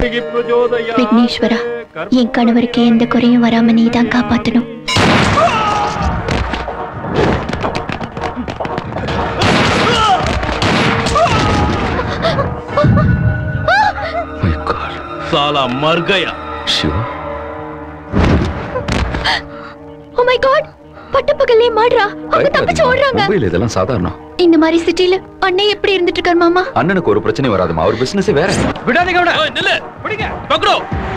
விக்னேஸ்வரா என் கணவருக்கு எந்த குறையும் வராம நீ தான் காப்பாத்தணும் साला मर गया சிவா ஓ மை காட் பட்டப்பகல்லே மாடுறா அவங்க தப்பிச்சு ஓடுறாங்க மும்பையில் இதெல்லாம் சாதாரணம் இந்த மாதிரி சிட்டில அண்ணன் எப்படி இருந்துட்டு இருக்காரு மாமா அண்ணனுக்கு ஒரு பிரச்சனை வராதுமா அவர் பிசினஸ் வேற விடாதீங்க அவனை நில்லு பிடிங்க பக்கடோ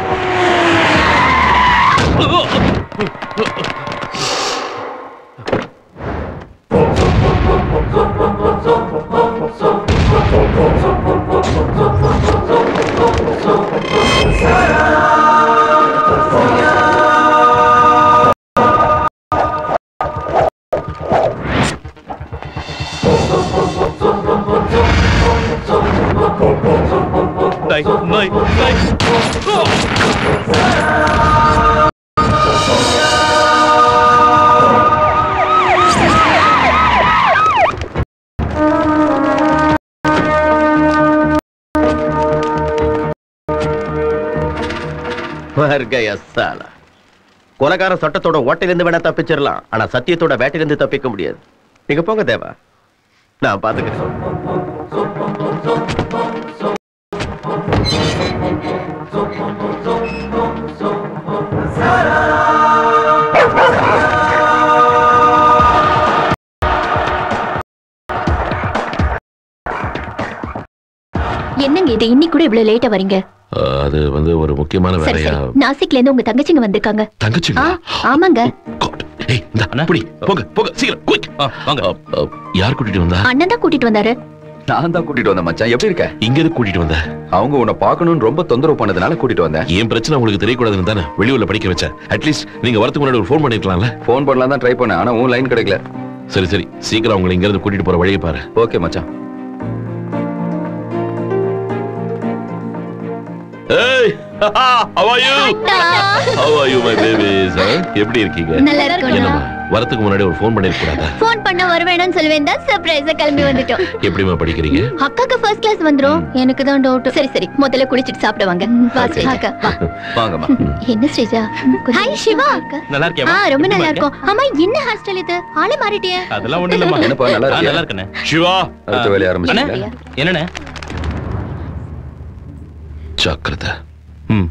नहीं नहीं नहीं வருகைய சாலா கொலகார சட்டத்தோட ஓட்டையிலிருந்து வேணா தப்பிச்சிடலாம் ஆனா சத்தியத்தோட வேட்டையிலிருந்து தப்பிக்க முடியாது நீங்க போங்க தேவா நான் பாத்துக்கிறேன் என்னங்க இது இன்னைக்கு கூட இவ்வளவு லேட்டா வரீங்க அது வந்து ஒரு முக்கியமான சரி வேலையா சரி நாசிக்ல இருந்து உங்க தங்கச்சிங்க வந்திருக்காங்க தங்கச்சிங்க ஆ ஆமாங்க ஏய் இந்த புடி போங்க போங்க சீக்கிரம் குயிக் வாங்க யார் கூட்டிட்டு வந்தா அண்ணன் தான் கூட்டிட்டு வந்தாரு நான் தான் கூட்டிட்டு வந்தேன் மச்சான் எப்படி இருக்க இங்க எதுக்கு கூட்டிட்டு வந்த அவங்க உன்னை பார்க்கணும்னு ரொம்ப தொந்தரவு பண்ணதுனால கூட்டிட்டு வந்தேன் என் பிரச்சனை உங்களுக்கு தெரியக்கூடாதுன்னு தானே வெளியூர்ல படிக்க வச்சேன் அட்லீஸ்ட் நீங்க வரதுக்கு முன்னாடி ஒரு ஃபோன் பண்ணிருக்கலாம்ல ஃபோன் பண்ணலாம் தான் ட்ரை பண்ணேன் ஆனா உன் லைன் கிடைக்கல சரி சரி சீக்கிரம் உங்களை இங்க இருந்து கூட்டிட்டு போற வழியை பாரு ஓகே மச்சான் ஏய் how are you how are you my babies huh? எப்படி இருக்கீங்க நல்லா இருக்கோம். என்னம்மா வரதுக்கு முன்னாடி ஒரு ஃபோன் பண்ணிருக்க கூடாதா ஃபோன் பண்ண வருவேணும்னு சொல்லுவேன் தான் சர்ப்ரைஸா கிளம்பி வந்துட்டோம் எப்படிமா படிக்கிறீங்க அக்காக்கு ஃபர்ஸ்ட் கிளாஸ் வந்துரும் எனக்கு தான் டவுட் சரி சரி முதல்ல குளிச்சிட்டு சாப்பிடுவாங்க வா ஸ்ரீஜா. அக்கா வா வாங்கம்மா என்ன ஸ்ரீஜா ஹாய் சிவா நல்லா இருக்கியா ஆ ரொம்ப நல்லா இருக்கும் ஆமா என்ன ஹாஸ்டல் இது ஆளே மாறிட்டியே அதெல்லாம் ஒண்ணு இல்லம்மா என்னப்பா, நல்லா ஆ, இருக்கியா? நல்லா இருக்கனே சிவா அடுத்த வேலையை ஆரம்பிச்சிட்டீங்களா? என்னண்ணே ஜாக்கிரதை ம்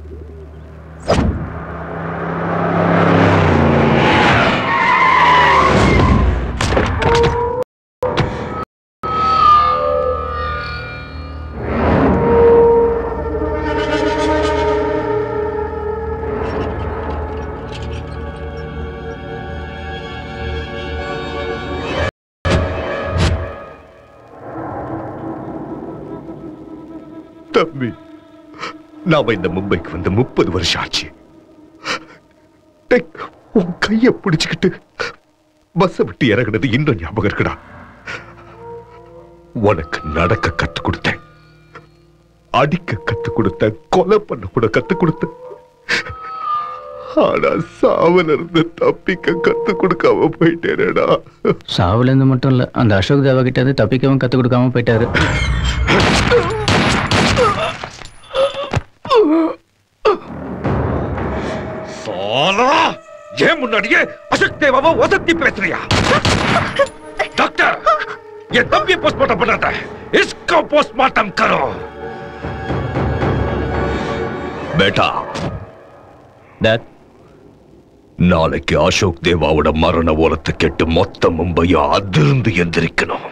தம்பி நாம இந்த மும்பைக்கு வந்து முப்பது வருஷம் ஆச்சு டேய், உன் கைய பிடிச்சுக்கிட்டு பஸ் விட்டு இறங்குனது இன்னும் ஞாபகம் இருக்குடா உனக்கு நடக்க கத்து கொடுத்தேன் அடிக்க கத்து கொடுத்தேன் கொலை பண்ண கூட கத்து கொடுத்தேன் ஆனா சாவல இருந்து தப்பிக்க கத்து கொடுக்காம போயிட்டேனேடா சாவுல இருந்து மட்டும் இல்ல அந்த அசோக் தேவா கிட்ட இருந்து தப்பிக்கவும் கத்து கொடுக்காம போயிட்டாரு சாலா ஏன் முன்னாடியே அசோக் தேவாவை வசத்தி பேசுறியா டாக்டர் என் தம்பியை போஸ்ட்மார்ட்டம் பண்ணாத इसको पोस्टमार्टम करो பேட்டா டாட் நாளைக்கு அசோக் தேவாவோட மரண ஓலத்தை கேட்டு மொத்த மும்பையும் அதிர்ந்து எந்திரிக்கணும்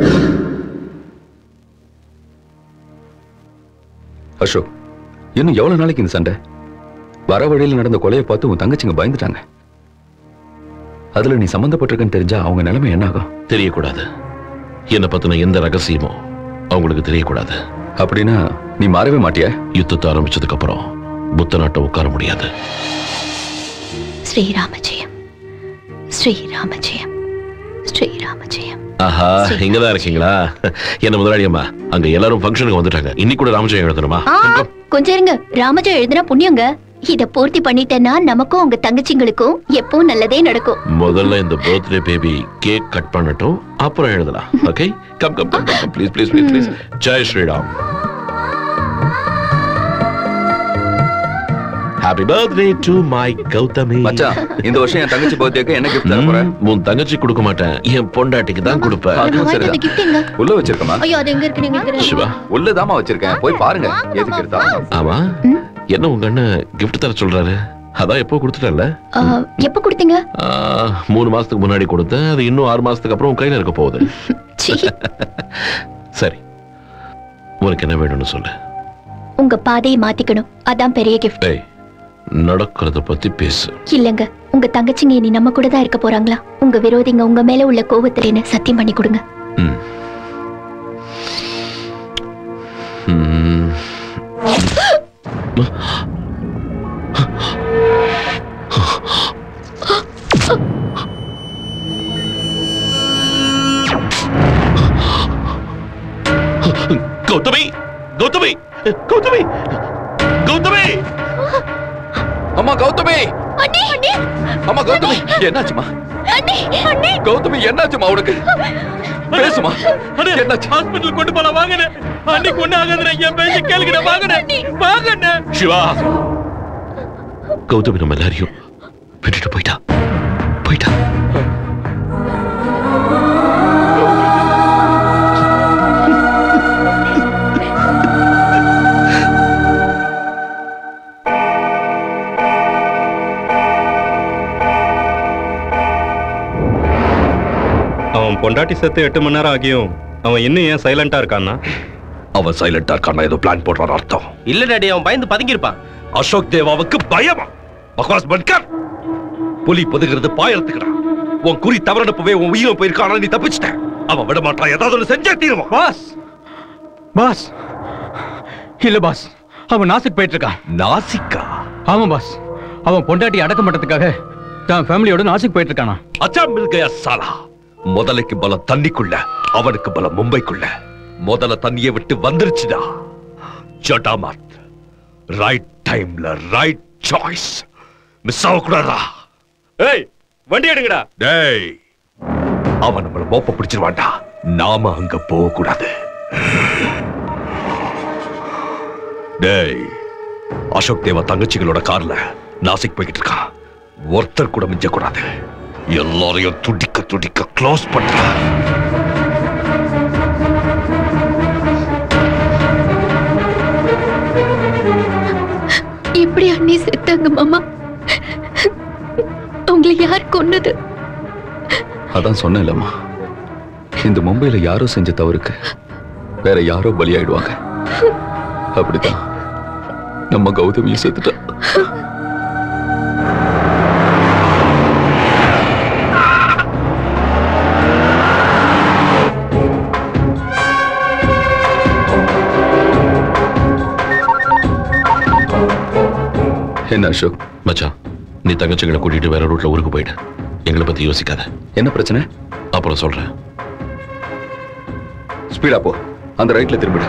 அசோக் இன்னும் எவ்வளவு நாளைக்கு இந்த சண்டை வர வழியில் நடந்த கொலையை பார்த்து உன் தங்கச்சிங்க பயந்துட்டாங்க அதுல நீ சம்பந்தப்பட்டிருக்கன்னு தெரிஞ்சா அவங்க நிலைமை என்ன ஆகும் தெரியக்கூடாது என்ன பத்தின எந்த ரகசியமோ அவங்களுக்கு தெரியக்கூடாது அப்படின்னா நீ மாறவே மாட்டியா யுத்தத்தை ஆரம்பிச்சதுக்கு அப்புறம் புத்த நாட்டை உட்கார முடியாது ஸ்ரீராம ஜெயம் ஸ்ரீராம ஜெயம் ஸ்ரீராம ஜெயம் ஆஹா இங்கதான் இருக்கீங்களா என்ன முதலாளி அம்மா அங்க எல்லாரும் ஃபங்க்ஷனுக்கு வந்துட்டாங்க இன்னைக்கு கூட ராமஜெயம் எழுதணுமா ஆ கொஞ்சம் இருங்க ராமஜெயம் எழுதுனா புண்ணியங்க இத பூர்த்தி பண்ணிட்டேன்னா நமக்கும் உங்க தங்கச்சிங்களுக்கும் எப்பவும் நல்லதே நடக்கும் முதல்ல இந்த பர்த்டே பேபி கேக் கட் பண்ணட்டும் அப்புறம் எழுதலாம் okay come come come come please please please please Jai Shriram happy birthday to my Gautami மச்சான் இந்த வருஷம் என் தங்கச்சி பர்த்டேக்கு என்ன கிஃப்ட் தர போறேன் ம், உன் தங்கச்சி கொடுக்க மாட்டேன் என் பொண்டாட்டிக்கு தான் கொடுப்பேன் அதுவும் வாங்கிட்டு சரிதான் அந்த gift எங்க உள்ள வச்சிருக்கமா ஐயோ அது எங்க இருக்கு நீங்க சிவா உள்ளதாமா வச்சிருக்கேன் போய் பாருங்க எதுக்கு எடுத்தாலும் ஆமா என்ன உங்க அண்ணன் கிஃப்ட் தர சொல்றாரு அதான் எப்போ கொடுத்துட்டல எப்ப கொடுத்தீங்க மூணு மாசத்துக்கு முன்னாடி கொடுத்தேன் அது இன்னும் ஆறு மாசத்துக்கு அப்புறம் உன் கையில இருக்க போகுது சீ, சரி உனக்கு என்ன வேணும்னு சொல்லு உங்க பாதையை மாத்திக்கணும் அதான் பெரிய கிஃப்ட் ஏய் நடக்கிறத பத்தி பேசு இல்லங்க உங்க தங்கச்சிங்க இனி நம்ம கூட தான் இருக்க போறாங்களா உங்க விரோதிங்க உங்க மேல உள்ள கோவத்திலேன்னு சத்தியம் பண்ணி கொடுங்க ம். ம். கௌதமி கௌதமி கௌதமி கௌதமி அம்மா கௌதமி அண்ணே அண்ணே அம்மா கௌதமி என்னாச்சுமா அண்ணே அண்ணே கௌதமி என்னாச்சுமா உனக்கு பேசுமா என்னாச்சு ஹாஸ்பிடல் கொண்டு போலாம் வாங்கண்ணே அன்னைக்கு ஒண்ணு ஆகாதுண்ணே என் பேச்ச கேளுங்கண்ணே வாங்கண்ணே வாங்கண்ணே சிவா கௌதமி நம்ம எல்லாரையும் விட்டுட்டு போயிட்டா போயிட்டா அவன் பொண்டாட்டி செத்து எட்டு மணி நேரம் ஆகியும் அவன் இன்னும் ஏன் சைலண்டா இருக்கான்னா அவன் சைலண்டா இருக்கான ஏதோ பிளான் போடுறான் அர்த்தம் இல்ல டாடி அவன் பயந்து பதுங்கியிருப்பான் அசோக் தேவாவுக்கு பயமா பகவாஸ் பன்கர் புலி பொதுகிறது பாயறதுக்குடா உன் குறி தவறனப்பவே உன் உயிரும் போயிருக்கான நீ தப்பிச்சிட்ட அவன் விட மாட்டான் ஏதாவது ஒண்ணு செஞ்சே தீருவான் பாஸ் பாஸ் இல்ல பாஸ் அவன் நாசிக் போயிட்டு இருக்கான் நாசிக்கா ஆமா பாஸ் அவன் பொண்டாட்டி அடக்கம் பண்றதுக்காக தான் ஃபேமிலியோட நாசிக் போயிட்டு இருக்கானா அச்சா மில் கயா சாலா முதலைக்கு பலம் தண்ணிக்குள்ள அவனுக்கு பலம் மும்பைக்குள்ள முதல்ல தண்ணியை விட்டு வந்துருச்சுடா ஜடாமத் ரைட் டைம்ல ரைட் சாய்ஸ் மிஸ் ஆகக்கூடாதா ஏய் வண்டி எடுங்கடா டேய் அவன் நம்மள மோப்ப பிடிச்சிருவான்டா நாம அங்க போக கூடாது டேய் அசோக் தேவா தங்கச்சிகளோட கார்ல நாசிக் போய்கிட்டு இருக்கான் ஒருத்தர் கூட மிஞ்ச கூடாது எல்லாரையும் துடிக்க துடிக்க க்ளோஸ் பண்ற எப்படி அண்ணி செத்தாங்க மாமா உங்களை யார் கொன்னது அதான் சொன்னேன்லம்மா இந்த மும்பையில யாரோ செஞ்ச தவறுக்கு வேற யாரோ பலியாயிடுவாங்க அப்படிதான் நம்ம கௌதமியும் செத்துட்டா என்ன அசோக் மச்சான் நீ தங்கச்சிகளை கூட்டிட்டு வேற ரூட்ல ஊருக்கு போயிடு எங்களை பத்தி யோசிக்காத என்ன பிரச்சனை அப்புறம் சொல்றேன் ஸ்பீடா போ அந்த ரைட்ல திரும்பிடு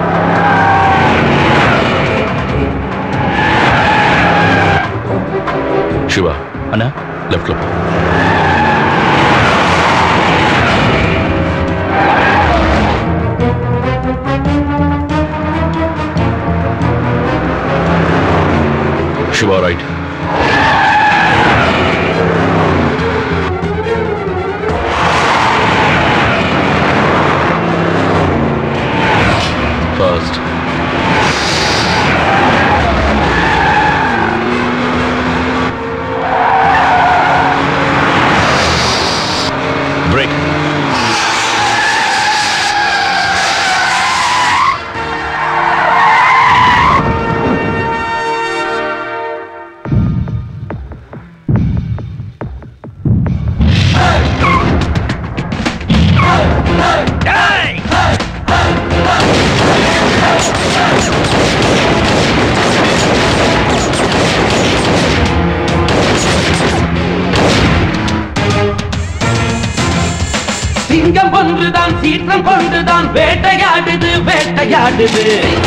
சிவா அண்ணா லெஃப்ட்ல போ சிவா ரைட் First. Break. சிங்கம் ஒன்றுதான் சீற்றம் கொண்டுதான் வேட்டையாடுது வேட்டையாடுது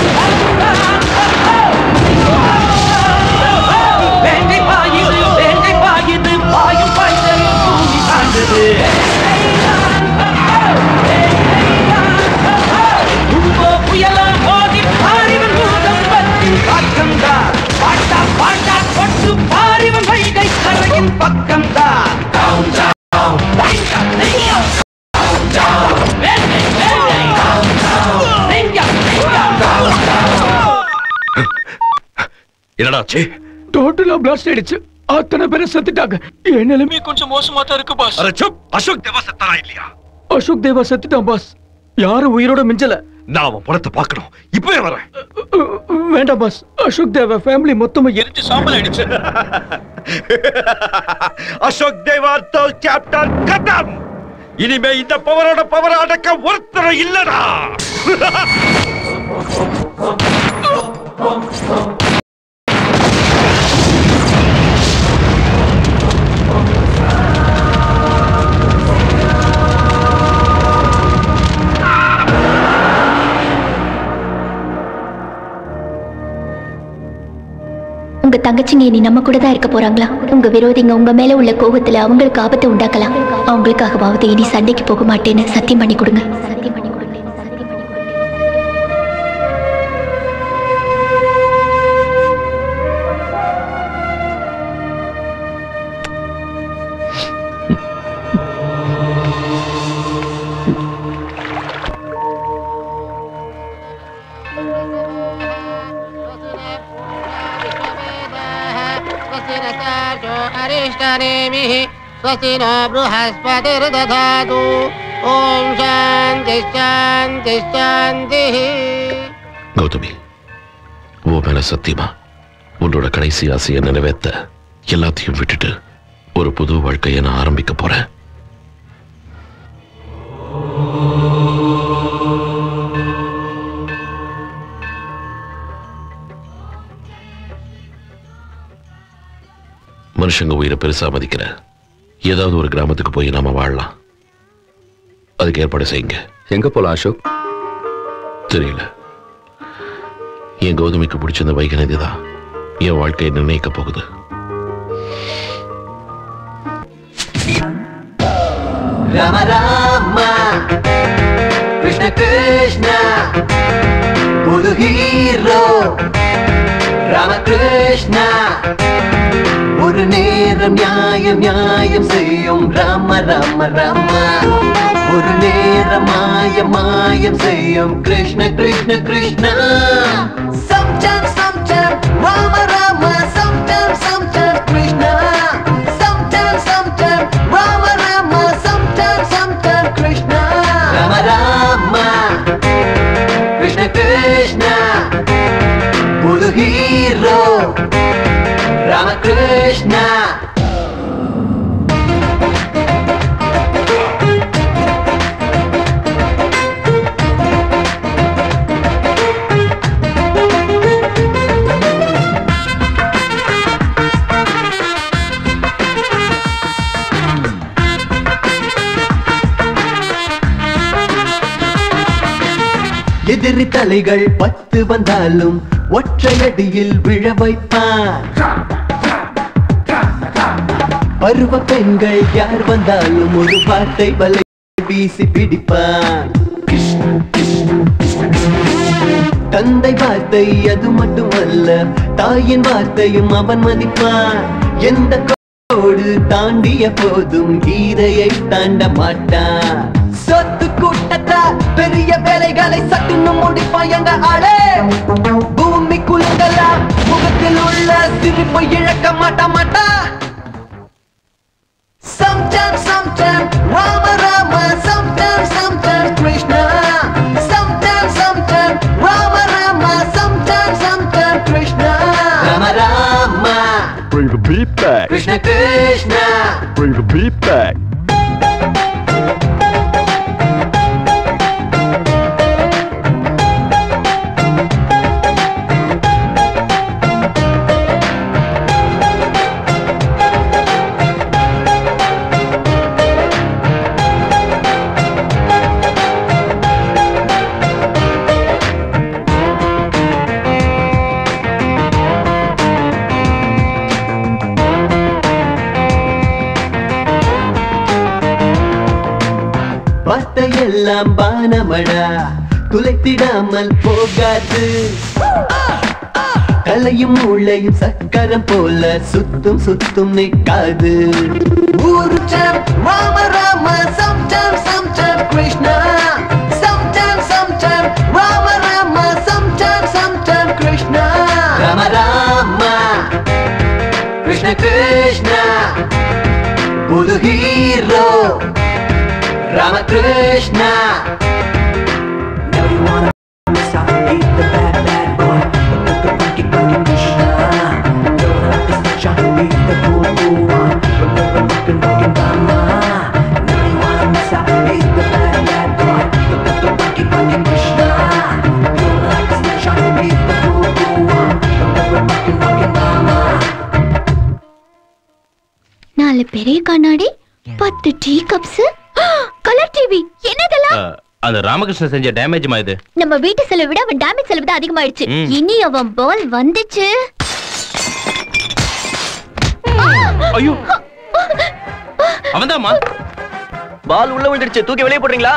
வேட்டை பாயுது வேட்டை பாயுது பாயும் பாய்ச்சல் பூமி தாண்டுது உங்கோ புயலா மோதி பாரிவன் மூலம் பற்றி காற்றம்தான் பாட்டா பாட்டா என்னடாச்சு டோட்டலா பிளாஸ்ட் ஆயிடுச்சு அத்தனை பேரும் செத்துட்டாங்க என் நிலைமை கொஞ்சம் மோசமா தான் இருக்கு பாஸ் அரே சுப் அசோக் தேவா செத்தாரா இல்லையா அசோக் தேவா செத்துட்டான் பாஸ் யாரும் உயிரோட மிஞ்சல நான் அவன் படத்தை பார்க்கணும் இப்பவே வரேன் வேண்டாம் பாஸ் அசோக் தேவா ஃபேமிலி மொத்தமா எரிஞ்சு சாம்பல் ஆயிடுச்சு அசோக் தேவா தோ கேப்டன் கதம் இனிமே இந்த பவரோட பவர் அடக்க ஒருத்தர் இல்லடா உங்க தங்கச்சிங்க இனி நம்ம கூட தான் இருக்க போறாங்களா உங்க விரோதிங்க உங்க மேல உள்ள கோபத்துல அவங்களுக்கு ஆபத்தை உண்டாக்கலாம் அவங்களுக்காகவாவது இனி சண்டைக்கு போக மாட்டேன்னு சத்தியம் பண்ணி கொடுங்க சத்தியம் பண்ணி கொடுங்க சத்தியம் பண்ணி கொடுங்க स्वस्तिरसार्यो अरिष्टनेमिः स्वस्ति नो बृहस्पतिर्दधातु ॐ शान्तिः शान्तिः शान्तिः கௌதமி உன் மேல சத்தியமா உன்னோட கடைசி ஆசையை நிறைவேத்த எல்லாத்தையும் விட்டுட்டு ஒரு புது வாழ்க்கையை நான் ஆரம்பிக்க போறேன் மனுஷங்க உயிரை பெருசா மதிக்கிற ஏதாவது ஒரு கிராமத்துக்கு போய் நாம வாழலாம் அதுக்கு ஏற்பாடு செய்யுங்க எங்க போலாம் அசோக் தெரியல என் கௌதமிக்கு பிடிச்ச இந்த வைகை நதி தான் என் வாழ்க்கையை நிர்ணயிக்க போகுது ராம ராம கிருஷ்ண கிருஷ்ண புது ஹீரோ ராமகிருஷ்ண ஒரு நேரம் நியாயம் நியாயம் செய்யும் ராம ராம ராம ஒரு நேரம் மாயம் மாயம் செய்யும் Krishna Krishna Krishna Sometimes, sometimes, Rama Rama, sometimes, sometimes, Krishna. Sometimes, sometimes, Rama Rama, sometimes, sometimes, Krishna. Rama Rama, Krishna Krishna, புது ஹீரோ ராமகிருஷ்ணா எதிரி தலைகள் பத்து வந்தாலும் ஒற்றையடியில் விழ வைப்பான் பருவ பெண்கள் யார் வந்தாலும் ஒரு வார்த்தை வலை வீசி பிடிப்பான் தந்தை வார்த்தை அது மட்டுமல்ல தாயின் வார்த்தையும் அவன் மதிப்பான் எந்த கோடு தாண்டிய போதும் கீதையை தாண்ட மாட்டான் சொத்து கூட்டத்தா பெரிய வேலைகளை சட்டுன்னு முடிப்பான் எங்க ஆளே பூமி குலுங்கலா முகத்தில் உள்ள சிரிப்பை இழக்க மாட்டா மாட்டா Sometimes, sometimes, Rama Rama, sometimes, sometimes, Krishna. Sometimes, sometimes, Rama Rama, sometimes, sometimes, Krishna. Rama Rama, Bring the beat back. Krishna Krishna. Bring the beat back. வார்த்தையெல்லாம் பானமடா துளைத்திடாமல் போகாது தலையும் மூளையும் சக்கரம் போல சுத்தும் சுத்தும் நிக்காது ஊரு சாம் Rama Rama சம்டம் சம்டம் Krishna சம்டம் சம்டம் Rama Rama சம்டம் சம்டம் Krishna Rama Rama Ramakrishna. Now you wanna miss out, eat the bad, bad boy. Look at the funky, funky Krishna. Don't have to snitch out, eat the cool, cool one. Look at the rockin', rockin' mama. Now you wanna miss out, eat the bad, bad boy. Look at the funky, funky Krishna. Don't have to snitch out, eat the cool, cool one. Look at the rockin', rockin' mama. நாலு பெரிய கண்ணாடி பத்து tea cups colour TV என்னதெல்லாம் அந்த ராமகிருஷ்ணன் செஞ்ச டேமேஜ்மா இது நம்ம வீட்டு செலவை விட அவன் டேமேஜ் செலவு தான் அதிகமாயிடுச்சு ம். இனி அவன் பால் வந்துச்சு ஐயோ அவன்தாம்மா பால் உள்ள விழுந்துடுச்சு தூக்கி வெளியே போடுறீங்களா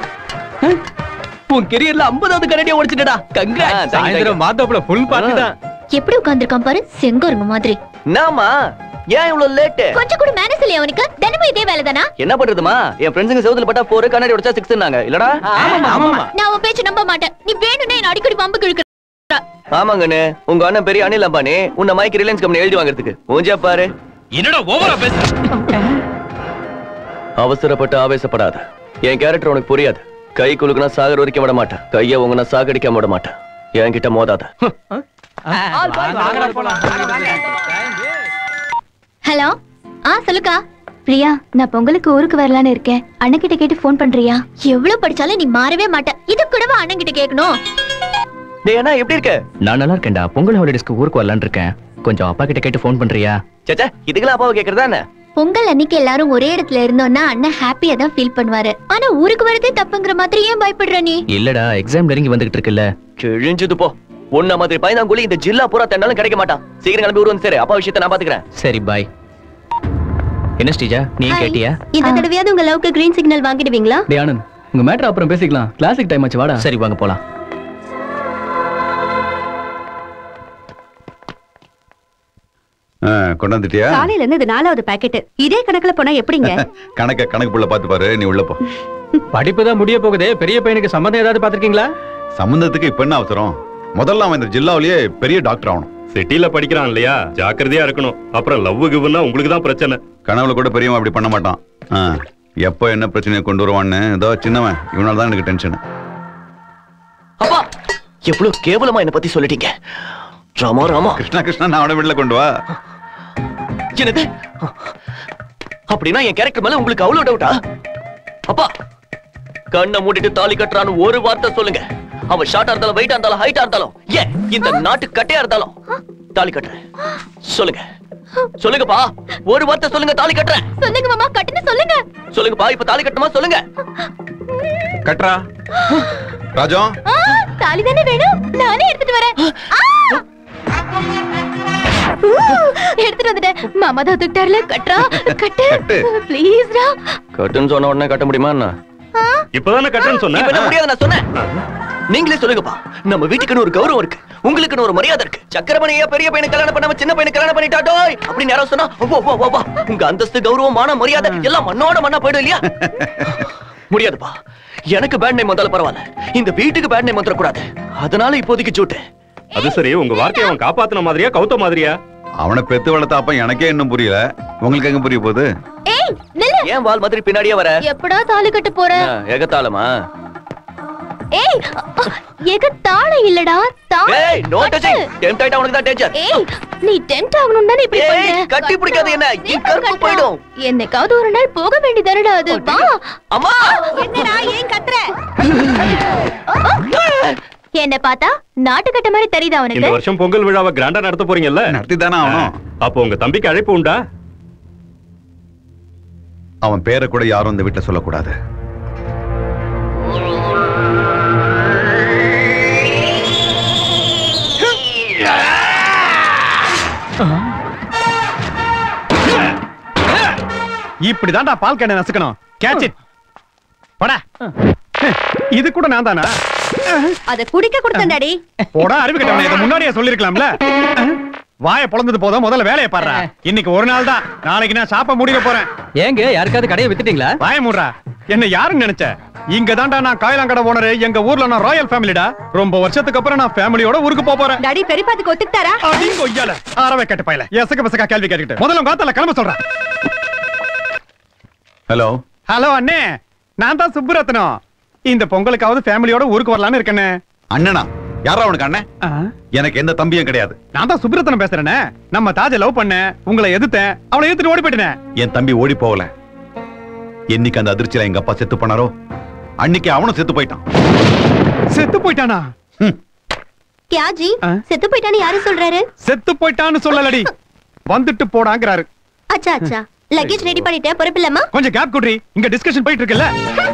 உன் கெரியர்ல 50வது கரடியை உடைச்சிட்டடா கங்க்ராட்ஸ் சாயந்தரம் மாத்தோப்புல ஃபுல் பார்ட்டி தான். எப்படி உட்கார்ந்திருக்கான் பாரு செங்கோருங்க மாதிரி நாமா ஏன் இவ்வளவு லேட்டு கொஞ்சம் கூட மேனஸ் இல்லையா அவனுக்கு தினமும் இதே வேலை தானா என்ன பண்றதுமா என் ஃப்ரெண்ட்ஸுங்க செவுத்துல பட்டா போற கண்ணாடி உடைச்சா சிக்ஸ்னாங்க இல்லடா ஆமாமா நான் அவன் பேச்சு நம்ப மாட்டேன் நீ வேணும்னே என்ன அடிக்கடி பம்பு கிழக்கு ஆமாங்கண்ணே உங்க அண்ணன் பெரிய அனில் அம்பானி உன்னை மைக்கு ரிலையன்ஸ் கம்பெனி எழுதி வாங்குறதுக்கு மூஞ்சா பாரு என்னடா ஓவரா பேசுற அவசரப்பட்டு ஆவேசப்படாத என் கேரக்டர் உனக்கு புரியாது கை குலுக்குனா சாகர் வரைக்கும் விட மாட்டேன் கைய உங்கனா சாகடிக்காம விட மாட்டேன் என்கிட்ட மோதாத ஹலோ ஆ சொல்லுக்கா பிரியா நான் பொங்கலுக்கு ஊருக்கு வரலான்னு இருக்கேன் அண்ணன் கிட்ட கேட்டு ஃபோன் பண்றியா எவ்வளவு படிச்சாலும் நீ மாறவே மாட்ட இது கூடவா அண்ணன் கிட்ட கேட்கணும் டேய் அண்ணா எப்படி இருக்க நான் நல்லா இருக்கேன்டா பொங்கல் ஹாலிடேஸ்க்கு ஊருக்கு வரலான்னு இருக்கேன் கொஞ்சம் அப்பா கிட்ட கேட்டு ஃபோன் பண்றியா சேச்சா இதுக்கெல்லாம் அப்பாவை கேக்குறதா என்ன பொங்கல் அன்னைக்கு எல்லாரும் ஒரே இடத்துல இருந்தோம்னா அண்ணன் ஹாப்பியா தான் ஃபீல் பண்ணுவாரு ஆனா ஊருக்கு வரதே தப்புங்கிற மாதிரி ஏன் பயப்படுற நீ இல்லடா எக்ஸாம் நெருங்கி வந்துகிட்டு இருக்குல்ல கிழிஞ்சது போ உன்ன மாதிரி பயந்தாங்குழி இந்த ஜில்லா பூரா தண்டாலும் கிடைக்க மாட்டான் சீக்கிரம் கிளம்பி ஊர் வந்து சரி அப்பா விஷயத்தை நான் பாத்துக்கிறேன் சரி பாய் என்ன ஸ்ரீஜா நீ கேட்டியா இந்த தடவையாவது உங்க லவ்க்கு கிரீன் சிக்னல் வாங்கிடுவீங்களா டே ஆனந்த் உங்க மேட்டர் அப்புறம் பேசிக்கலாம் கிளாசிக் டைம் ஆச்சு வாடா சரி வாங்க போலாம் ஆ, கொண்டாந்துட்டியா காலையில இருந்து இது நாலாவது பாக்கெட் இதே கணக்குல போனா எப்படிங்க கணக்க கணக்கு புள்ள பாத்து பாரு நீ உள்ள போ படிப்பு தான் முடிய போகுதே பெரிய பையனுக்கு சம்மந்தம் ஏதாவது பாத்திருக்கீங்களா சம்பந்தத்துக்கு இப்ப என்ன அவசரம் முதல்ல அவன் இந்த ஜில்லாவிலேயே பெரிய டாக்டர் ஆகணும் சிட்டில படிக்கிறான் இல்லையா ஜாக்கிரதையா இருக்கணும் அப்புறம் லவ் கிவ்னா உங்களுக்கு தான் பிரச்சனை கனவுல கூட பெரியவன் அப்படி பண்ண மாட்டான் ஆ, எப்போ என்ன பிரச்சனையை கொண்டு வருவான்னு ஏதோ சின்னவன் இவனால தான் எனக்கு டென்ஷன் அப்பா எவ்வளவு கேவலமா என்ன பத்தி சொல்லிட்டீங்க ராமா ராமா கிருஷ்ணா கிருஷ்ணா நான் அவனை வீட்டுல கொண்டு வா என்னது அப்படின்னா என் கேரக்டர் மேல உங்களுக்கு அவ்வளவு டவுட்டா அப்பா கண்ணை மூடிட்டு தாலி கட்டுறான்னு ஒரு வார்த்தை சொல்லுங்க அவன் ஷார்ட்டா இருந்தாலும் வெயிட்டா இருந்தாலும் ஹைட்டா இருந்தாலும் ஏன் இந்த நாட்டு கட்டையா இருந்தாலும் தாலி கட்டுறேன் சொல்லுங்க சொல்லுங்கப்பா ஒரு வார்த்தை சொல்லுங்க தாலி கட்டுறேன் சொல்லுங்க மாமா கட்டுன்னு சொல்லுங்க சொல்லுங்கப்பா இப்ப தாலி கட்டுமா சொல்லுங்க கட்டுறா ராஜா ஆ, தாலி தானே வேணும் நானே எடுத்துட்டு வரேன் ஆ! ஊ, எடுத்துட்டு வந்துட்டேன் மாமா தான் ஒத்துக்கிட்டார்ல கட்டுறா கட்டு கட்டு. ப்ளீஸ்டா கட்டுன்னு சொன்ன உடனே கட்ட முடியுமா என்ன இப்பதானே கட்டுன்னு சொன்னேன் இப்ப என்ன முடியாது நான் சொன்னேன் நீங்களே சொல்லுங்கப்பா நம்ம வீட்டுக்குன்னு ஒரு கௌரவம் இருக்கு உங்களுக்குன்னு ஒரு மரியாதை இருக்கு சக்கரமணியா பெரிய பையனை கல்யாணம் பண்ணாம சின்ன பையனை கல்யாணம் பண்ணிட்டாடோய் அப்படின்னு யாராவது சொன்னா ஓ ஓ ஓ, ஓ உங்க அந்தஸ்து கௌரவம் மான மரியாதை எல்லாம் மண்ணோட மண்ணா போயிடும் இல்லையா முடியாதுப்பா எனக்கு பேட் நேம் வந்தாலும் பரவாயில்ல இந்த வீட்டுக்கு பேட் நேம் வந்துடக்கூடாது அதனால இப்போதைக்கு சூட்டு அது சரி உங்க வார்த்தையை அவன் காப்பாத்துன மாதிரியா கௌத்த மாதிரியா அவனை பெத்து வளர்த்த அப்ப எனக்கே இன்னும் புரியல உங்களுக்கு எங்க புரிய போகுது ஏய் நில்லு ஏன் வால் மாதிரி பின்னாடியே வர எப்படா தாலி கட்ட போற ஆ, எகத்தாளமா ஏய் எக தாளம் இல்லடா தாளம் ஏய் நோ டச்சிங் டெம்ட் ஆயிட்டா உனக்கு தான் டேஞ்சர் ஏய் நீ டென்ட் ஆகணும் தானே இப்படி ஏய், பண்ற கட்டி பிடிக்காத என்ன, என் கருப்பு போயிடும். என்னைக்காவது ஒரு நாள் போக வேண்டியதானடா அது வா அம்மா என்னடா ஏன் கத்துற என்ன பார்த்தா நாட்டுக்கட்ட மாதிரி தெரியுதா இந்த உனக்கு வருஷம் பொங்கல் விழாவை கிராண்டா நடத்த போறீங்கல்ல நடத்தி தானே ஆகணும் அப்போ உங்க தம்பிக்கு அழைப்பு உண்டா அவன் பேரை கூட யாரும் இந்த வீட்டுல சொல்லக்கூடாது இப்படிதான்டா பால் கேன நசுக்கணும் கேட்ச் இட் போடா இது கூட நான் தானா அத குடிக்க கொடுத்தேன் டாடி போடா அறிவு கட்டவனே இதை முன்னாடியே சொல்லிருக்கலாம்ல வாயை பொழந்தது போதும் முதல்ல வேலையை பாடுறா இன்னைக்கு ஒரு நாள் தான் நாளைக்கு நான் சாப்ப முடிக்க போறேன் ஏங்க யாருக்காவது கடையை வித்துட்டீங்களா வாய மூடுறா என்ன யாருன்னு நினைச்ச இங்க தான்டா நான் காயலாங்கடை ஓனர் எங்க ஊர்ல நான் ராயல் ஃபேமிலிடா ரொம்ப வருஷத்துக்கு அப்புறம் நான் ஃபேமிலியோட ஊருக்கு போப் போறேன் டாடி பெரியப்பாத்துக்கு ஒத்துக்கிட்டாரா அடிங்க கொய்யால ஆரவே கட்ட பையல எசக்க பசக்கா கேள்வி கேட்டுக்கிட்டு முதல்ல உங்க ஆத்தால கிளம்ப சொல்றேன் ஹலோ ஹலோ அண்ணே நான் தான் சுப்புரத்னம் இந்த பொங்கலுக்காவது ஃபேமிலியோட ஊருக்கு வரலான்னு இருக்கேனே அண்ணனா யாரா உனக்கு அண்ணன் எனக்கு எந்த தம்பியும் கிடையாது நான் தான் சுப்ரத்தனம் பேசுறேனே நம்ம தாஜ லவ் பண்ணேன் உங்களை எதிர்த்தேன் அவளை எதிர்த்து ஓடி போயிட்டேனே என் தம்பி ஓடி போகல என்னைக்கு அந்த அதிர்ச்சியில எங்க அப்பா செத்து போனாரோ அன்னைக்கு அவனும் செத்து போயிட்டான் செத்து போயிட்டானா கியா ஜி செத்து போயிட்டான்னு யாரு சொல்றாரு செத்து போயிட்டான்னு சொல்லலடி வந்துட்டு போடாங்கிறாரு அச்சா அச்சா லக்கேஜ் ரெடி பண்ணிட்டேன் பொறுப்பில்லம்மா கொஞ்சம் கேப் குட்ரி இங்க டிஸ்கஷன் போயிட்டு இருக்குல்ல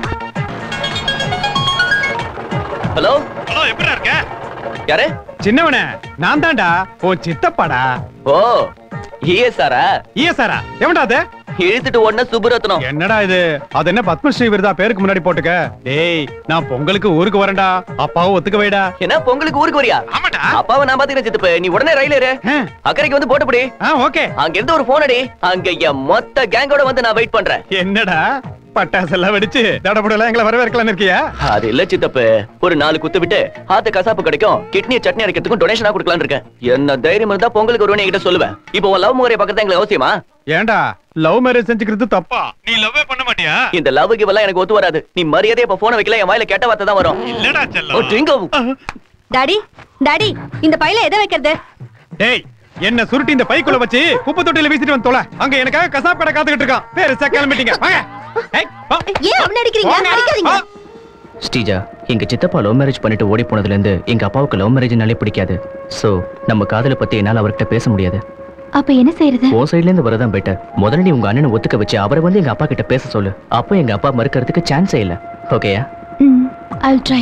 ஹலோ ஹலோ எப்படி இருக்க யாரு சின்னவனே நான் தான்டா ஓ சித்தப்பாடா ஓ ஈஎஸ்ஆரா ஈஎஸ்ஆரா எவன்டா அது இழுத்துட்டு ஒண்ணு சுப்புரத்னம் என்னடா இது அது என்ன பத்மஸ்ரீ விருதா பேருக்கு முன்னாடி போட்டுக்க டேய் நான் பொங்கலுக்கு ஊருக்கு வரேன்டா அப்பாவும் ஒத்துக்க வைடா என்ன பொங்கலுக்கு ஊருக்கு வரியா ஆமாடா அப்பாவை நான் பாத்துக்கிறேன் சித்தப்பு நீ உடனே ரயில் ஏறு அக்கறைக்கு வந்து போட்டுப்படி ஓகே அங்க இருந்து ஒரு போன் அடி அங்க என் மொத்த கேங்கோட வந்து நான் வெயிட் பண்றேன் என்னடா பட்டாசெல்லாம் வெடிச்சு தடபுடலாம் எங்களை வரவேற்கலாம் இருக்கியா அது இல்ல சித்தப்பு ஒரு நாலு குத்து விட்டு ஆத்து கசாப்பு கிடைக்கும் கிட்னி சட்னி அரைக்கிறதுக்கும் டொனேஷனா கொடுக்கலாம்னு இருக்கேன் என்ன தைரியம் இருந்தா பொங்கலுக்கு வருவேன் என்கிட்ட சொல்லுவேன் இப்போ உன் லவ் முறையை பக்கத்துல எங்களுக்கு அவசியமா ஏன்டா லவ் மேரேஜ் செஞ்சுக்கிறது தப்பா நீ லவ்வே பண்ண மாட்டியா இந்த லவ் கிவ் எனக்கு ஒத்து வராது நீ மரியாதை இப்ப போன வைக்கல என் வாயில கெட்ட வார்த்தை தான் வரும் இல்லடா ஓ ட்ரிங்கோ டாடி டாடி இந்த பையில எதை வைக்கிறது டேய் என்ன சுருட்டி இந்த பைக்குள்ள வச்சு குப்பை தொட்டில வீசிட்டு வந்து தொலை அங்க எனக்காக கசாப் கடை காத்துக்கிட்டு இருக்கான் பேருசா கிளம்பிட்டீங்க வாங்க ஏய், வா. ஏன் அவனை அடிக்கிறீங்க போங்க. அடிக்காதீங்க ஸ்ரீஜா எங்க சித்தப்பா லவ் மேரேஜ் பண்ணிட்டு ஓடி போனதுல இருந்து எங்க அப்பாவுக்கு லவ் மேரேஜ்னாலே பிடிக்காது சோ நம்ம காதலை பத்தி என்னால அவர்கிட்ட பேச முடியாது அப்ப என்ன செய்யறது உன் சைடுல இருந்து வரதான் பெட்டர் முதல்ல நீ உங்க அண்ணனை ஒத்துக்க வச்சு அவரை வந்து எங்க அப்பா கிட்ட பேச சொல்லு அப்போ எங்க அப்பா மறுக்கிறதுக்கு சான்ஸே இல்ல ஓகேயா I'll try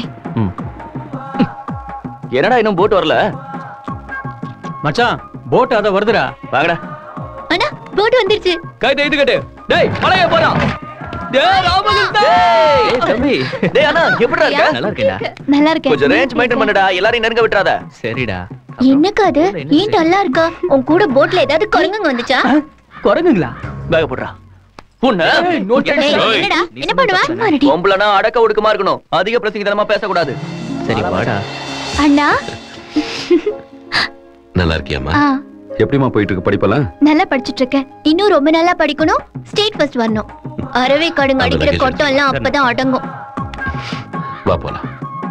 என்னடா இன்னும் போட் வரல மச்சான் போட் அத வருதுடா வாங்கடா அண்ணா போட் வந்துருச்சு கை தேய்த்து கட்டு டேய் பழைய போறான் டேய் ராமகிருஷ்ணா ஏய் தம்பி டேய் அண்ணா எப்படிடா இருக்க நல்லா இருக்கேன்டா நல்லா இருக்கேன் கொஞ்சம் ரேஞ்ச் மெயின்டைன் பண்ணுடா எல்லாரையும் நெருங்க விட்டுறாத சரிடா என்னக்கா அது ஏன் நல்லா இருக்கா உன் கூட போட்ல ஏதாவது குரங்குங்க வந்துச்சா குரங்குங்களா பேக போடுறா உன்ன ஏய், என்னடா என்ன பண்ணுவா பொம்பளைனா அடக்க ஒடுக்கமா இருக்கணும் அதிக பிரசங்கிதனமா பேசக்கூடாது சரி வாடா அண்ணா நல்லா இருக்கியாமா ஆ எப்படிமா போயிட்டு இருக்கு படிப்பெல்லாம் நல்லா படிச்சிட்டு இருக்கேன் இன்னும் ரொம்ப நல்லா படிக்கணும் ஸ்டேட் ஃபர்ஸ்ட் வரணும் அறவே கடுங்க அடிக்கிற luggage கொட்டம் எல்லாம் அப்பதான் அடங்கும் வா போலாம்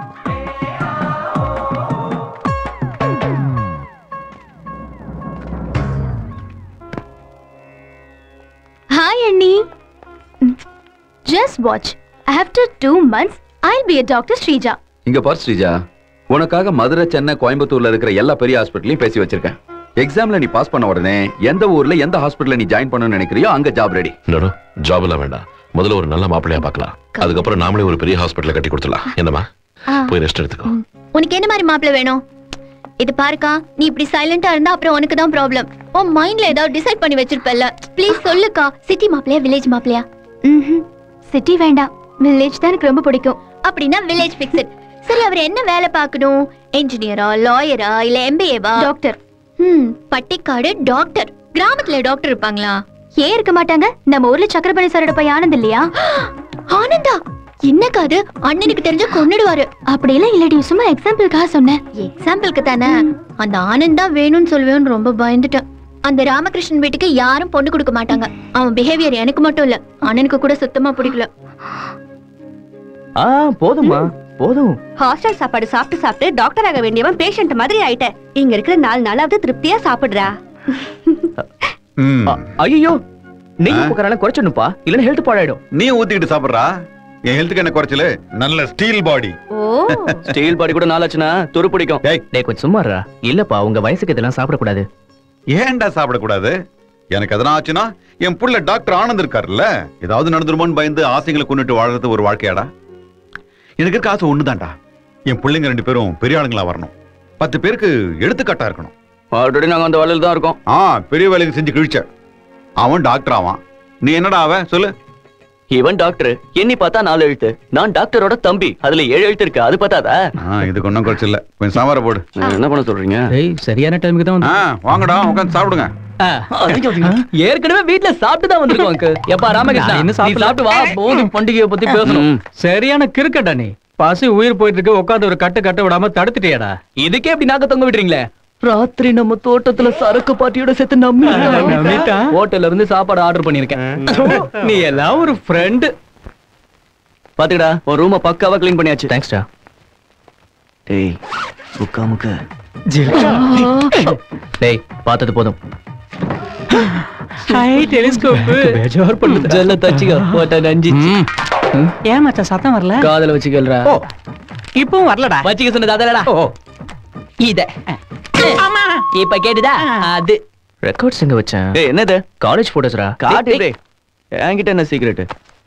ஹாய் அண்ணி just watch after two months I'll be a doctor Sreeja இங்க பார் ஸ்ரீஜா உனக்காக மதுரை சென்னை கோயம்புத்தூர்ல இருக்கிற எல்லா பெரிய ஹாஸ்பிட்டலையும் பேசி வச்சிருக்கேன் எக்ஸாம்ல நீ பாஸ் பண்ண உடனே எந்த ஊர்ல எந்த ஹாஸ்பிட்டல்ல நீ ஜாயின் பண்ணணும்னு நினைக்கிறியோ அங்க ஜாப் ரெடி நோ ஜாப் எல்லாம் வேண்டாம் முதல்ல ஒரு நல்ல மாப்பிள்ளையா பார்க்கலாம் அதுக்கப்புறம் நாமளே ஒரு பெரிய ஹாஸ்பிட்டல கட்டி கொடுத்துடலாம் என்னம்மா ஆ. போய் ரெஸ்ட் எடுத்துக்கோ உனக்கு என்ன மாதிரி மாப்பிள்ளை வேணும் இது பாருக்கா நீ இப்படி சைலண்டா இருந்தா அப்புறம் உனக்கு தான் ப்ராப்ளம் உன் மைண்ட்ல ஏதாவது டிசைட் பண்ணி வச்சிருப்பல்ல ப்ளீஸ் சொல்லுக்கா சிட்டி மாப்பிளையா வில்லேஜ் மாப்பிளையா சிட்டி வேண்டாம் வில்லேஜ் தான் எனக்கு ரொம்ப பிடிக்கும் அப்படின்னா வில்லேஜ் ஃபிக்ஸட் சரி அவர் என்ன வேலை பார்க்கணும் இன்ஜினியரா லாயரா இல்ல எம்பிஏவா டாக்டர் ம் பட்டிக்காடு டாக்டர் கிராமத்துல டாக்டர் இருப்பாங்களா ஏன் இருக்க மாட்டாங்க நம்ம ஊர்ல சக்கரபாணி சாரோட பையன் ஆனந்த் இல்லையா ஆனந்தா என்னக்கா அது அண்ணனுக்கு தெரிஞ்ச கொன்னுடுவாரு அப்படியெல்லாம் இல்லடி சும்மா எக்ஸாம்பிளுக்காக சொன்னேன் எக்ஸாம்பிளுக்கு தானே அந்த ஆனந்த் தான் வேணும்னு சொல்லுவேன்னு ரொம்ப பயந்துட்டேன் அந்த ராமகிருஷ்ணன் வீட்டுக்கு யாரும் பொண்ணு கொடுக்க மாட்டாங்க அவன் பிஹேவியர் எனக்கு மட்டும் இல்ல அண்ணனுக்கு கூட சுத்தமா பிடிக்கல ஆ போதுமா போதும் ஹாஸ்டல் சாப்பாடு சாப்பிட்டு சாப்பிட்டு டாக்டர் ஆக வேண்டியவன் பேஷண்ட் மாதிரி ஆயிட்ட இங்க இருக்கிற நாலு நாளாவது திருப்தியா சாப்பிடுறா ஐயோ நெய் உட்காரால குறைச்சிடணும்ப்பா இல்லைன்னா ஹெல்த் பாழாயிடும் நீ ஊத்திக்கிட்டு சாப்பிடுறா என் ஹெல்த்துக்கு என்ன குறைச்சல நல்ல ஸ்டீல் பாடி ஸ்டீல் பாடி கூட நாளாச்சுன்னா துரு பிடிக்கும் டேய் கொஞ்சம் சும்மாறா இல்லப்பா உங்க வயசுக்கு இதெல்லாம் சாப்பிடக்கூடாது ஏன்டா சாப்பிடக்கூடாது எனக்கு எதனா ஆச்சுன்னா என் புள்ள டாக்டர் ஆனந்த் இருக்காருல்ல ஏதாவது நடந்துருமோன்னு பயந்து ஆசைகளை கொண்டுட்டு வாழறது ஒரு வாழ்க்கையாடா எனக்கு இருக்க ஆசை ஒண்ணுதான்டா என் பிள்ளைங்க ரெண்டு பேரும் பெரிய ஆளுங்களா வரணும் பத்து பேருக்கு எடுத்துக்காட்டா இருக்கணும் ஆல்ரெடி நாங்க அந்த வேலையில தான் இருக்கோம் ஆ பெரிய வேலைக்கு செஞ்சு கிழிச்ச அவன் டாக்டர் ஆவான் நீ என்னடா அவன் சொல்லு இவன் டாக்டர் எண்ணி பார்த்தா நாலு எழுத்து நான் டாக்டரோட தம்பி அதுல ஏழு எழுத்து இருக்கு அது பார்த்தாதா ஆ இதுக்கு ஒன்றும் குறைச்சு இல்ல கொஞ்சம் சாம்பார போடு என்ன பண்ண சொல்றீங்க ஏய் சரியான டைமுக்கு தான் ஆ வாங்கடா உட்காந்து சாப்பிடுங்க ஏற்கனவே வீட்ல சாப்பிட்டு தான் வந்திருக்கோம் அங்கிள் எப்பா ராமகிருஷ்ணா நான் இன்னும் நீ சாப்பிடல. சாப்பிட்டு வா போதும் பண்டிகையை பத்தி பேசணும் சரியான கிறுக்கட்டா நீ பசி உயிர் போயிட்டு இருக்கு உட்காந்து ஒரு கட்டு கட்ட விடாம தடுத்துட்டியாடா இதுக்கே இப்படி நாக்க தொங்க விடுறீங்களே ராத்திரி நம்ம தோட்டத்துல சரக்கு பாட்டியோட சேர்த்து நம்பி நம்பிட்டா? ஹோட்டல்ல இருந்து சாப்பாடு ஆர்டர் பண்ணிருக்கேன் நீ எல்லாம் ஒரு ஃப்ரெண்டு பாத்துக்கடா ஒரு ரூம பக்காவா க்ளீன் பண்ணியாச்சு தேங்க்ஸ்டா டேய் புக்கா முக்க டேய் பார்த்தது போதும் ஹை டெலிஸ்கோப் பேஜார் பண்ணுது ஜல்ல தச்சிக்கோ போட்ட நஞ்சி ஏன் மச்சான் சத்தம் வரல காதல வச்சுக்கல்றா ஓ இப்பவும் வரலடா வச்சுக்க சொன்னது அதலடா இத ஆமா இப்ப கேட்டுதா அது ரெக்கார்ட்ஸ் எங்க வச்சேன் டேய் என்னது காலேஜ் போட்டோஸ்ரா காட்டு டேய் என்கிட்ட என்ன சீக்ரெட்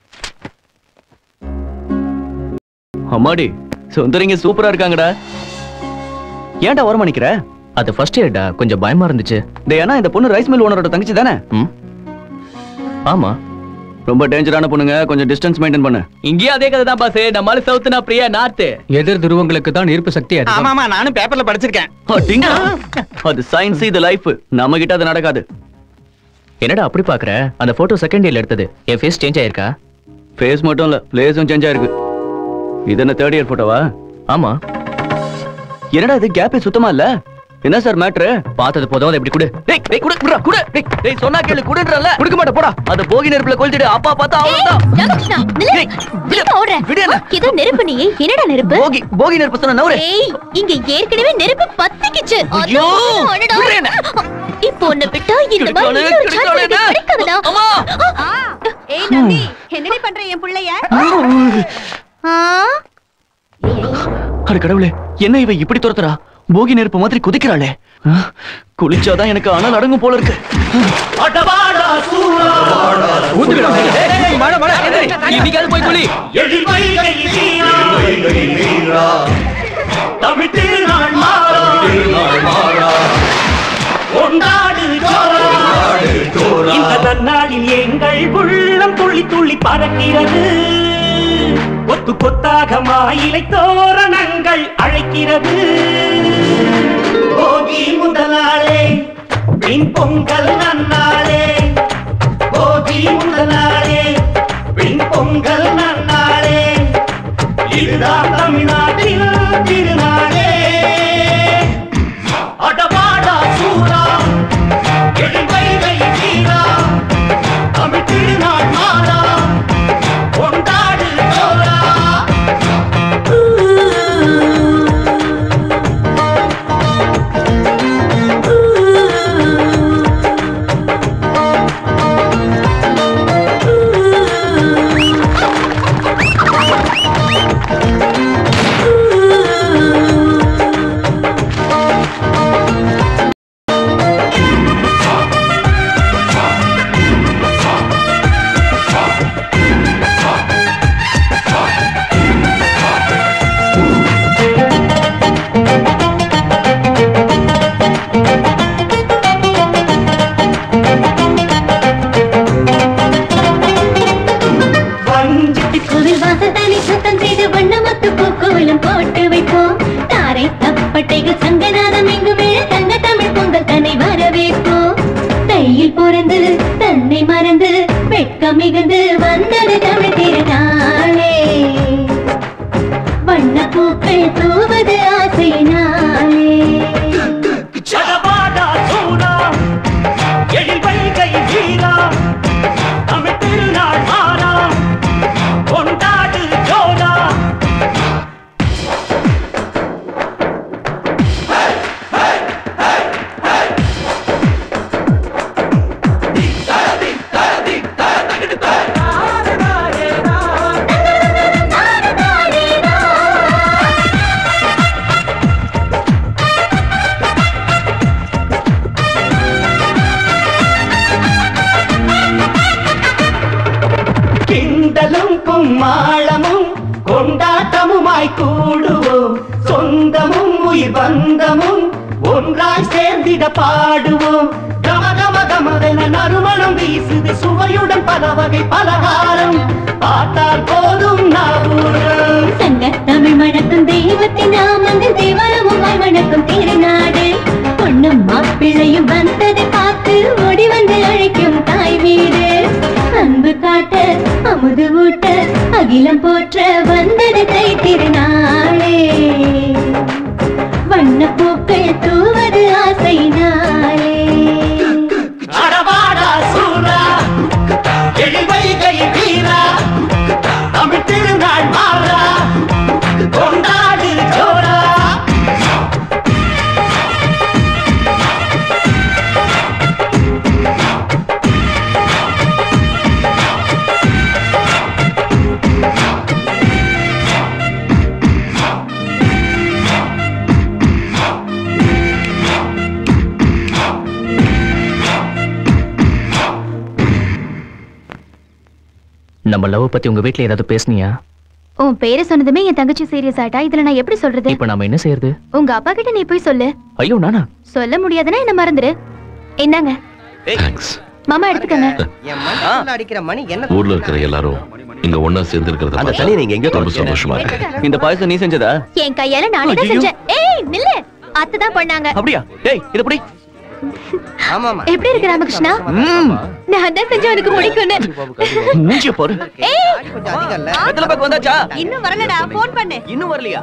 அம்மாடி சுந்தரிங்க சூப்பரா இருக்காங்கடா ஏன்டா ஓரமா நிக்கிற அது ஃபர்ஸ்ட் இயர்டா கொஞ்சம் பயமா இருந்துச்சு டேய் அண்ணா இந்த பொண்ணு ரைஸ் மில் ஓனரோட தங்கச்சி தானே ம் ஆமா ரொம்ப டேஞ்சரான பொண்ணுங்க கொஞ்சம் டிஸ்டன்ஸ் மெயின்டைன் பண்ணு இங்கேயும் அதே கதை தான் பாஸ் நம்மால சவுத்துனா பிரியா நார்த்து எதிர் துருவங்களுக்கு தான் ஈர்ப்பு சக்தி ஆமா அதிகம் ஆமா நானும் பேப்பர்ல படிச்சிருக்கேன் அடிங்க. அது சயின்ஸ் இது லைஃப் நம்ம கிட்ட அது நடக்காது என்னடா அப்படி பாக்குற அந்த போட்டோ செகண்ட் இயர்ல எடுத்தது என் ஃபேஸ் சேஞ்ச் ஆயிருக்கா ஃபேஸ் மட்டும் இல்ல பிளேஸும் சேஞ்ச் ஆயிருக்கு இது என்ன தேர்ட் இயர் போட்டோவா ஆமா என்னடா இது கேப்பே சுத்தமா இல்ல என்ன சார் மேட்ரு பார்த்தது போதும் அதை இப்படி கொடு டேய் டேய் குடு குடுடா குடு டேய் டேய் சொன்னா கேளு குடுன்றல குடுக்க மாட்ட போடா அது போகி நெருப்புல கொளுத்திடு அப்பா பார்த்தா அவ்வளவுதான் ராமகிருஷ்ணா, நில்லு. ஏன் ஓடுற? ஏதோ நெருப்பு நீ என்னடா நெருப்பு போகி போகி நெருப்பு சொன்ன நவுரு ஏய் இங்க ஏற்கனவே நெருப்பு பத்திக்கிச்சு ஐயோ, அதான் அடடா. விடுறேன் என்ன? இப்போ உன்னை விட்டா இந்த மாதிரி கிடைக்காது, இன்னொரு chance கிடைக்காது எனக்கு கிடைக்காதுடா. ஏய் நந்தி என்னடி பண்ற என் புள்ளைய ஆ? அட கடவுளே என்ன இவ இப்படி துரத்துறா போகி நெருப்பு மாதிரி குதிக்கிறாளே ஆ, குளிச்சாதான் எனக்கு அனல் அடங்கும் போல இருக்கு இன்னைக்காவது போய் குளி இந்த நன்னாளில் எங்கள் உள்ளம் துள்ளி துள்ளி பறக்கிறது கொத்து கொத்தாக மாயிலை தோரணங்கள் அழைக்கிறது போகி முதலாளே பின் பொங்கல் நன்னாளே போகி முதலாளே பின் பொங்கல் நன்னாளே இதுதான் தமிழ்நாட்டில் திருநாளே அடபாடா சூரா எழுவைகை வீரா தமிழ் திருநாள் மாறா கொண்டாடு தோரா கோவில் வாசத்தானே சுத்தம் செய்து வண்ணமத்து பூக்கோலம் போட்டு வைப்போம் தாரை தப்பட்டைகள் சங்கநாதம் எங்கு விழ தங்க தமிழ் பொங்கல் தன்னை வரவேற்போம் தையில் பிறந்து தன்னை மறந்து வெட்கம் மிகுந்து வந்தது தமிழ் திருநாளே வண்ண பூக்கள் தூவது ஆசையினாலே சடபாடா சூடா எழில் வைகை வீரா தமிழ் திருநாள் மாறா கொண்டாடு ஜோடா கிண்டலும் கும்மாளமும் கொண்டாட்டமுமாய் கூடுவோம் சொந்தமும் உயிர் பந்தமும் ஒன்றாய் சேர்ந்திட பாடுவோம் கம கம கமவென நறுமணம் வீசுது சுவையுடன் பல வகை பலகாரம் பார்த்தால் போதும் நாவூரம் சங்க தமிழ் மணக்கும் தெய்வத்தின் நாமங்கள் தேவரமும் மணக்கும் திருநாடு பொண்ணும் மாப்பிள்ளையும் வந்ததை பார்த்து ஓடி வந்து அழைக்கும் தாய் வீடு அன்பு காட்ட அமுது ஊட்ட அகிலம் போற்ற வந்தது தை திருநாளே வண்ண பூக்கள் தூவது ஆசையினாலே அடவாடா சூரா எழில் வைகை வீரா தமிழ் திருநாள் நம்ம லவ் பத்தி உங்க வீட்ல ஏதாவது பேசுனியா உன் பேரை சொன்னதுமே என் தங்கச்சி சீரியஸ் ஆயிட்டா இதுல நான் எப்படி சொல்றது இப்ப நாம என்ன செய்யறது உங்க அப்பா கிட்ட நீ போய் சொல்லு ஐயோ நானா சொல்ல முடியாதுன்னா என்ன மறந்துரு என்னங்க மாமா எடுத்துக்கங்க என் மண்டைக்குள்ள அடிக்கிற மணி என்ன ஊர்ல இருக்கிற எல்லாரும் இங்க ஒண்ணா சேர்ந்து இருக்கிறத அந்த பார்த்தா தண்ணியை நீங்க எங்கேயோ ரொம்ப தொலைச்சீங்க. சந்தோஷமா இருக்கு இந்த பாயசம் நீ செஞ்சதா என் கையால நானே தான் ஐயையோ. செஞ்சேன் ஏய் நில்லு அத்தை தான் பண்ணாங்க அப்படியா டேய் இது எப்படி ஆமாமா எப்படி இருக்கு ராமகிருஷ்ணா நான் தான் செஞ்சு உனக்கு பிடிக்கும்னு மூஞ்சிய பாரு ஏய் வெத்தலை பாக்கு வந்தாச்சா இன்னும் வரலடா போன் பண்ணு இன்னும் வரலையா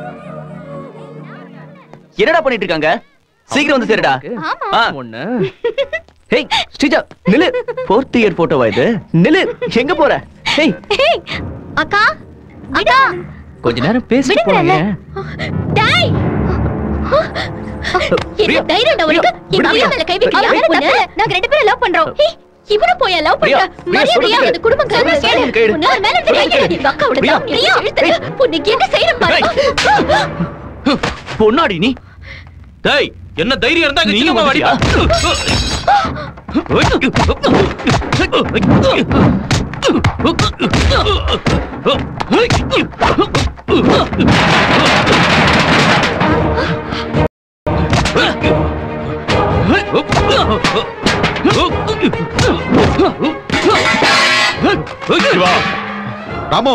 என்னடா பண்ணிட்டு இருக்காங்க சீக்கிரம் வந்து சேருடா ஆ. ஹேய் ஸ்ரீஜா நில்லு ஃபோர்த் இயர் போட்டோவா இது நில்லு எங்க போற ஹேய் ஏய் அக்கா அக்கா கொஞ்ச நேரம் பேசிட்டு விடுங்கறல்ல போங்க டேய் என்ன பிரியா, தைரியம்டா உனக்கு பிரியா, எங்க பிரியா. வீட்டு மேல கை வைக்கிறியா ஐயோ, பொண்ணு நாங்க ரெண்டு பேரும் லவ் பண்றோம் ஏய் இவனும் போய் லவ் பிரியா, பண்ற பிரியா, மரியாதையா சொல்லுங்க. அந்த குடும்பம் கல்வி சொல்லுங்க, கேளு கேளு. உன்னை மேல இருந்து கை எடு. எங்க அக்காவோட பிரியா. தாமியை இழுத்து உனக்கு என்ன செய்யற பாரு பொன்னாடி நீ டேய் என்ன தைரியம் இருந்தா நீ சின்னம்மா வந்துட்டியா? அடிப்பா சிவா ராமு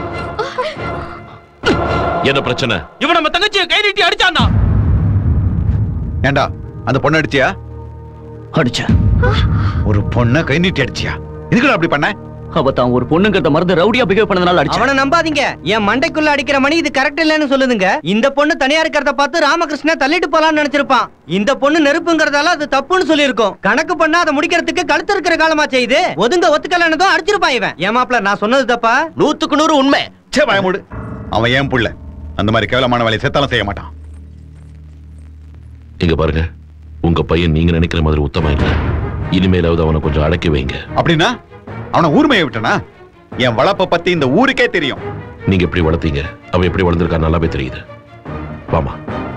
என்ன பிரச்சனை இவன் நம்ம தங்கச்சியை கை நீட்டி அடிச்சான்னா ஏண்டா அந்த பொண்ணு அடிச்சியா அடிச்ச ஒரு பொண்ண கை நீட்டி அடிச்சியா இதுக்கு அப்படி பண்ண அவ தான் ஒரு பொண்ணுங்கிறத மறந்து ரவுடியா பிஹேவ் பண்ணதுனால அடிச்ச அவனை நம்பாதீங்க என் மண்டைக்குள்ள அடிக்கிற மணி இது கரெக்ட் இல்லைன்னு சொல்லுதுங்க இந்த பொண்ணு தனியா இருக்கிறத பார்த்து ராமகிருஷ்ணா தள்ளிட்டு போலாம்னு நினைச்சிருப்பான் இந்த பொண்ணு நெருப்புங்கிறதால அது தப்புன்னு சொல்லியிருக்கோம் கணக்கு பண்ணா அதை முடிக்கிறதுக்கு கழுத்து இருக்கிற காலமா செய்து ஒதுங்க ஒத்துக்கலன்னதும் அடிச்சிருப்பான் இவன் ஏமாப்ல நான் சொன்னது தப்பா நூத்துக்கு நூறு உண்மை சே பயமுடு அவன் ஏன் புள்ள அந்த மாதிரி கேவலமான வேலையை செத்தாலும் செய்ய மாட்டான் இங்க பாருங்க உங்க பையன் நீங்க நினைக்கிற மாதிரி உத்தமா இல்ல இனிமேலாவது அவனை கொஞ்சம் அடக்கி வைங்க அப்படின்னா அவனை ஊர்மையை விட்டனா என் வளப்ப பத்தி இந்த ஊருக்கே தெரியும் நீங்க எப்படி வளர்த்தீங்க அவன் எப்படி வளர்ந்திருக்கா நல்லாவே தெரியுது வாமா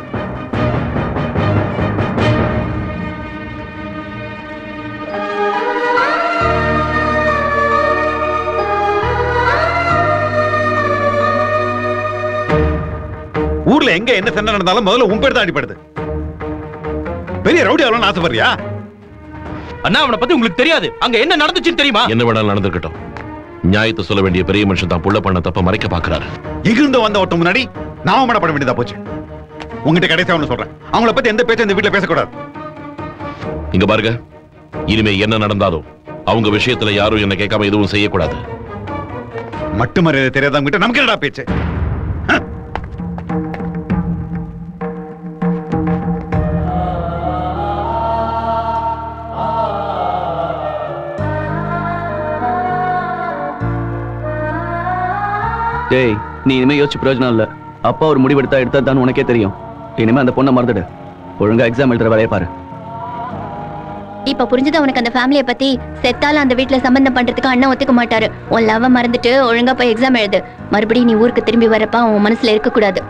ஊர்ல எங்க என்ன சண்டை நடந்தாலும் முதல்ல உன் பேர் தான் அடிப்படுது பெரிய ரவுடி ஆகணும்னு ஆசைப்படுறியா அண்ணா அவனை பத்தி உங்களுக்கு தெரியாது அங்க என்ன நடந்துச்சுன்னு தெரியுமா என்ன வேணாலும் நடந்திருக்கட்டும் நியாயத்தை சொல்ல வேண்டிய பெரிய மனுஷன் தான் புள்ள பண்ண தப்ப மறைக்க பாக்குறாரு எங்கிருந்து வந்த ஒருத்தன் முன்னாடி நான் அவமானப்பட வேண்டியதா போச்சு உங்ககிட்ட கடைசியா ஒண்ணு சொல்றேன் அவங்கள பத்தி எந்த பேச்சும் இந்த வீட்டுல பேசக்கூடாது இங்க பாருங்க இனிமே என்ன நடந்தாலும் அவங்க விஷயத்துல யாரும் என்ன கேட்காம எதுவும் செய்யக்கூடாது மட்டு மரியாதை தெரியாதவங்க கிட்ட நமக்கு என்னடா பேச்சு டேய் நீ இனிமே யோசிச்சு பிரயோஜனம் இல்ல அப்பா ஒரு முடிவெடுத்தா எடுத்தா தான் உனக்கே தெரியும் இனிமே அந்த பொண்ணை மறந்துடு ஒழுங்கா எக்ஸாம் எழுதுற வேலையை பாரு இப்ப புரிஞ்சது உனக்கு அந்த ஃபேமிலிய பத்தி செத்தால அந்த வீட்ல சம்பந்தம் பண்றதுக்கு அண்ணன் ஒத்துக்க மாட்டாரு உன் லவ் மறந்துட்டு ஒழுங்கா போய் எக்ஸாம் எழுது மறுபடியும் நீ ஊருக்கு திரும்பி வரப்ப உன் மனசுல இருக்க கூடாது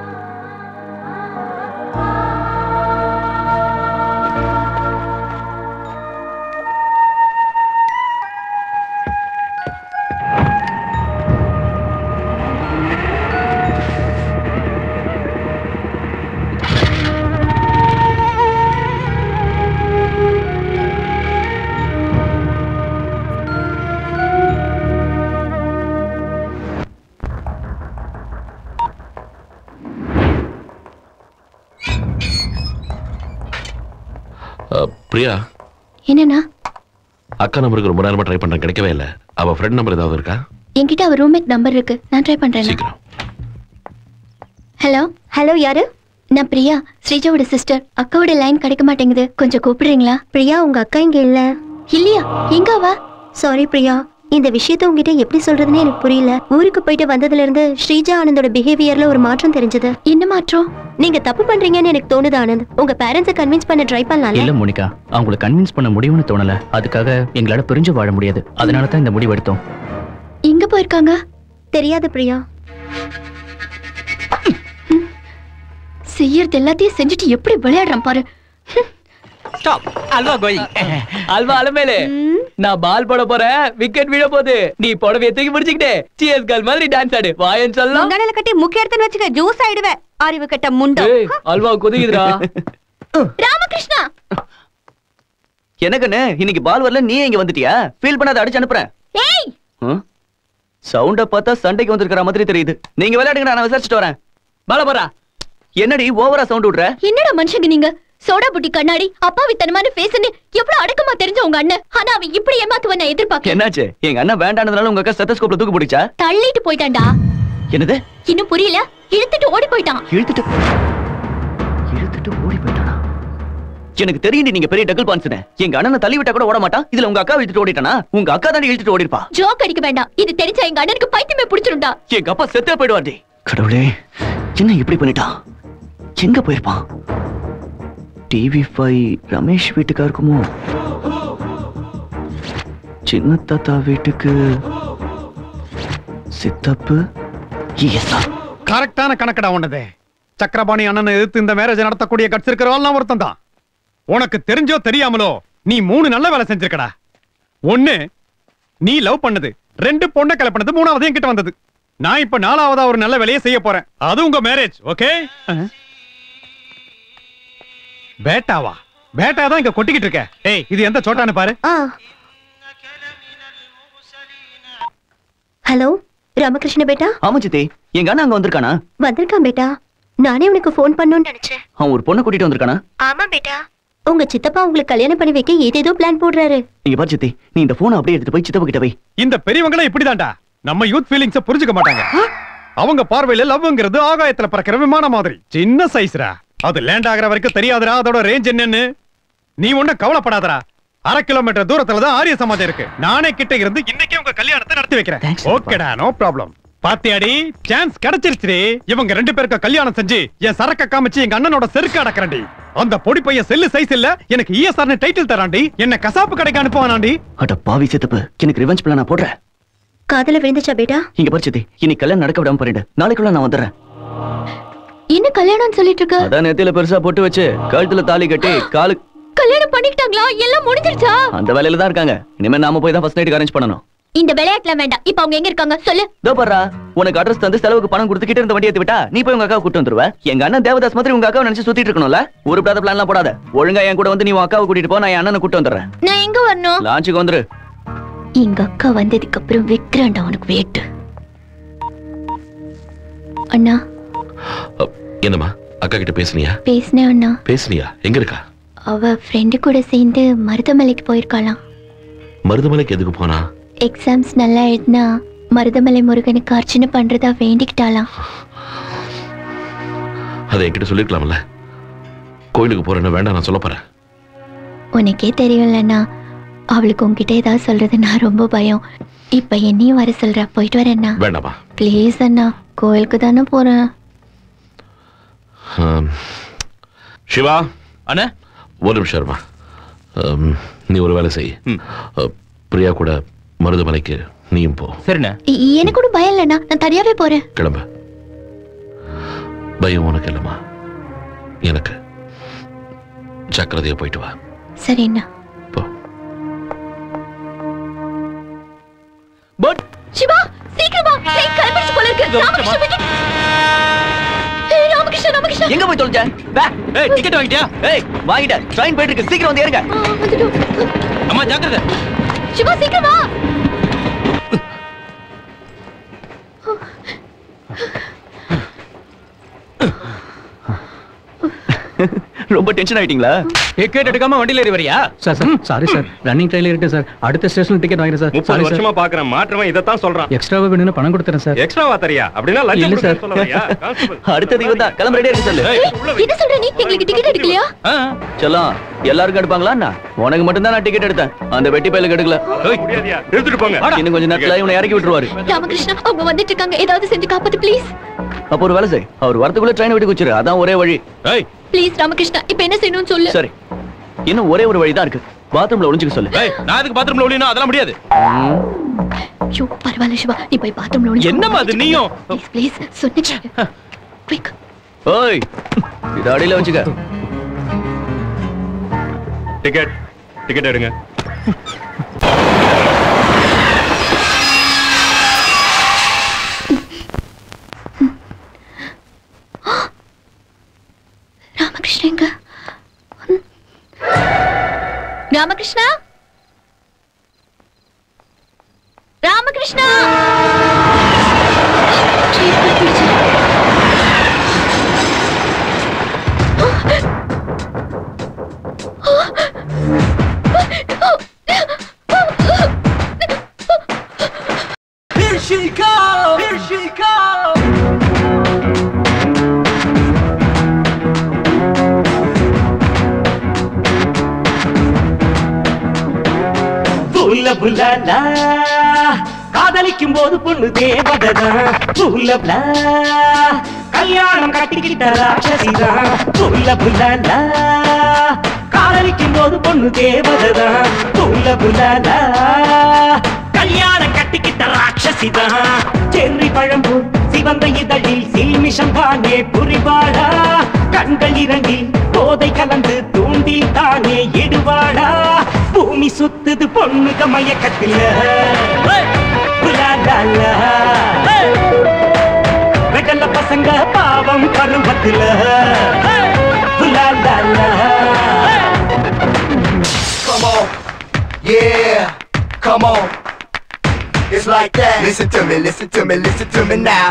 அஹ், பிரியா என்னன்னா அக்கா நம்பருக்கு ரொம்ப நேரமா ட்ரை பண்றேன் கிடைக்கவே இல்ல அவ ஃப்ரெண்ட் நம்பர் ஏதாவது இருக்கா என்கிட்ட அவர் ரூம்மேட் நம்பர் இருக்கு நான் ட்ரை பண்றேன் ஹலோ ஹலோ யாரு நான் பிரியா ஸ்ரீஜாவோட சிஸ்டர் அக்காவோட லைன் கிடைக்க மாட்டேங்குது கொஞ்சம் கூப்பிடுறீங்களா பிரியா உங்க அக்கா இங்க இல்ல இல்லையா எங்க அவ சாரி பிரியா இந்த விஷயத்த உங்ககிட்ட எப்படி சொல்றதுன்னு எனக்கு புரியல ஊருக்கு போயிட்டு வந்ததுல இருந்து ஸ்ரீஜா ஆனந்தோட பிஹேவியர்ல ஒரு மாற்றம் தெரிஞ்சது என்ன மாற்றம் நீங்க தப்பு பண்றீங்கன்னு எனக்கு தோணுது ஆனந்த் உங்க பேரண்ட்ஸை கன்வின்ஸ் பண்ண ட்ரை இல்ல பண்ணலாம்ல மோனிகா அவங்கள கன்வின்ஸ் பண்ண முடியும்னு தோணல அதுக்காக எங்களால பிரிஞ்சு வாழ முடியாது அதனால தான் இந்த முடிவு எடுத்தோம் எங்க போயிருக்காங்க தெரியாது பிரியா செய்யறது எல்லாத்தையும் செஞ்சுட்டு எப்படி விளையாடுறான் பாரு ஹம். ஸ்டாப் அல்வா கோயிங் அல்வா அலமேலு நான் பால் போட போறேன் விக்கெட் விழ போகுது நீ புடவைய தூக்கி பிடிச்சிக்கிட்டே சிஎஸ் கேர்ள் மாதிரி டான்ஸ் ஆடு வாயன் சொல்லலாம் முந்தானையில கட்டி முக்கிய எடுத்துன்னு வச்சுக்க ஜூஸ் ஆயிடுவேன் அறிவு கட்ட முண்டம் ஏய், அல்வா கொதிக்குதுடா ராமகிருஷ்ணா எனக்குன்னு இன்னைக்கு பால் வரல நீ இங்க வந்துட்டியா ஃபீல் பண்ணாத அடிச்சு அனுப்புறேன் ஏய் சவுண்ட பார்த்தா சண்டைக்கு வந்திருக்கிற மாதிரி தெரியுது நீங்க விளையாடுங்க நான் விசாரிச்சுட்டு வரேன் பால போறா என்னடி ஓவரா சவுண்ட் விடுற என்னடா மனுஷங்க நீங்க சோடா புட்டி கண்ணாடி அப்பாவித்தனமான ஃபேஸ்னு எவ்வளவு அடக்கமா தெரிஞ்ச உங்க அண்ணன் ஆனா அவன் இப்படி ஏமாத்துவ நான் எதிர்பார்க்கல என்னாச்சு எங்க அண்ணன் வேண்டானதுனால உங்க அக்கா ஸ்டெத்தஸ்கோப்ல தூக்கு பிடிச்சா தள்ளிட்டு போயிட்டான்டா என்னது இன்னும் புரியல இழுத்துட்டு ஓடி போயிட்டான் இழுத்துட்டு இழுத்துட்டு ஓடி போயிட்டானா எனக்கு தெரியும் நீங்க பெரிய டக்கல் பான்ஸ்னு எங்க அண்ணனை தள்ளி விட்டா கூட ஓட மாட்டான் இதுல உங்க அக்கா இழுத்துட்டு ஓடிட்டானா உங்க அக்கா தானே இழுத்துட்டு ஓடிருப்பா ஜோக் அடிக்க வேண்டாம் இது தெரிஞ்சா எங்க அண்ணனுக்கு பைத்தியமே பிடிச்சிருண்டா எங்க அப்பா செத்தே போயிடுவாண்டி கடவுளே என்ன இப்படி பண்ணிட்டான் எங்க போயிருப்பான் டிவி ஃபைவ் ரமேஷ் வீட்டுக்கா இருக்குமோ சின்ன தாத்தா வீட்டுக்கு சித்தப்பு எஸ் கரெக்டான கணக்கடா உன்னது சக்கரபாணி அண்ணனை எதிர்த்து இந்த மேரேஜ் நடத்தக்கூடிய கட்ஸ் இருக்கிறவெல்லாம் ஒருத்தன் தான் உனக்கு தெரிஞ்சோ தெரியாமலோ நீ மூணு நல்ல வேலை செஞ்சிருக்கடா ஒண்ணு நீ லவ் பண்ணது ரெண்டு பொண்ணை கலப்பினது மூணாவது என்கிட்ட வந்தது நான் இப்ப நாலாவதா ஒரு நல்ல வேலையை செய்ய போறேன் அது உங்க மேரேஜ் ஓகே பேட்டாவா பேட்டா தான் இங்க கொட்டிக்கிட்டு இருக்க ஏய் இது எந்த சோட்டான்னு பாரு ஹலோ ராமகிருஷ்ண பேட்டா ஆமா சித்தி எங்க அண்ணன் அங்க வந்திருக்கானா வந்திருக்கான் பேட்டா நானே உனக்கு ஃபோன் பண்ணணும்னு நினைச்சேன் அவன் ஒரு பொண்ணை கூட்டிட்டு வந்திருக்கானா ஆமா பேட்டா உங்க சித்தப்பா உங்களுக்கு கல்யாணம் பண்ணி வைக்க ஏதேதோ பிளான் போடுறாரு இங்க பாரு சித்தி நீ இந்த போனை அப்படியே எடுத்துட்டு போய் சித்தப்பா கிட்ட வை இந்த பெரியவங்களே இப்படிதான்டா நம்ம யூத் ஃபீலிங்ஸ புரிஞ்சுக்க மாட்டாங்க அவங்க பார்வையில லவ்ங்கிறது ஆகாயத்துல பறக்கிற விமானம் மாதிரி சின்ன சைஸ்ரா அது லேண்ட் ஆகுற வரைக்கும் தெரியாதுடா அதோட ரேஞ்ச் என்னன்னு நீ ஒண்ணும் கவலைப்படாதடா அரை கிலோமீட்டர் தூரத்துல தான் ஆரிய சமாஜம் இருக்கு நானே கிட்ட இருந்து இன்னைக்கே உங்க கல்யாணத்தை நடத்தி வைக்கிறேன் ஓகேடா நோ ப்ராப்ளம் பாத்தியாடி சான்ஸ் கிடைச்சிருச்சு இவங்க ரெண்டு பேருக்கு கல்யாணம் செஞ்சு என் சரக்க காமிச்சு எங்க அண்ணனோட செருக்க அடக்கறண்டி அந்த பொடி பையன் செல்லு சைஸ் இல்ல எனக்கு இஎஸ்ஆர்னு டைட்டில் தராண்டி என்ன கசாப்பு கடைக்கு அனுப்புவானாண்டி அட பாவி சித்தப்பு எனக்கு ரிவெஞ்ச் பிளான் நான் போடுறேன் காதல விழுந்துச்சா பேட்டா இங்க பாரு சித்தி இன்னைக்கு கல்யாணம் நடக்க விடாம பண்ணிடு நாளைக்குள்ள நான் வந்துடுறேன் என்ன கல்யாணம் சொல்லிட்டு இருக்க அதான் நெத்தியில பெருசா போட்டு வச்சு கழுத்துல தாலி கட்டி காலு கல்யாணம் பண்ணிக்கிட்டாங்களா எல்லாம் முடிஞ்சிருச்சா அந்த வேலையில தான் இருக்காங்க இனிமே நாம போய் தான் ஃபர்ஸ்ட் நைட் அரேஞ்ச் பண்ணணும் இந்த விளையாட்டுல வேண்டாம் இப்ப அவங்க எங்க இருக்காங்க சொல்லு இதோ பாருடா உனக்கு அட்ரஸ் தந்து செலவுக்கு பணம் கொடுத்து கிட்ட இருந்த வண்டி ஏத்தி விட்டா நீ போய் உங்க அக்காவை கூட்டு வந்துருவ எங்க அண்ணன் தேவதாஸ் மாதிரி உங்க அக்காவை நினைச்சு சுத்திட்டு இருக்கணும்ல உருப்படாத பிளான்லாம் போடாத ஒழுங்கா என் கூட வந்து நீ உன் அக்காவை கூட்டிட்டு போ நான் என் அண்ணனை கூட்டு வந்துடுறேன் நான் எங்க வரணும் லான்ச்சுக்கு வந்துரு எங்க அக்கா வந்ததுக்கு அப்புறம் வைக்கிறேன்டா உனக்கு வேட்டு அண்ணா என்னம்மா அக்கா கிட்ட பேசுனியா பேசினேன் அண்ணா பேசுனியா எங்க இருக்கா அவ ஃப்ரெண்டு கூட சேர்ந்து மருதமலைக்கு போயிருக்காளாம் மருதமலைக்கு எதுக்கு போனா எக்ஸாம்ஸ் நல்லா எழுதினா மருதமலை முருகனுக்கு அர்ச்சனை பண்றதா வேண்டிக்கிட்டாளாம் அதை என்கிட்ட சொல்லிருக்கலாம்ல கோயிலுக்கு போறேன்னு வேண்டாம் நான் சொல்ல போறேன் உனக்கே தெரியும்லண்ணா அவளுக்கு உன்கிட்ட ஏதாவது சொல்றது நான் ரொம்ப பயம் இப்ப என்னையும் வர சொல்றா போயிட்டு வரேண்ணா வேண்டாமா ப்ளீஸ் அண்ணா கோயிலுக்கு தானே போறேன் ஆம். சிவா அண்ணா ஒரு நிமிஷம் இருமா ஆம், நீ ஒரு வேலை செய் அ, பிரியா கூட மருதமலைக்கு நீயும் போ சரிண்ணே இ- எனக்கு கூட பயம் இல்லைண்ணா நான் தனியாவே போறேன் கிளம்பு பயம் உனக்கு இல்லைம்மா எனக்கு ஜாக்கிரதையா போயிட்டு வா சரிண்ணா பட் சிவா சீக்கிரமா ட்ரெயின் கிளம்பிடுச்சு போல இருக்கு ராமகிருஷ்ணன் விட்டு ஏய், ராமகிருஷ்ணன் ராமகிருஷ்ணன் எங்க போய் தொலைஞ்ச பே ஏய் டிக்கெட் வாங்கிட்டியா ஏய் வாங்கிட்டேன் ட்ரெயின் போயிட்டு இருக்கு சீக்கிரம் வந்து ஏறுங்க அம்மா ஜாக்கிரதை சிவா சீக்கிரமா ரொம்ப டென்ஷன் ஆயிட்டீங்களா டிக்கெட் எடுக்காம வண்டியில ஏறி வரியா sir sir sorry sir running ட்ரெயின்ல இருக்கு சார் அடுத்த ஸ்டேஷன்ல டிக்கெட் வாங்குறேன் சார் முப்பது வருஷமா பாக்குறேன் மாற்றவன் இதைத்தான் சொல்றான் எக்ஸ்ட்ராவா வேணும்னு பணம் கொடுத்துறேன் சார் எக்ஸ்ட்ராவா தரியா அப்படின்னா இல்ல லஞ்சம் சார். கொடுக்கறேன்னு சொல்ல வரியா? அடுத்தது இவன் தான் கிளம்ப ரெடியா இருக்கு சொல்லு என்ன சொல்ற நீ எங்களுக்கு டிக்கெட் எடுக்கலையா செல்லம் எல்லாருக்கும் எடுப்பாங்களா அண்ணா உனக்கு மட்டும் தான் நான் டிக்கெட் எடுத்தேன் அந்த வெட்டி பையிலுக்கு எடுக்கல எடுத்துட்டு போங்க இன்னும் கொஞ்ச நேரத்துல இவனை இறக்கி விட்டுருவாரு ராமகிருஷ்ணா அவங்க வந்துட்டு இருக்காங்க ஏதாவது செஞ்சு காப்பாத்து ப்ளீஸ் அப்போ ஒரு வேலை செய் அவர் வரதுக்குள்ள ட்ரெயின் விட்டு குச்சிரு அதான் ஒரே வழி ப்ளீஸ் ராமகிருஷ்ணா இப்போ என்ன செய்யணும்னு சொல்லு சரி இன்னும் ஒரே ஒரு வழி தான் இருக்கு பாத்ரூம்ல ஒளிஞ்சுக்க சொல்லு நான் அதுக்கு பாத்ரூம்ல ஒளியணும் அதெல்லாம் முடியாது ஐயோ பரவாயில்ல சிவா நீ போய் பாத்ரூம்ல ஒளிஞ்சு என்னம்மா அது நீயும் ப்ளீஸ் ப்ளீஸ் சொன்ன குயிக் ஓய் இது அடியில வச்சுக்க டிக்கெட் டிக்கெட் எடுங்க ராமகிருஷ்ணங்க Ramakrishna Ramakrishna Here she comes! Here she comes! புல்ல புல்லா காதலிக்கும் போது பொண்ணு தேவததான் புல்ல புல்லா கல்யாணம் கட்டிக்கிட்ட ராட்சசிதான் புல்ல புல்லா காதலிக்கும் போது பொண்ணு தேவததான் புல்ல புல்லா கல்யாணம் கட்டிக்கிட்ட ராட்சசிதான் செர்ரி பழம்பு சிவந்த இதழில் சில்மிஷம் தானே புரிவாடா கண்கள் இரண்டில் போதை கலந்து தூண்டில் தானே எடுவாடா பூமி சுத்துது பொண்ணுக மயக்கத்தில் உலாலாலா. வெடல பசங்க பாவம் பருவத்தில் உலாலாலா. Come on, yeah, come on. It's like that. Listen to me, listen to me, listen to me now.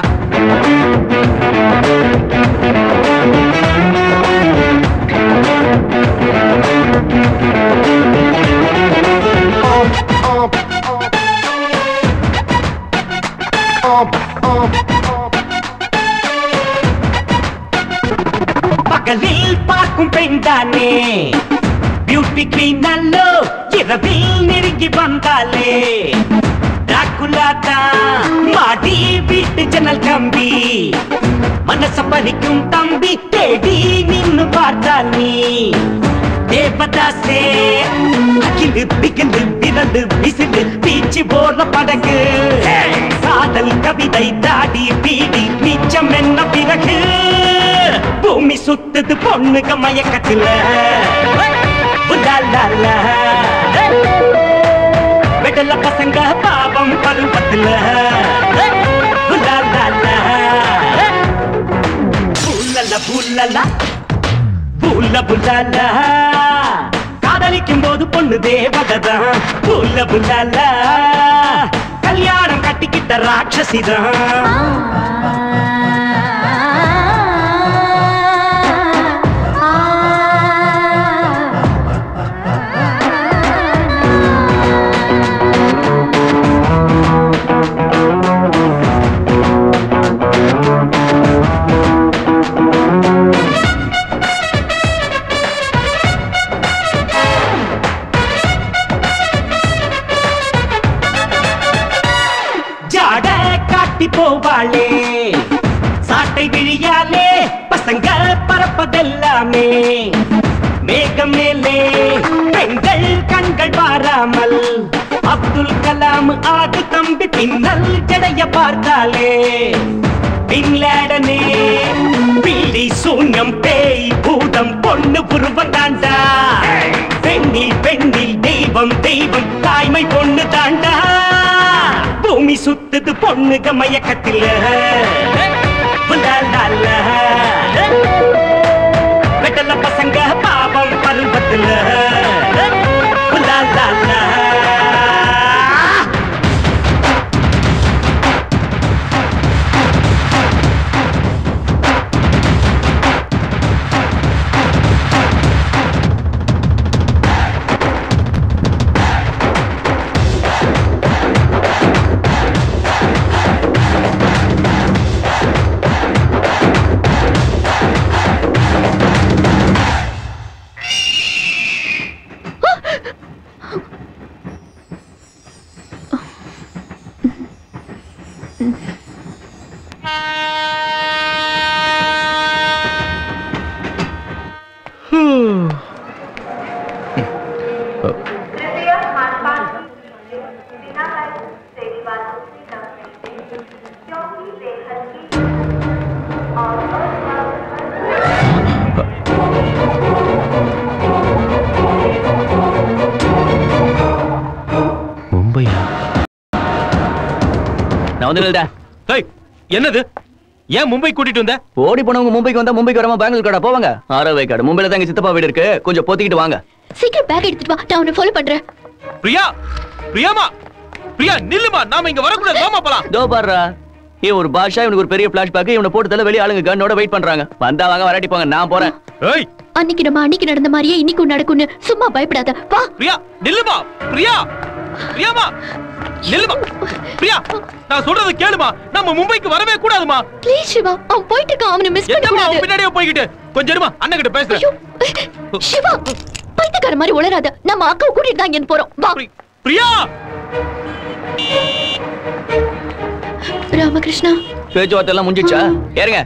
பகலில் பார்க்கும் பெண் தானே பியூட்டி குவீன் நல்லோ இரவில் நெருங்கி வந்தாலே டிராகுலா தான் மாடி வீட்டு ஜன்னல் கம்பி மனச பறிக்கும் தம்பி தேடி நின்னு பார்த்தால் நீ தேவதாசே அகிலு பிகிலு விரண்டு விசிலு பீச்சு போல படகு காதல் கவிதை தாடி பீடி மிச்சம் என்ன பிறகு பூமி சுத்துது பொண்ணுக மயக்கத்துல உலாலாலா. வெடல பசங்க பாவம் பருவத்துல உலாலாலா. புல்லல புல்லல புல்ல புல்லல காதலிக்கும் போது பொண்ணு தேவததான் புல்ல புல்லல கல்யாணம் கட்டிக்கிட்ட ராட்சசிதான் ஜாட காட்டி போவாளே சாட்டை விழியாலே பசங்க பறப்பதெல்லாமே மேகம் மேலே பெண்கள் கண்கள் பாராமல் அப்துல் கலாம் ஆடு தம்பி பின்னல் ஜடைய பார்த்தாலே பின்லேடனே பீடி சூன்யம் பேய் பூதம் பொண்ணு புருவம் தாண்டா பெண்ணில் பெண்ணில் தெய்வம் தெய்வம் தாய்மை பொண்ணு தாண்டா பூமி சுத்துது பொண்ணுக மயக்கத்தில் வெட்டல பசங்க பாவம் பருவத்தில் நான் வந்து நில்டா ஏய் என்னது ஏன் மும்பை கூட்டிட்டு வந்த ஓடி போனவங்க மும்பைக்கு வந்தா மும்பைக்கு வராம பெங்களூர் கடை போவாங்க ஆரவை கடை மும்பைல தான் எங்க சித்தப்பா வீடு இருக்கு கொஞ்சம் பொத்திக்கிட்டு வாங்க சீக்கிரம் பேக் எடுத்துட்டு வா நான் உன்னை ஃபாலோ பண்றேன் பிரியா பிரியாமா பிரியா நில்லுமா நாம இங்க வரக்கூடாது வாமா போலாம் தோ பாருடா ஏ ஒரு பாஷா இவனுக்கு ஒரு பெரிய பிளாஷ் பேக் இவனை போட்டு தள்ள வெளிய ஆளுங்க கண்ணோட வெயிட் பண்றாங்க வந்தா வாங்க வராட்டி போங்க நான் போறேன் ஏய் அன்னைக்கு நம்ம அன்னைக்கு நடந்த மாதிரியே இன்னைக்கும் நடக்கும்னு சும்மா பயப்படாத வா பிரியா நில்லுமா பிரியா பிரியாமா நில்லுமா பிரியா நான் சொல்றது கேளுமா நம்ம மும்பைக்கு வரவே கூடாதுமா ப்ளீஸ் சிவா அவன் போயிட்டு இருக்கான் அவனை மிஸ் பண்ண என்னம்மா அவன் கூடாது பின்னாடியே போய்கிட்டு கொஞ்சம் இருமா அண்ணன் கிட்ட பேசுறேன் சிவா பைத்தியக்கார மாதிரி உளராத நம்ம அக்காவை கூட்டிட்டு தான் இங்க போறோம் வா பிரியா ராமகிருஷ்ணா பேச்சுவார்த்தை எல்லாம் முடிஞ்சிச்சா ஏறுங்க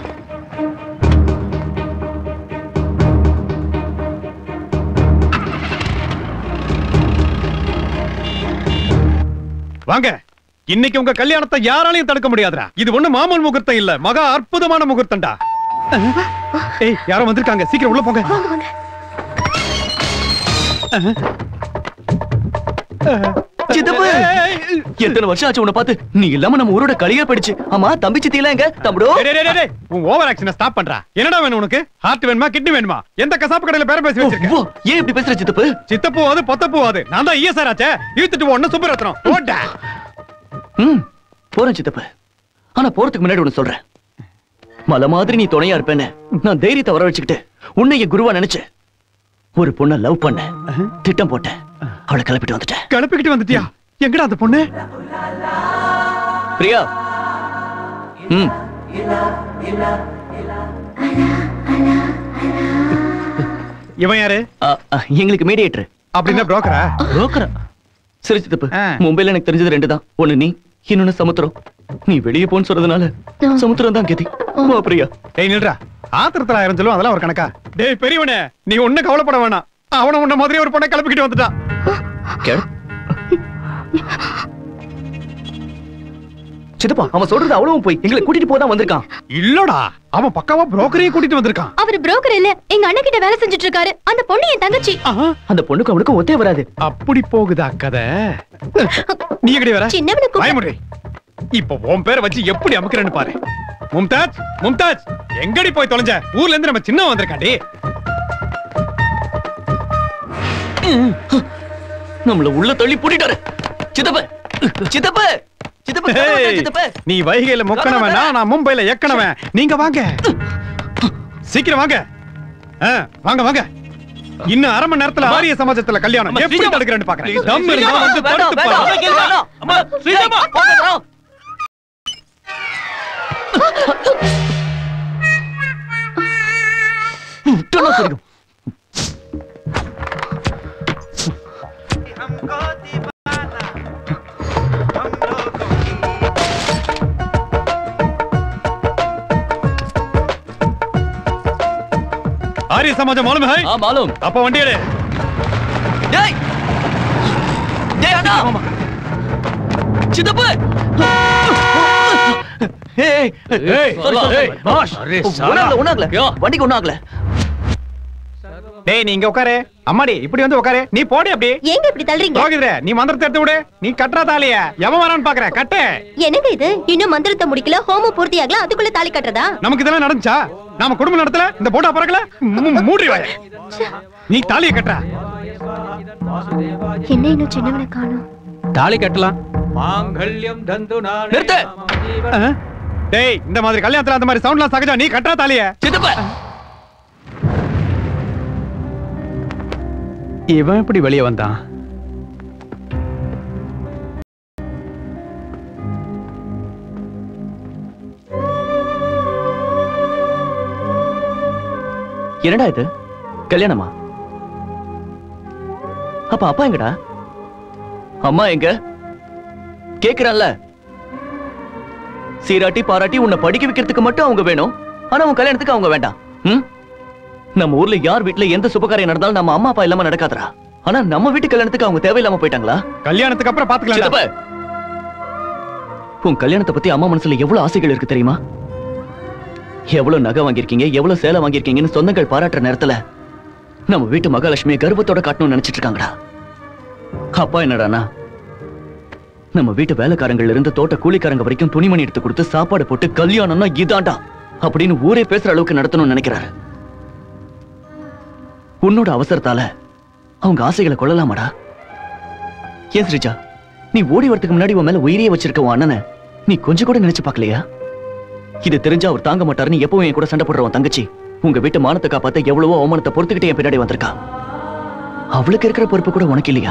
வாங்க இன்னைக்கு உங்க கல்யாணத்தை யாராலையும் தடுக்க முடியாதுடா இது ஒண்ணு மாமூல் முகூர்த்தம் இல்ல மகா அற்புதமான முகூர்த்தம்டா ஏய் யாரோ வந்திருக்காங்க சீக்கிரம் உள்ள போங்க சித்தப்பு எத்தனை வருஷம் ஆச்சு உன்னை பார்த்து நீ இல்லாம நம்ம ஊரோட களியே போயிடுச்சு ஆமா தம்பி சித்திலாம் எங்க தம்படோ டேய், டேய், டேய், டேய், உன் ஓவர் ஆக்ஷனை ஸ்டாப் பண்றா என்னடா வேணும் உனக்கு ஹார்ட் வேணுமா கிட்னி வேணுமா எந்த கசாப்பு கடையில பேர பேசி வச்சிருக்க ஏன் இப்படி பேசுற சித்தப்பு சித்தப்பு அது பொத்தப்பு அது நான் தான் ஈஎஸ்ஆர் ஆச்சே இழுத்துட்டு ஒண்ணு சுப்பரத்னம் ஓட்டா ம் போறேன் சித்தப்பு ஆனா போறதுக்கு முன்னாடி ஒண்ணு சொல்றேன் மலை மாதிரி நீ துணையா இருப்பேன்னு நான் தைரியத்தை வர வச்சுக்கிட்டு உன்னை என் குருவா நினைச்சு ஒரு பொண்ணை லவ் பண்ண திட்டம் போட்டேன் அவளை கிளப்பிட்டு வந்துட்டேன் கிளப்பிக்கிட்டு வந்துட்டியா எங்கடா அந்த பொண்ணு பிரியா ம் இவன் யாரு எங்களுக்கு மீடியேட்டர் அப்படின்னா புரோக்கரா புரோக்கரா சரி சித்தப்பு மும்பைல எனக்கு தெரிஞ்சது ரெண்டு தான் ஒண்ணு நீ இன்னொன்னு சமுத்திரம் நீ வெளியே போன்னு சொல்றதுனால சமுத்திரம் தான் கதி வா பிரியா டேய் நில்றா ஆத்திரத்துல ஆயிரம் சொல்லுவோம் அதெல்லாம் ஒரு கணக்கா டேய் பெரியவனே நீ ஒண்ணு கவலைப்பட வேணாம் அவன உன்ன மாதிரி ஒரு பொண்ணை கிளப்பிக்கிட்டு வந்துட்டான் சித்தப்பா அவன் சொல்றது அவ்வளவும் போய் எங்களை கூட்டிட்டு போதான் வந்திருக்கான் இல்லடா அவன் பக்காவா புரோக்கரையே கூட்டிட்டு வந்திருக்கான் அவர் புரோக்கர் இல்ல எங்க அண்ணன் கிட்ட வேலை செஞ்சுட்டு இருக்காரு அந்த பொண்ணு என் தங்கச்சி அந்த பொண்ணுக்கு அவனுக்கு ஒத்தே வராது அப்படி போகுதா கதை நீ எங்கடி வர சின்னவனுக்கு வாய முடி இப்ப உன் பேரை வச்சு எப்படி அமுக்குறேன்னு பாரு மும்தாஜ் மும்தாஜ் எங்கடி போய் தொலைஞ்ச ஊர்ல இருந்து நம்ம சின்ன வந்திருக்காண்டி நம்மள உள்ள தள்ளி பூட்டிட்டாரு சித்தப்ப சித்தப்ப சித்தப்ப ஏய், சித்தப்ப நீ வைகையில முக்கணவன் நான் மும்பைல எக்கணவன் நீங்க வாங்க சீக்கிரம் வாங்க ஆ, வாங்க வாங்க இன்னும் அரை மணி நேரத்துல ஆரிய சமாஜத்துல கல்யாணம் அம்மா, எப்படி ஸ்ரீஜா. தடுக்கிறேன்னு பாக்குறேன் Please, தம் ஸ்ரீஜா, இருந்தா வந்து வேண்டாம், தடுத்து வேண்டாம், பாரு. வேண்டாம், வேண்டாம். அம்மா, ஸ்ரீஜாம்மா, போகாத. விட்டனா தெரியும் ஆரிய சமாஜம் மாலும் ஹை हाँ मालूम அப்ப வண்டி எடு டேய் டேய் அண்ணா சித்தப்ப ஏய் ஏய், sorry, sorry, ஏய், sorry. பாஸ், அரே, சாலா. ஒண்ணாகல ஒண்ணாகல வண்டிக்கு ஒண்ணாகல டேய் நீ இங்க உட்காரு அம்மாடி இப்படி வந்து உட்காரு நீ போடி அப்படி ஏங்க இப்படி தள்ளுறீங்க போகுதுரே நீ மந்திரத்தை எடுத்து விடு நீ கட்டுறா தாலிய எவன் வரான்னு பாக்குற கட்டு என்னங்க இது இன்னும் மந்திரத்தை முடிக்கல ஹோமம் பூர்த்தி ஆகல அதுக்குள்ள தாலி கட்டுறதா நமக்கு இதெல்லாம் நடந்துச்சா நாம குடும்ப நடத்தல இந்த போட்டா பறக்கல மூ- மூடி வாய நீ தாலிய கட்டுற என்ன இன்னும் சின்னவனை காணும் தாலி கட்டலாம் மாங்கல்யம் தந்து நிறுத்து ஆ? டேய் இந்த மாதிரி கல்யாணத்துல அந்த மாதிரி சவுண்ட்லாம் சகஜா நீ கட்டுறா தாலிய சித்தப்ப இவன் எப்படி வெளியே வந்தான் என்னடா இது கல்யாணமா அப்ப அப்பா எங்கடா அம்மா எங்க கேக்குறல்ல சீராட்டி பாராட்டி உன்னை படிக்க வைக்கிறதுக்கு மட்டும் அவங்க வேணும் ஆனா உன் கல்யாணத்துக்கு அவங்க வேண்டாம் ம்? நம்ம ஊர்ல யார் வீட்ல எந்த சுபகாரியம் நடந்தாலும் நம்ம அம்மா அப்பா இல்லாம நடக்காதடா ஆனா நம்ம வீட்டு கல்யாணத்துக்கு அவங்க தேவையில்லாம போயிட்டாங்களா கல்யாணத்துக்கு அப்புறம் சித்தப்ப, பாத்துக்கலாம் உன் கல்யாணத்தை பத்தி அம்மா மனசுல எவ்வளவு ஆசைகள் இருக்கு தெரியுமா எவ்வளவு நகை வாங்கியிருக்கீங்க எவ்வளவு சேலை வாங்கியிருக்கீங்கன்னு சொந்தங்கள் பாராட்டுற நேரத்துல நம்ம வீட்டு மகாலட்சுமியை கர்வத்தோட காட்டணும்னு நினைச்சிட்டு இருக்காங்கடா அப்பா என்னடானா நம்ம வீட்டு வேலைக்காரங்கள்ல இருந்து தோட்ட கூலிக்காரங்க வரைக்கும் துணிமணி எடுத்து கொடுத்து சாப்பாடு போட்டு கல்யாணம்னா இதாண்டா அப்படின்னு ஊரே பேசுற அளவுக்கு நடத்தணும்னு நினைக்கிறாரு உன்னோட அவசரத்தால அவங்க ஆசைகளை கொள்ளலாமாடா ஏன் ஸ்ரீஜா நீ ஓடி வரதுக்கு முன்னாடி உன் மேல உயிரியே வச்சிருக்க உன் அண்ணனை நீ கொஞ்சம் கூட நினைச்சு பார்க்கலையா இது தெரிஞ்சா அவர் தாங்க மாட்டாருன்னு எப்பவும் என் கூட சண்டை போடுற உன் தங்கச்சி உங்க வீட்டு மானத்தை காப்பாத்த எவ்வளவோ அவமானத்தை பொறுத்துக்கிட்டு என் பின்னாடி வந்திருக்கா அவளுக்கு இருக்கிற பொறுப்பு கூட உனக்கு இல்லையா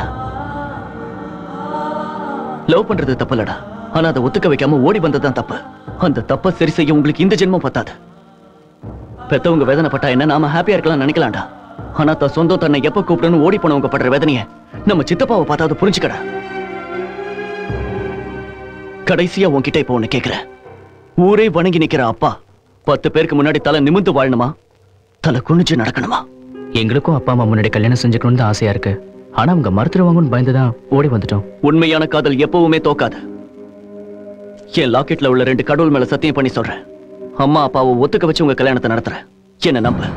லவ் பண்றது தப்பல்லடா ஆனா அதை ஒத்துக்க வைக்காம ஓடி வந்ததுதான் தப்பு அந்த தப்ப சரி செய்ய உங்களுக்கு இந்த ஜென்மம் பத்தாது பெத்தவங்க வேதனைப்பட்டா என்ன நாம ஹாப்பியா இருக்கலாம் நினைக்கலாம்டா ஆனா தன் சொந்தம் தன்னை எப்ப கூப்பிடணும் ஓடி போனவங்க படுற வேதனைய நம்ம சித்தப்பாவை பார்த்தா அதை புரிஞ்சுக்கடா கடைசியா உன்கிட்ட இப்ப ஒண்ணு கேக்குறேன் ஊரே வணங்கி நிக்கிற அப்பா பத்து பேருக்கு முன்னாடி தலை நிமிந்து வாழணுமா தலை குனிஞ்சு நடக்கணுமா எங்களுக்கும் அப்பா அம்மா முன்னாடி கல்யாணம் செஞ்சுக்கணும்னு தான் ஆசையா இருக்கு ஆனா அவங்க மறுத்துருவாங்கன்னு பயந்துதான் ஓடி வந்துட்டோம் உண்மையான காதல் எப்பவுமே தோக்காது என் லாக்கெட்ல உள்ள ரெண்டு கடவுள் மேல சத்தியம் பண்ணி சொல்றேன் அம்மா அப்பாவை ஒத்துக்க வச்சு உங்க கல்யாணத்தை நடத்துறேன் என்ன நம்ப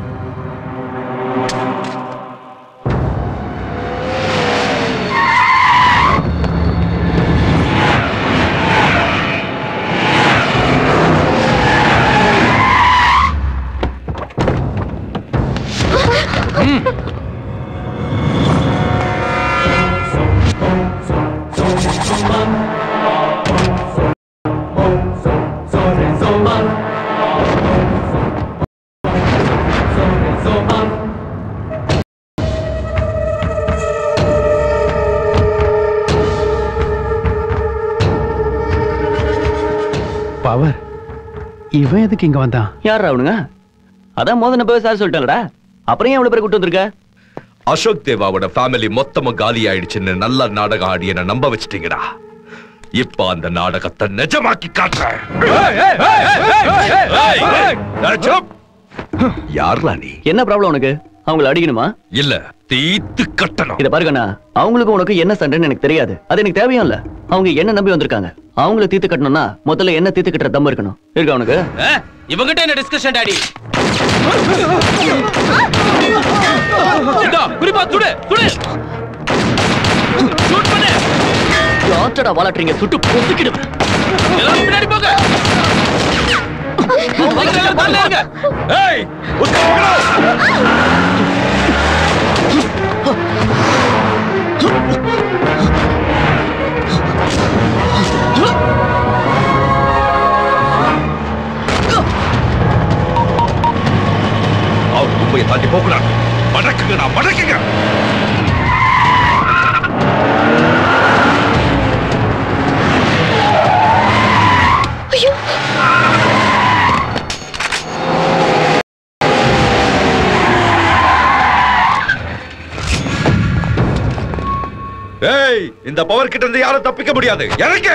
பவர் இவன் எதுக்கு இங்க வந்தான் யார் அவனுங்க அதான் மோதன போய் சார் சொல்லிட்டாங்கடா அப்புறம் ஏன் அவ்வளவு பேர் கூட்டு வந்திருக்க அசோக் தேவாவோட ஃபேமிலி மொத்தமா காலி ஆயிடுச்சுன்னு நல்ல நாடகம் ஆடி என்ன நம்ப வச்சிட்டீங்கடா இப்ப அந்த நாடகத்தை நிஜமாக்கி காட்டுறேன் யார்ரா நீ என்ன ப்ராப்ளம் உனக்கு அவங்கள அடிக்கணுமா இல்ல தீத்து கட்டணும் இத பாருங்கண்ணா அவங்களுக்கும் உனக்கு என்ன சண்டைன்னு எனக்கு தெரியாது அது எனக்கு தேவையும் இல்ல அவங்க என்ன நம்பி வந்திருக்காங்க அவங்கள தீத்து கட்டணும்னா முதல்ல என்ன தீத்து கட்டுற தம் இருக்கணும் இருக்கா உனக்கு இவங்கிட்ட என்ன டிஸ்கஷன் டாடி இந்தா, குறிப்பா சுடு சுடு ஷூட் பண்ணு யார்ட்டடா வாலாட்டுறீங்க சுட்டு பொசுக்கிடுவேன் எல்லாரும் பின்னாடி போங்க பக்கத்துல எல்லாரும் பால்ல இருங்க ஏய் அவர் உண்மையை தாண்டி போகக்கூடாது மடக்குங்கடா மடக்குங்க ஐயோ ஏய் இந்த பவர் கிட்ட இருந்து யாரும் தப்பிக்க முடியாது எனக்கு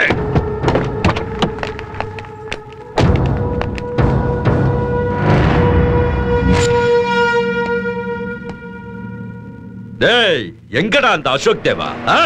டேய் எங்கடா அந்த அசோக் தேவா ஆ?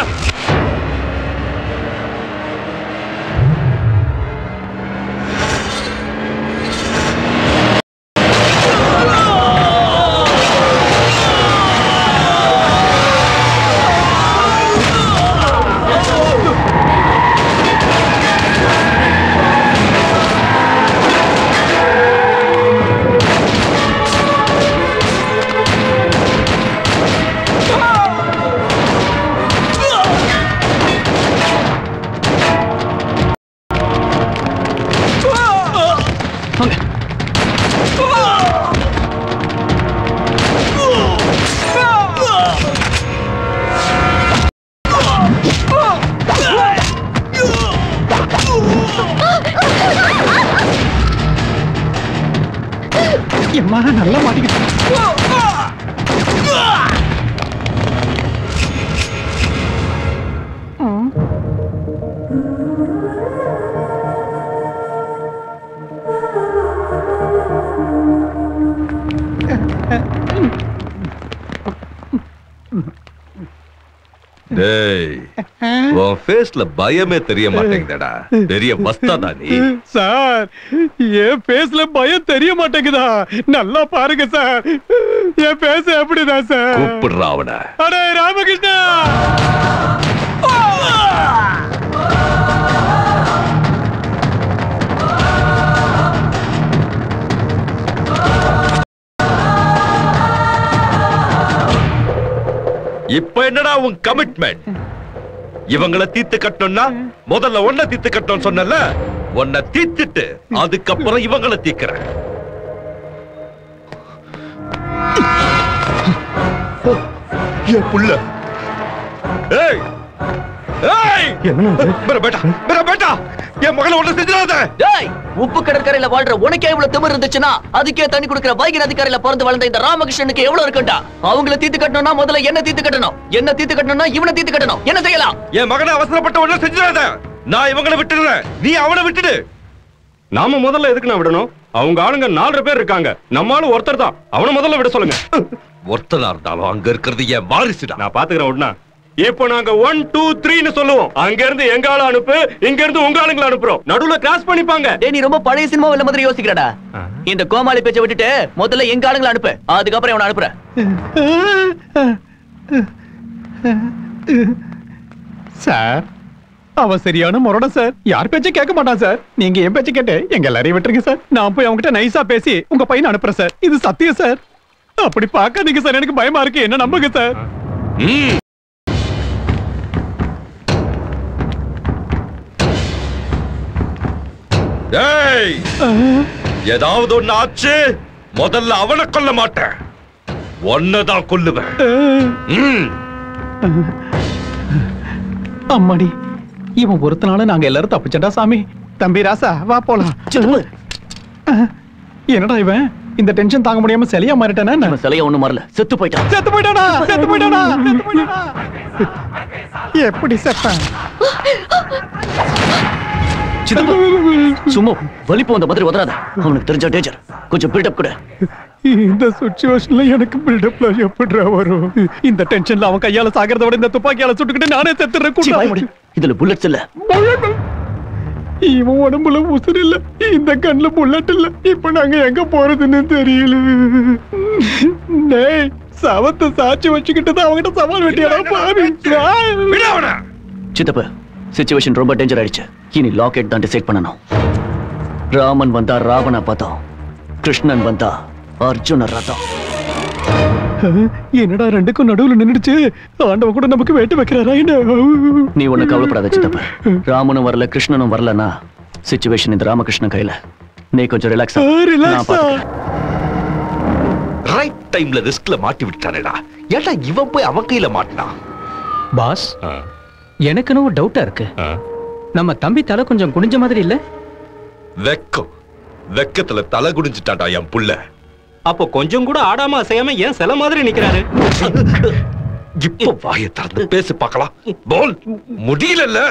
எம்மா நல்லா மாட்டிக்கிட்டு டேய் உன் ஃபேஸ்ல பயமே தெரிய மாட்டேங்குதடா பெரிய மஸ்தாதா நீ சார் என் பேஸ்ல பயம் தெரிய மாட்டேங்குதா நல்லா பாருங்க சார் என் பேச எப்படிதான் சார் கூப்பிடுறா அவன அடே ராமகிருஷ்ணா இப்ப என்னடா உன் கமிட்மெண்ட் இவங்கள தீர்த்து கட்டணும்னா முதல்ல ஒன்ன தீர்த்து கட்டணும்னு சொன்னல உன்னை தீர்த்துட்டு அதுக்கப்புறம் இவங்கள தீக்கிறேன் என் புள்ள ஏய் ஏய் மேரா பேட்டா மேரா பேட்டா என் மகளை ஒண்ணு செஞ்சிடாத டேய் உப்பு கடற்கரையில வாழ்ற உனக்கே இவ்வளவு திமிர் இருந்துச்சுன்னா அதுக்கே தண்ணி குடுக்கிற வைகை நதிக்கரையில பிறந்து வளர்ந்த இந்த ராமகிருஷ்ணனுக்கு எவ்வளவு இருக்குண்டா அவங்கள தீத்து கட்டணும்னா முதல்ல என்ன தீத்து கட்டணும் என்ன தீத்து கட்டணும்னா இவனை தீத்து கட்டணும் என்ன செய்யலாம் என் மகனை அவசரப்பட்ட ஒண்ணு செஞ்சிடாத நான் இவங்களை விட்டுடுறேன் நீ அவனை விட்டுடு நாம முதல்ல எதுக்கு நான் விடணும் அவங்க ஆளுங்க நாலு பேர் இருக்காங்க நம்ம ஆளு ஒருத்தர் தான் அவனை முதல்ல விட சொல்லுங்க ஒருத்தனா இருந்தாலும் அங்க இருக்கிறது என் வாரிசுடா நான் பாத்துக்கிறேன் உடனே இப்போ நாங்க ஒன் டூ த்ரீன்னு சொல்லுவோம் அங்க இருந்து எங்க ஆளு அனுப்பு இங்க இருந்து உங்க ஆளுங்களை அனுப்புறோம் நடுவுல கிராஸ் பண்ணிப்பாங்க டேய் நீ ரொம்ப பழைய சினிமா இல்ல மாதிரி யோசிக்கிறடா இந்த கோமாளி பேச்சை விட்டுட்டு முதல்ல எங்க ஆளுங்களை அனுப்பு அதுக்கப்புறம் இவனை அனுப்புறேன் சார் அவன் சரியான முரட சார் யார் பேச்ச கேட்க மாட்டான் சார் நீங்க என் பேச்ச கேட்டு எங்க எல்லாரையும் விட்டுருங்க சார் நான் போய் அவங்ககிட்ட நைஸா பேசி உங்க பையனை அனுப்புறேன் சார் இது சத்தியம் சார் அப்படி பார்க்காதீங்க சார் எனக்கு பயமா இருக்கு என்ன நம்புங்க சார் ஏய் ஏதாவது ஒண்ணு ஆச்சு முதல்ல அவனை கொல்ல மாட்டேன் ஒன்னதான் கொல்லுவேன் ம். அம்மாடி இவன் ஒருத்தனால நாங்க எல்லாரும் தப்பிச்சடா சாமி தம்பி ராசா வா போலாம் என்னடா இவன் இந்த டென்ஷன் தாங்க முடியாம சிலையா மாறிட்டானா சிலையா ஒண்ணு மாறல செத்து போயிட்டான் செத்து போயிட்டானா செத்து போயிட்டானா செத்து போயிட்டானா எப்படி செத்தான் சும்மா வலிப்பு வந்த மாதிரி உதறாத அவனுக்கு தெரிஞ்ச டேஞ்சர் கொஞ்சம் பில்டப் கொடு இந்த சுச்சுவேஷன்ல எனக்கு பில்டப்ல எப்படிடா வரும் இந்த டென்ஷன்ல அவன் கையால சாகிறத விட இந்த துப்பாக்கியால சுட்டுக்கிட்டு நானே சீ, வாய் மூடு. செத்துறேன் இதுல புல்லட்ஸ் இல்ல இவன் உடம்புல உசுர் இல்ல இந்த கண்ணுல புல்லட் இல்ல இப்ப நாங்க எங்க போறதுன்னு தெரியல டேய் சவத்தை சாட்சி வச்சுக்கிட்டு தான் அவங்கிட்ட சவால் வெட்டியாடா பாவி சித்தப்ப சுச்சுவேஷன் ரொம்ப டேஞ்சர் ஆயிடுச்சு இனி லாக்கெட் தான் டிசைட் பண்ணணும் ராமன் வந்தா ராவண பதம் கிருஷ்ணன் வந்தா அர்ஜுன ரதம் என்னடா ரெண்டுக்கும் நடுவுல நின்னுடுச்சு ஆண்டவன் கூட நமக்கு வேட்டு வைக்கிறாரா என்ன நீ ஒண்ணு கவலைப்படாத சித்தப்ப ராமனும் வரல கிருஷ்ணனும் வரலனா சுச்சுவேஷன் இந்த ராமகிருஷ்ணன் கையில நீ கொஞ்சம் ரிலாக்ஸ் ரிலாக்ஸா ரைட் டைம்ல ரிஸ்க்ல மாட்டி விட்டானேடா ஏன்டா இவன் போய் அவன் கையில மாட்டினான் பாஸ் எனக்கு ஒரு டவுட்டா இருக்கு நம்ம தம்பி தலை கொஞ்சம் குனிஞ்ச மாதிரி இல்ல வெக்கம் வெக்கத்துல தலை குடிஞ்சிட்டாடா என் புள்ள அப்போ கொஞ்சம் கூட ஆடாம அசையாம ஏன் சில மாதிரி நிக்கிறாரு இப்போ வாயை திறந்து பேசி பார்க்கலாம் போல் முடியலல்ல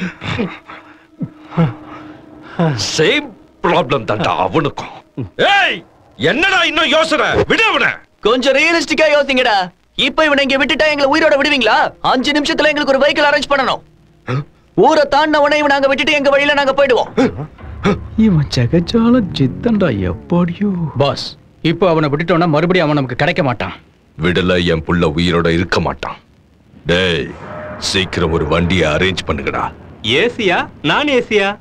சேம் ப்ராப்ளம் தான்டா அவனுக்கும் ஏய் என்னடா இன்னும் யோசனை விடு அவனை கொஞ்சம் ரியலிஸ்டிக்கா யோசிங்கடா இப்ப இவனை இங்க விட்டுட்டா எங்களை உயிரோட விடுவீங்களா அஞ்சு நிமிஷத்துல எங்களுக்கு ஒரு வெஹிக்கிள் அரேஞ்ச் பண்ணணும் ஊரை தாண்டின உடனே இவனை நாங்க விட்டுட்டு எங்க வழியில நாங்க போயிடுவோம் இவன் ஜெகஜால ஜித்தண்டா எப்படியோ பாஸ் இப்போ அவனை விட்டுட்டோம்னா மறுபடியும் அவன் நமக்கு கிடைக்க மாட்டான் விடல என் புள்ள உயிரோட இருக்க மாட்டான் டேய் சீக்கிரம் ஒரு வண்டியை அரேஞ்ச் பண்ணுங்கடா ஏசியா நான் ஏசியா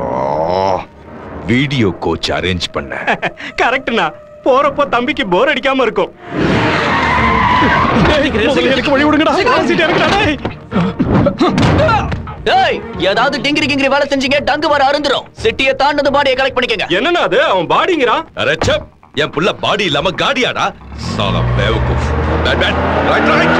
வீடியோ கோச் அரேஞ்ச் பண்ண கரெக்ட்னா போறப்போ தம்பிக்கு போர் அடிக்காம இருக்கும் முதல்ல எனக்கு வழி விடுங்கடா ஆசிட்டு இருக்குடா டேய். டேய் ஏதாவது டிங்கிரி கிங்கிரி வேலை செஞ்சீங்க டங்கு வர அருந்துரும் சிட்டியை தாண்டது பாடியை கலெக்ட் பண்ணிக்கங்க என்னன்னா அது அவன் பாடிங்கிறான் அரச்சப் என் புள்ள பாடி இல்லாம காடியாடா சாலா பேவுக்குஃப் பேட் பேட் ரைட் ரைட்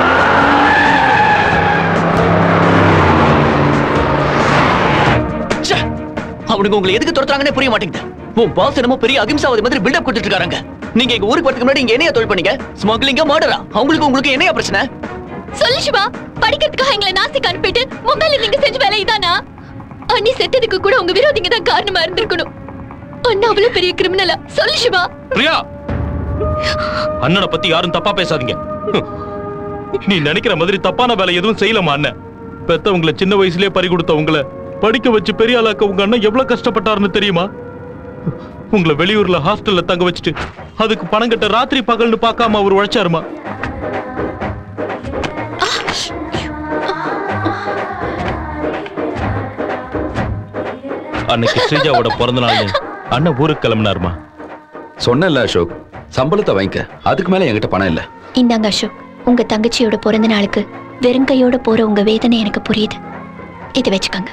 ச்சே, அவனுக்கு உங்களை எதுக்கு துரத்துறாங்கன்னே புரிய மாட்டேங்குது உன் பாஸ் என்னமோ பெரிய அகிம்சாவதி மாதிரி பில்டப் கொடுத்துட்டு இருக்காங்க நீங்க எங்க ஊருக்கு வரதுக்கு முன்னாடி இங்க என்னையா தொழில் பண்ணீங்க ஸ்மக்லிங்கா மர்டரா அவங்களுக்கு உங்களுக்கு என்னையா பிரச்சனை சொல்லு சிவா படிக்கிறதுக்காக எங்களை நாசிக்கு அனுப்பிட்டு மொபைல்ல நீங்க செஞ்ச வேலை இதானா அண்ணி செத்ததுக்கு கூட உங்க விரோதிங்க தான் காரணமா இருந்திருக்கணும் அண்ணா அவ்வளவு பெரிய கிரிமினலா சொல்லு சிவா பிரியா அண்ணனை பத்தி யாரும் தப்பா பேசாதீங்க ஹம். நீ நினைக்கிற மாதிரி தப்பான வேலை எதுவும் செய்யலமா அண்ணன் பெத்தவங்கள சின்ன வயசுலயே பறி கொடுத்த உங்களை படிக்க வச்சு பெரிய ஆளாக்க உங்க அண்ணன் எவ்வளவு கஷ்டப்பட்டாருன்னு தெரியுமா உங்களை வெளியூர்ல ஹாஸ்டல்ல தங்க வச்சுட்டு அதுக்கு பணம் கட்ட ராத்திரி பகல்னு பார்க்காம அவர் உழைச்சாருமா அன்னைக்கு ஸ்ரீஜாவோட பிறந்த நாள் அண்ணன் ஊருக்கு கிளம்பினாருமா சொன்னல அசோக் சம்பளத்தை வாங்கிக்க அதுக்கு மேல என்கிட்ட பணம் இல்ல இந்தாங்க அசோக் உங்க தங்கச்சியோட பிறந்த நாளுக்கு வெறுங்கையோட போற உங்க வேதனை எனக்கு புரியுது இதை வச்சுக்கோங்க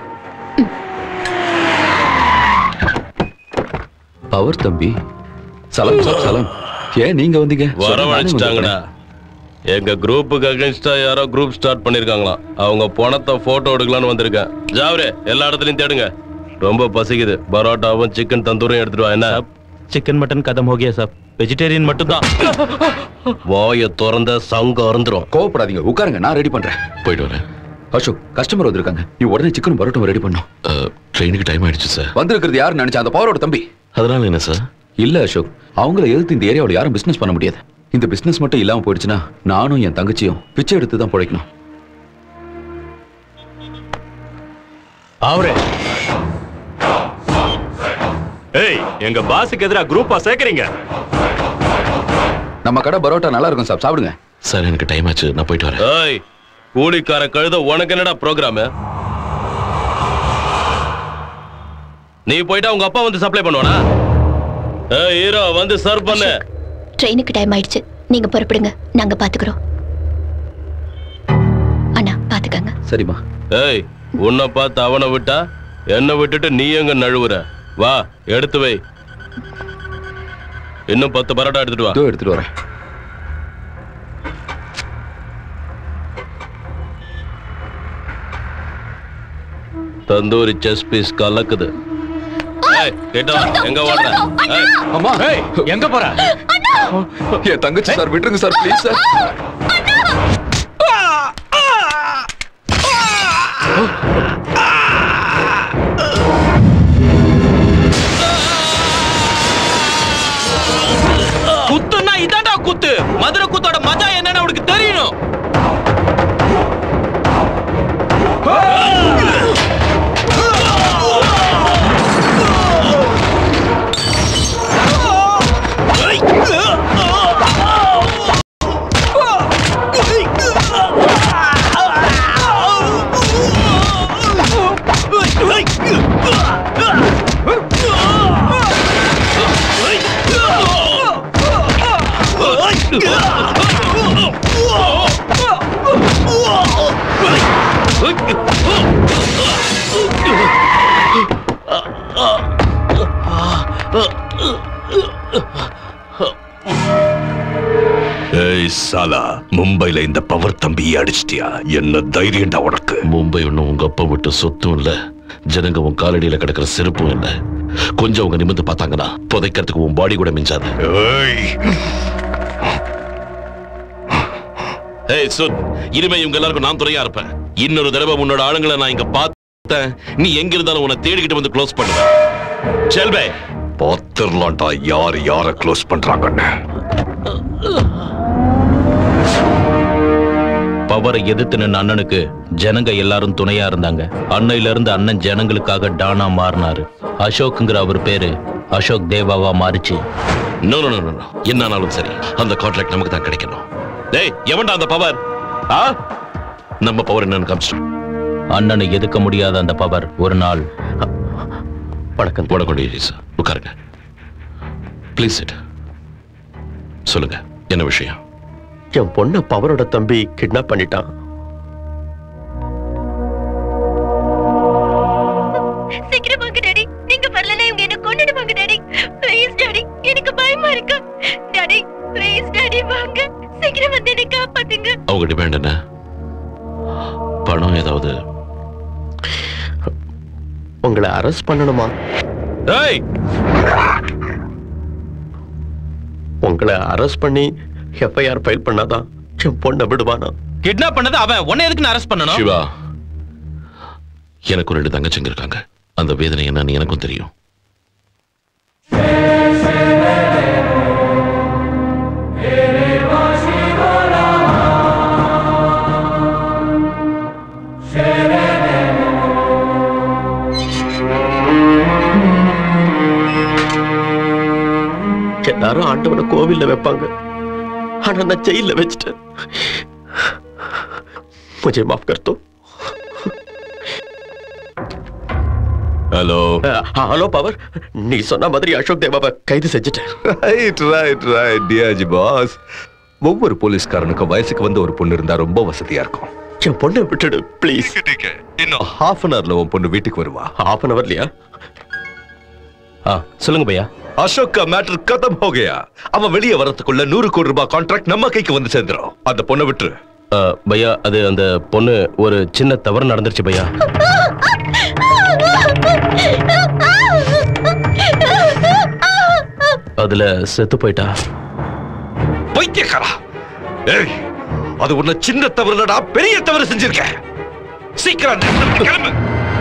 அவர் தம்பி சலாம் சார் சலாம் ஏன் நீங்க வந்தீங்க வரவழைச்சிட்டாங்கடா எங்க குரூப்புக்கு அகைன்ஸ்டா யாரோ குரூப் ஸ்டார்ட் பண்ணிருக்காங்களா அவங்க பணத்தை போட்டோ எடுக்கலாம்னு வந்திருக்கேன் ஜாவரே எல்லா இடத்துலயும் தேடுங்க ரொம்ப பசிக்குது பரோட்டாவும் சிக்கன் தந்தூரையும் எடுத்துட்டு வா என்ன चिकन मटन खत्म हो गया साहब वेजिटेरियन மட்டும்தான் வாய திறந்த சங்க அருந்துரும் கோவப்படாதீங்க உட்காருங்க நான் ரெடி பண்றேன் போயிட்டு வரேன் அசோக் கஸ்டமர் வந்திருக்காங்க நீ உடனே சிக்கன் பரோட்டா ரெடி பண்ணும் ட்ரெயினுக்கு டைம் ஆயிடுச்சு சார் வந்திருக்கிறது யாரு நினைச்சா அந்த பவரோட தம்பி அதனால என்ன சார் இல்ல அசோக் அவங்கள எதிர்த்து இந்த ஏரியாவில் யாரும் பிசினஸ் பண்ண முடியாது இந்த பிசினஸ் மட்டும் இல்லாம போயிடுச்சுன்னா நானும் என் தங்கச்சியும் பிச்சை எடுத்து தான் பிழைக்கணும் அவரே ஏய் எங்க பாஸுக்கு எதிரா குரூப்பா சேர்க்கறீங்க நம்ம கடை பரோட்டா நல்லா இருக்கும் சார் சாப்பிடுங்க சார் எனக்கு டைம் ஆச்சு நான் போயிட்டு வரேன் ஏய் கூலிக்கார கழுத உனக்கு என்னடா ப்ரோக்ராம் நீ போயிட்டா உங்க அப்பா வந்து சப்ளை பண்ணுவானா ஏய் ஹீரோ வந்து சர்வ் பண்ணு ட்ரெயினுக்கு டைம் ஆயிடுச்சு நீங்க புறப்படுங்க நாங்க பாத்துக்கிறோம் அண்ணா பாத்துக்கங்க சரிம்மா ஏய் உன்னை பார்த்து அவனை விட்டா என்ன விட்டுட்டு நீ எங்க நழுவுற வா எடுத்து வை இன்னும் பத்து பரோட்டா எடுத்துட்டு வா இதோ எடுத்துட்டு வரேன் தந்தூரி செஸ் பீஸ் கலக்குது ஏய் கிட்ட வா எங்க ஓடுற ஏய் அம்மா எங்க போற என் தங்கச்சி சார் விட்டுருங்க சார் ப்ளீஸ் சார் குத்துன்னா இதான்டா குத்து மதுரை குத்தோட மஜா என்னன்னு உனக்கு தெரியணும் ஏய் சாலா மும்பைல இந்த பவர் தம்பியை அடிச்சிட்டியா என்ன தைரியம்டா உனக்கு மும்பை ஒன்றும் உங்க அப்பா விட்டு சொத்தும் இல்ல ஜனங்க உன் காலடியில கிடக்கிற செருப்பும் இல்ல கொஞ்சம் அவங்க நிமிந்து பார்த்தாங்கன்னா புதைக்கிறதுக்கு உன் பாடி கூட மிஞ்சாது ஏய் சுத் இனிமே இவங்க எல்லாருக்கும் நான் துணையா இருப்பேன் இன்னொரு தடவை உன்னோட ஆளுங்களை நான் இங்க பார்த்தேன் நீ எங்க இருந்தாலும் உன்னை தேடிக்கிட்டு வந்து க்ளோஸ் பண்ணுவேன் செல்வே பாத்திரலாம்டா யார் யார க்ளோஸ் பண்றாங்கன்னு பவரை எதிர்த்து நின்ன அண்ணனுக்கு ஜனங்க எல்லாரும் துணையா இருந்தாங்க அன்னையில இருந்து அண்ணன் ஜனங்களுக்காக டானா மாறினாரு அசோக்குங்கிற அவர் பேரு அசோக் தேவாவா மாறிச்சு நோ நோ நோ நோ என்னானாலும் சரி அந்த கான்ட்ராக்ட் நமக்கு தான் கிடைக்கணும் டேய் எவன்டா அந்த பவர் ஆ நம்ம பவர் என்னன்னு காமிச்சிட்டோம் அண்ணனை எதுக்க முடியாத அந்த பவர் ஒரு நாள் வணக்கம் வணக்கம் டிஜி உட்காருங்க ப்ளீஸ் சிட் சொல்லுங்க என்ன விஷயம் என் பொண்ண பவரோட தம்பி கிட்னாப் பண்ணிட்டான் சீக்கிரம் வாங்க டாடி நீங்க வரலனா இவங்க என்ன கொன்னுடுவாங்க டாடி ப்ளீஸ் டாடி எனக்கு பயமா இருக்கு டாடி ப்ளீஸ் டாடி வாங்க சீக்கிரம் வந்து என்ன காப்பாத்துங்க அவங்க டிமாண்ட் என்ன பணம் ஏதாவது உங்களை அரெஸ்ட் பண்ணணுமா ஏய் உங்களை அரெஸ்ட் பண்ணி எஃப்ஐஆர் ஃபைல் பண்ணாதான் என் பொண்ணை விடுவானா கிட்னாப் பண்ணது அவன் உன்னை எதுக்கு நான் அரெஸ்ட் பண்ணணும் சிவா எனக்கு ரெண்டு தங்கச்சிங்க இருக்காங்க அந்த வேதனை என்னன்னு எனக்கும் தெரியும் எல்லாரும் ஆண்டவனை கோவில்ல வைப்பாங்க ஆனா நான் ஜெயில வச்சுட்டேன் मुझे माफ कर दो ஹலோ ஹலோ பவர் நீ சொன்ன மாதிரி அசோக் தேவாவை கைது செஞ்சுட்டேன் ரைட் ரைட் ரைட் டியாஜி பாஸ் ஒவ்வொரு போலீஸ்காரனுக்கும் வயசுக்கு வந்து ஒரு பொண்ணு இருந்தா ரொம்ப வசதியா இருக்கும் என் பொண்ணை விட்டுடு ப்ளீஸ் இன்னும் ஹாஃப் அன் ஹவர்ல உன் பொண்ணு வீட்டுக்கு வருவா ஹாஃப் அன் ஹவர்லயா ஆ சொல்லுங்க பையா அசோக் का मैटर खत्म हो गया அவன் வெளியே வரதுக்குள்ள நூறு கோடி ரூபாய் கான்ட்ராக்ட் நம்ம கைக்கு வந்து சேர்ந்துரும் அந்த பொண்ணை விட்டுரு பையா அது அந்த பொண்ணு ஒரு சின்ன தவறு நடந்துருச்சு பையா அதுல செத்து போயிட்டா பைத்தியக்காரா ஏய் அது உன்ன சின்ன தவறுலடா பெரிய தவறு செஞ்சிருக்க சீக்கிரம் அந்த இடத்துல விட்டு கிளம்பு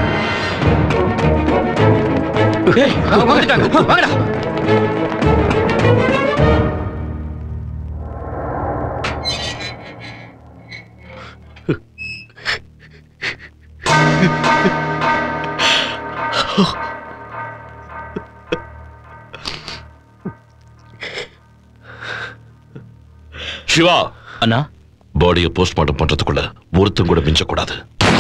வாங்கடா சிவா அண்ணா பாடியை போஸ்ட்மார்ட்டம் பண்றதுக்குள்ள ஒருத்தம் கூட மிஞ்சக்கூடாது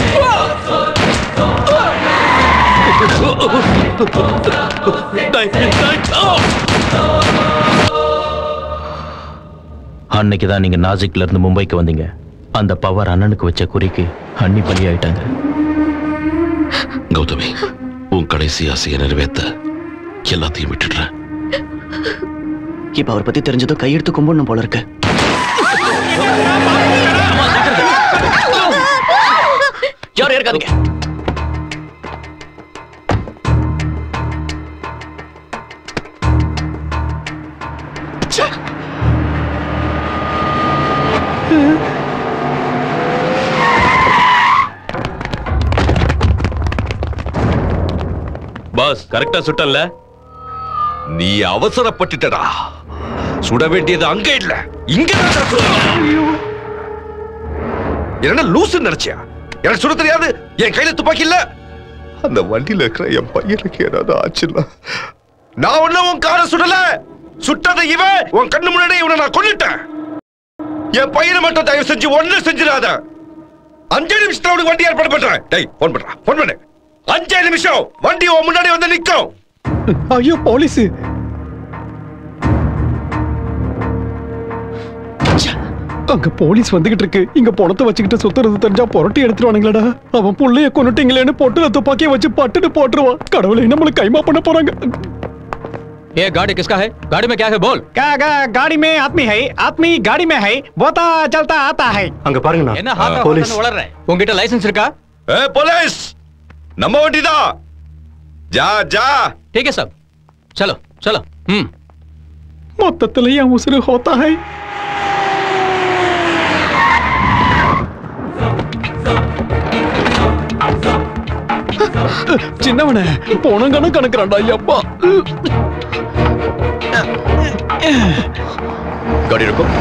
அன்னைக்கு தான் நீங்க நாசிக்ல இருந்து மும்பைக்கு வந்தீங்க அந்த பவர் அண்ணனுக்கு வச்ச குறிக்கு அண்ணி பலி ஆயிட்டாங்க கௌதமி உன் கடைசி ஆசையை நிறைவேத்த எல்லாத்தையும் விட்டுடுறேன் இப்ப அவரை பத்தி தெரிஞ்சதும் கையெடுத்து கும்பிடணும் போல இருக்கு யாரும் இருக்காதீங்க பாஸ் கரெக்டா சுட்டல்ல நீ அவசரப்பட்டுட்டடா சுட வேண்டியது அங்க இல்ல இங்க என்ன லூசு நினைச்சியா எனக்கு சுட தெரியாது என் கையில துப்பாக்கி இல்ல அந்த வண்டியில இருக்கிற என் பையனுக்கு ஏதாவது ஆச்சுன்னா நான் ஒண்ணு உன் காரை சுடல சுட்டது இவன் உன் கண்ணு முன்னாடி இவனை நான் கொன்னுட்டேன் என் பையனை மட்டும் தயவு செஞ்சு ஒண்ணு செஞ்சிடாத அஞ்சு நிமிஷத்துல உனக்கு வண்டி ஏற்பாடு பண்றேன் டேய் போன் பண்றா போன் பண்ணு அஞ்சே நிமிஷம் வண்டி உன் முன்னாடி வந்து நிக்கும் ஐயோ போலீஸ் அங்க போலீஸ் வந்துகிட்டு இருக்கு இங்க பணத்தை வச்சுக்கிட்டு சுத்துறது தெரிஞ்சா புரட்டி எடுத்துருவானுங்களடா அவன் புள்ளைய கொண்டுட்டீங்களேன்னு பொட்டுல துப்பாக்கிய வச்சு பட்டுட்டு போட்டுருவான் கடவுளை நம்மளுக்கு கைமா பண்ண போறாங்க ये गाड़ी किसका है गाड़ी में क्या है बोल गा, गा, गाड़ी में आदमी है आदमी गाड़ी में है बोता चलता आता है அங்க பாருங்க என்ன ஹாக்கா போலீஸ். போலீஸ் வளர்ற உங்ககிட்ட லைசென்ஸ் இருக்கா ஏ போலீஸ் நம்ம வண்டிதா ஜா ஜா ठीक है सब चलो चलो हम्म மொத்தத்துல என் உசுறு ஹோத்தா है சின்னவனே போனங்கன்னு கணக்குறான்டா ஐயப்பா காடி இருக்கும்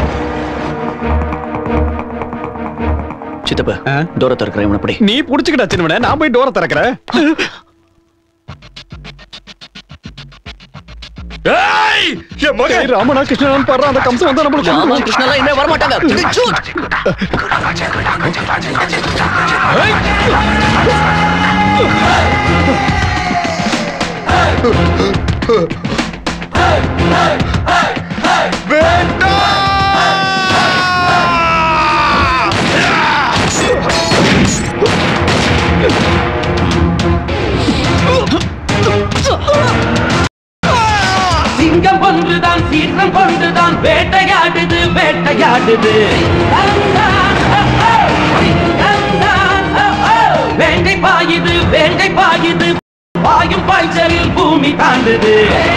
சித்தப்பா தூரத்தை இருக்கிற இவனை அப்படி நீ புடிச்சுக்கிட்டா சின்னவனே நான் போய் டோரை திறக்கிறேன் ஏய் என் மகன் ஏய், ராமனா கிருஷ்ணன் பாரு அந்த கம்சம் வந்தா நம்மளுக்கு ராமா கிருஷ்ணாலாம் இனிமே வரமாட்டாங்க சிங்கம் ஒன்றுதான் சீற்றம் கொண்டுதான் வேட்டையாடுது வேட்டையாடுது வேங்கை பாயுது வேங்கை பாயுது பாயும் பாய்ச்சலில் பூமி தாண்டுது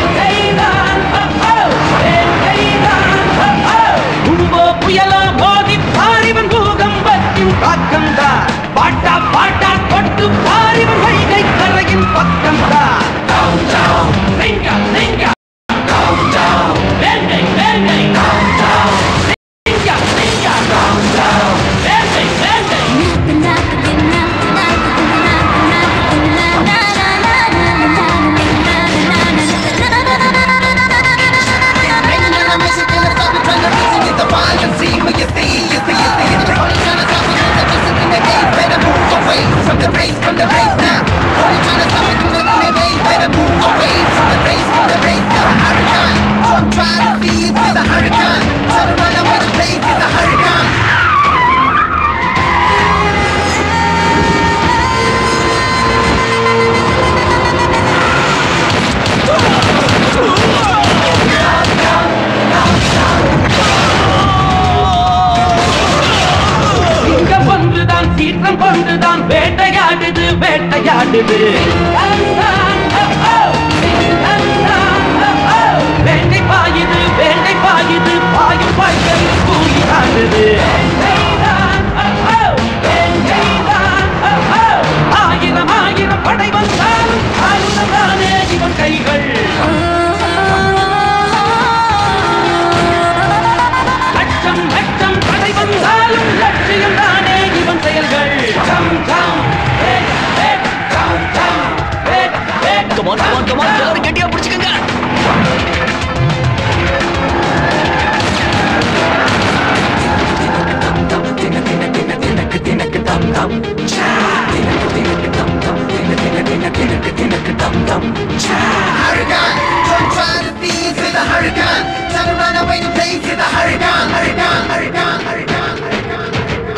கும்போ புயலா மோதி பாரிவன் பூகம்பத்தின் பக்கம்தான் பாட்டா பாட்டா கொட்டு பாரிவன் வைகை கரையின் பக்கம்தான் Venga, venga, down, down, வேங்கை வேங்கை down, down, venga, venga, down, down, வேங்கை வேங்கை Na na na na na na na na na na na na na na na na வேட்டையாடுது வேட்டை பாயுது வேட்டை பாயுது பாயும் பாய்கள் கூலி தாண்டுது ஆயிரம் ஆயிரம் படை வந்தாலும் ஆளுநரானே இவன் கைகள் லட்சம் லட்சம் படை வந்தாலும் லட்சியம் தானே இவன் செயல்கள் டம் டம் வேட், வேட், டம் டம் wait, wait, come on come on come on எல்லாரும் கெட்டியா பிடிச்சுக்கங்க Hurricane, don't try to seize with a hurricane. Try to run away to place with a hurricane, hurricane, hurricane, hurricane.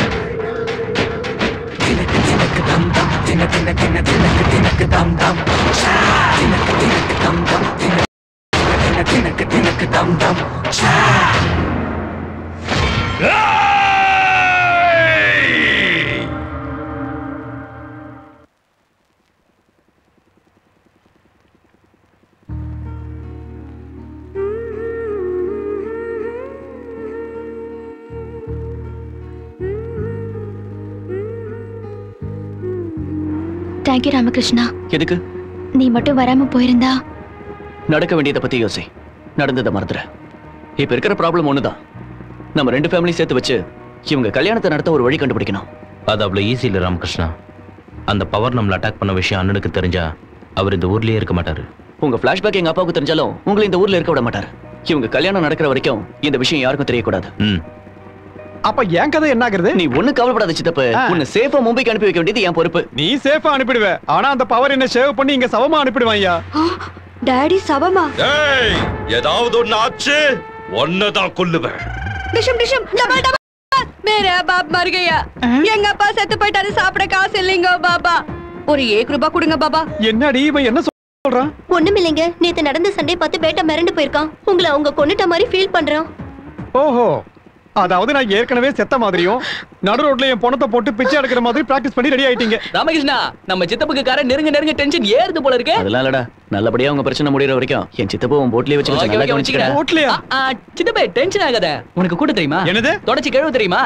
Thank you Ramakrishna எதுக்கு நீ மட்டும் வராம போயிருந்தா நடக்க வேண்டியதை பத்தி யோசி நடந்ததை மறந்துற இப்ப இருக்கிற ப்ராப்ளம் ஒண்ணுதான் நம்ம ரெண்டு ஃபேமிலி சேர்த்து வச்சு இவங்க கல்யாணத்தை நடத்த ஒரு வழி கண்டுபிடிக்கணும் அது அவ்வளவு ஈஸி இல்ல ராமகிருஷ்ணா அந்த பவர் நம்மள அட்டாக் பண்ண விஷயம் அண்ணனுக்கு தெரிஞ்சா அவர் இந்த ஊர்லயே இருக்க மாட்டாரு உங்க பிளாஷ்பேக் எங்க அப்பாவுக்கு தெரிஞ்சாலும் உங்களை இந்த ஊர்ல இருக்க விட மாட்டார் இவங்க கல்யாணம் நடக்கிற வரைக்கும் இந்த விஷயம் யாருக்கும் தெரியக்கூடாது அப்ப என் கதை என்ன ஆகுறது நீ ஒண்ணு கவலைப்படாத சித்தப்பு உன்னை சேஃபா மும்பைக்கு அனுப்பி வைக்க வேண்டியது என் பொறுப்பு நீ சேஃபா அனுப்பிடுவ ஆனா அந்த பவர் என்ன சேவ் பண்ணி இங்க சவமா அனுப்பிடுவான் ஐயா டாடி சவமா ஏய் ஏதாவது ஒண்ணு ஆச்சு ஒன்னதான் கொல்லுவேன் டிஷம் டிஷம் டபுள் டபுள் மேரா பாப் மர் கயா எங்க அப்பா செத்து போயிட்டாரு சாப்பிட காசு இல்லைங்க பாபா ஒரு ஏக் ரூபாய் கொடுங்க பாபா என்னடி இவன் என்ன சொல்றான் ஒண்ணுமில்லைங்க நேத்து நடந்த சண்டை பார்த்து பேட்டா மிரண்டு போயிருக்கான் உங்களை அவங்க கொன்னுட்ட மாதிரி ஃபீல் பண்றான் ஓஹோ அதாவது நான் ஏற்கனவே செத்த மாதிரியும் நடு ரோட்ல என் பணத்தை போட்டு பிச்சை எடுக்கிற மாதிரி பிராக்டிஸ் பண்ணி ரெடி ஆயிட்டீங்க ராமகிருஷ்ணா நம்ம சித்தப்புக்கு கார நெருங்க நெருங்க டென்ஷன் ஏறுது போல இருக்கு அதெல்லாம் இல்லடா நல்லபடியா உங்க பிரச்சனை முடியற வரைக்கும் என் சித்தப்பா உன் போட்லயே வச்சுக்க ஓகே, நல்லா ஓகே, கவனிச்சுக்கிறேன் வச்சுக்கிறேன். ஆ, ஆ, சித்தப்பே டென்ஷன் ஆகாத உனக்கு கூட தெரியுமா என்னது தொடச்சி கழுவ தெரியுமா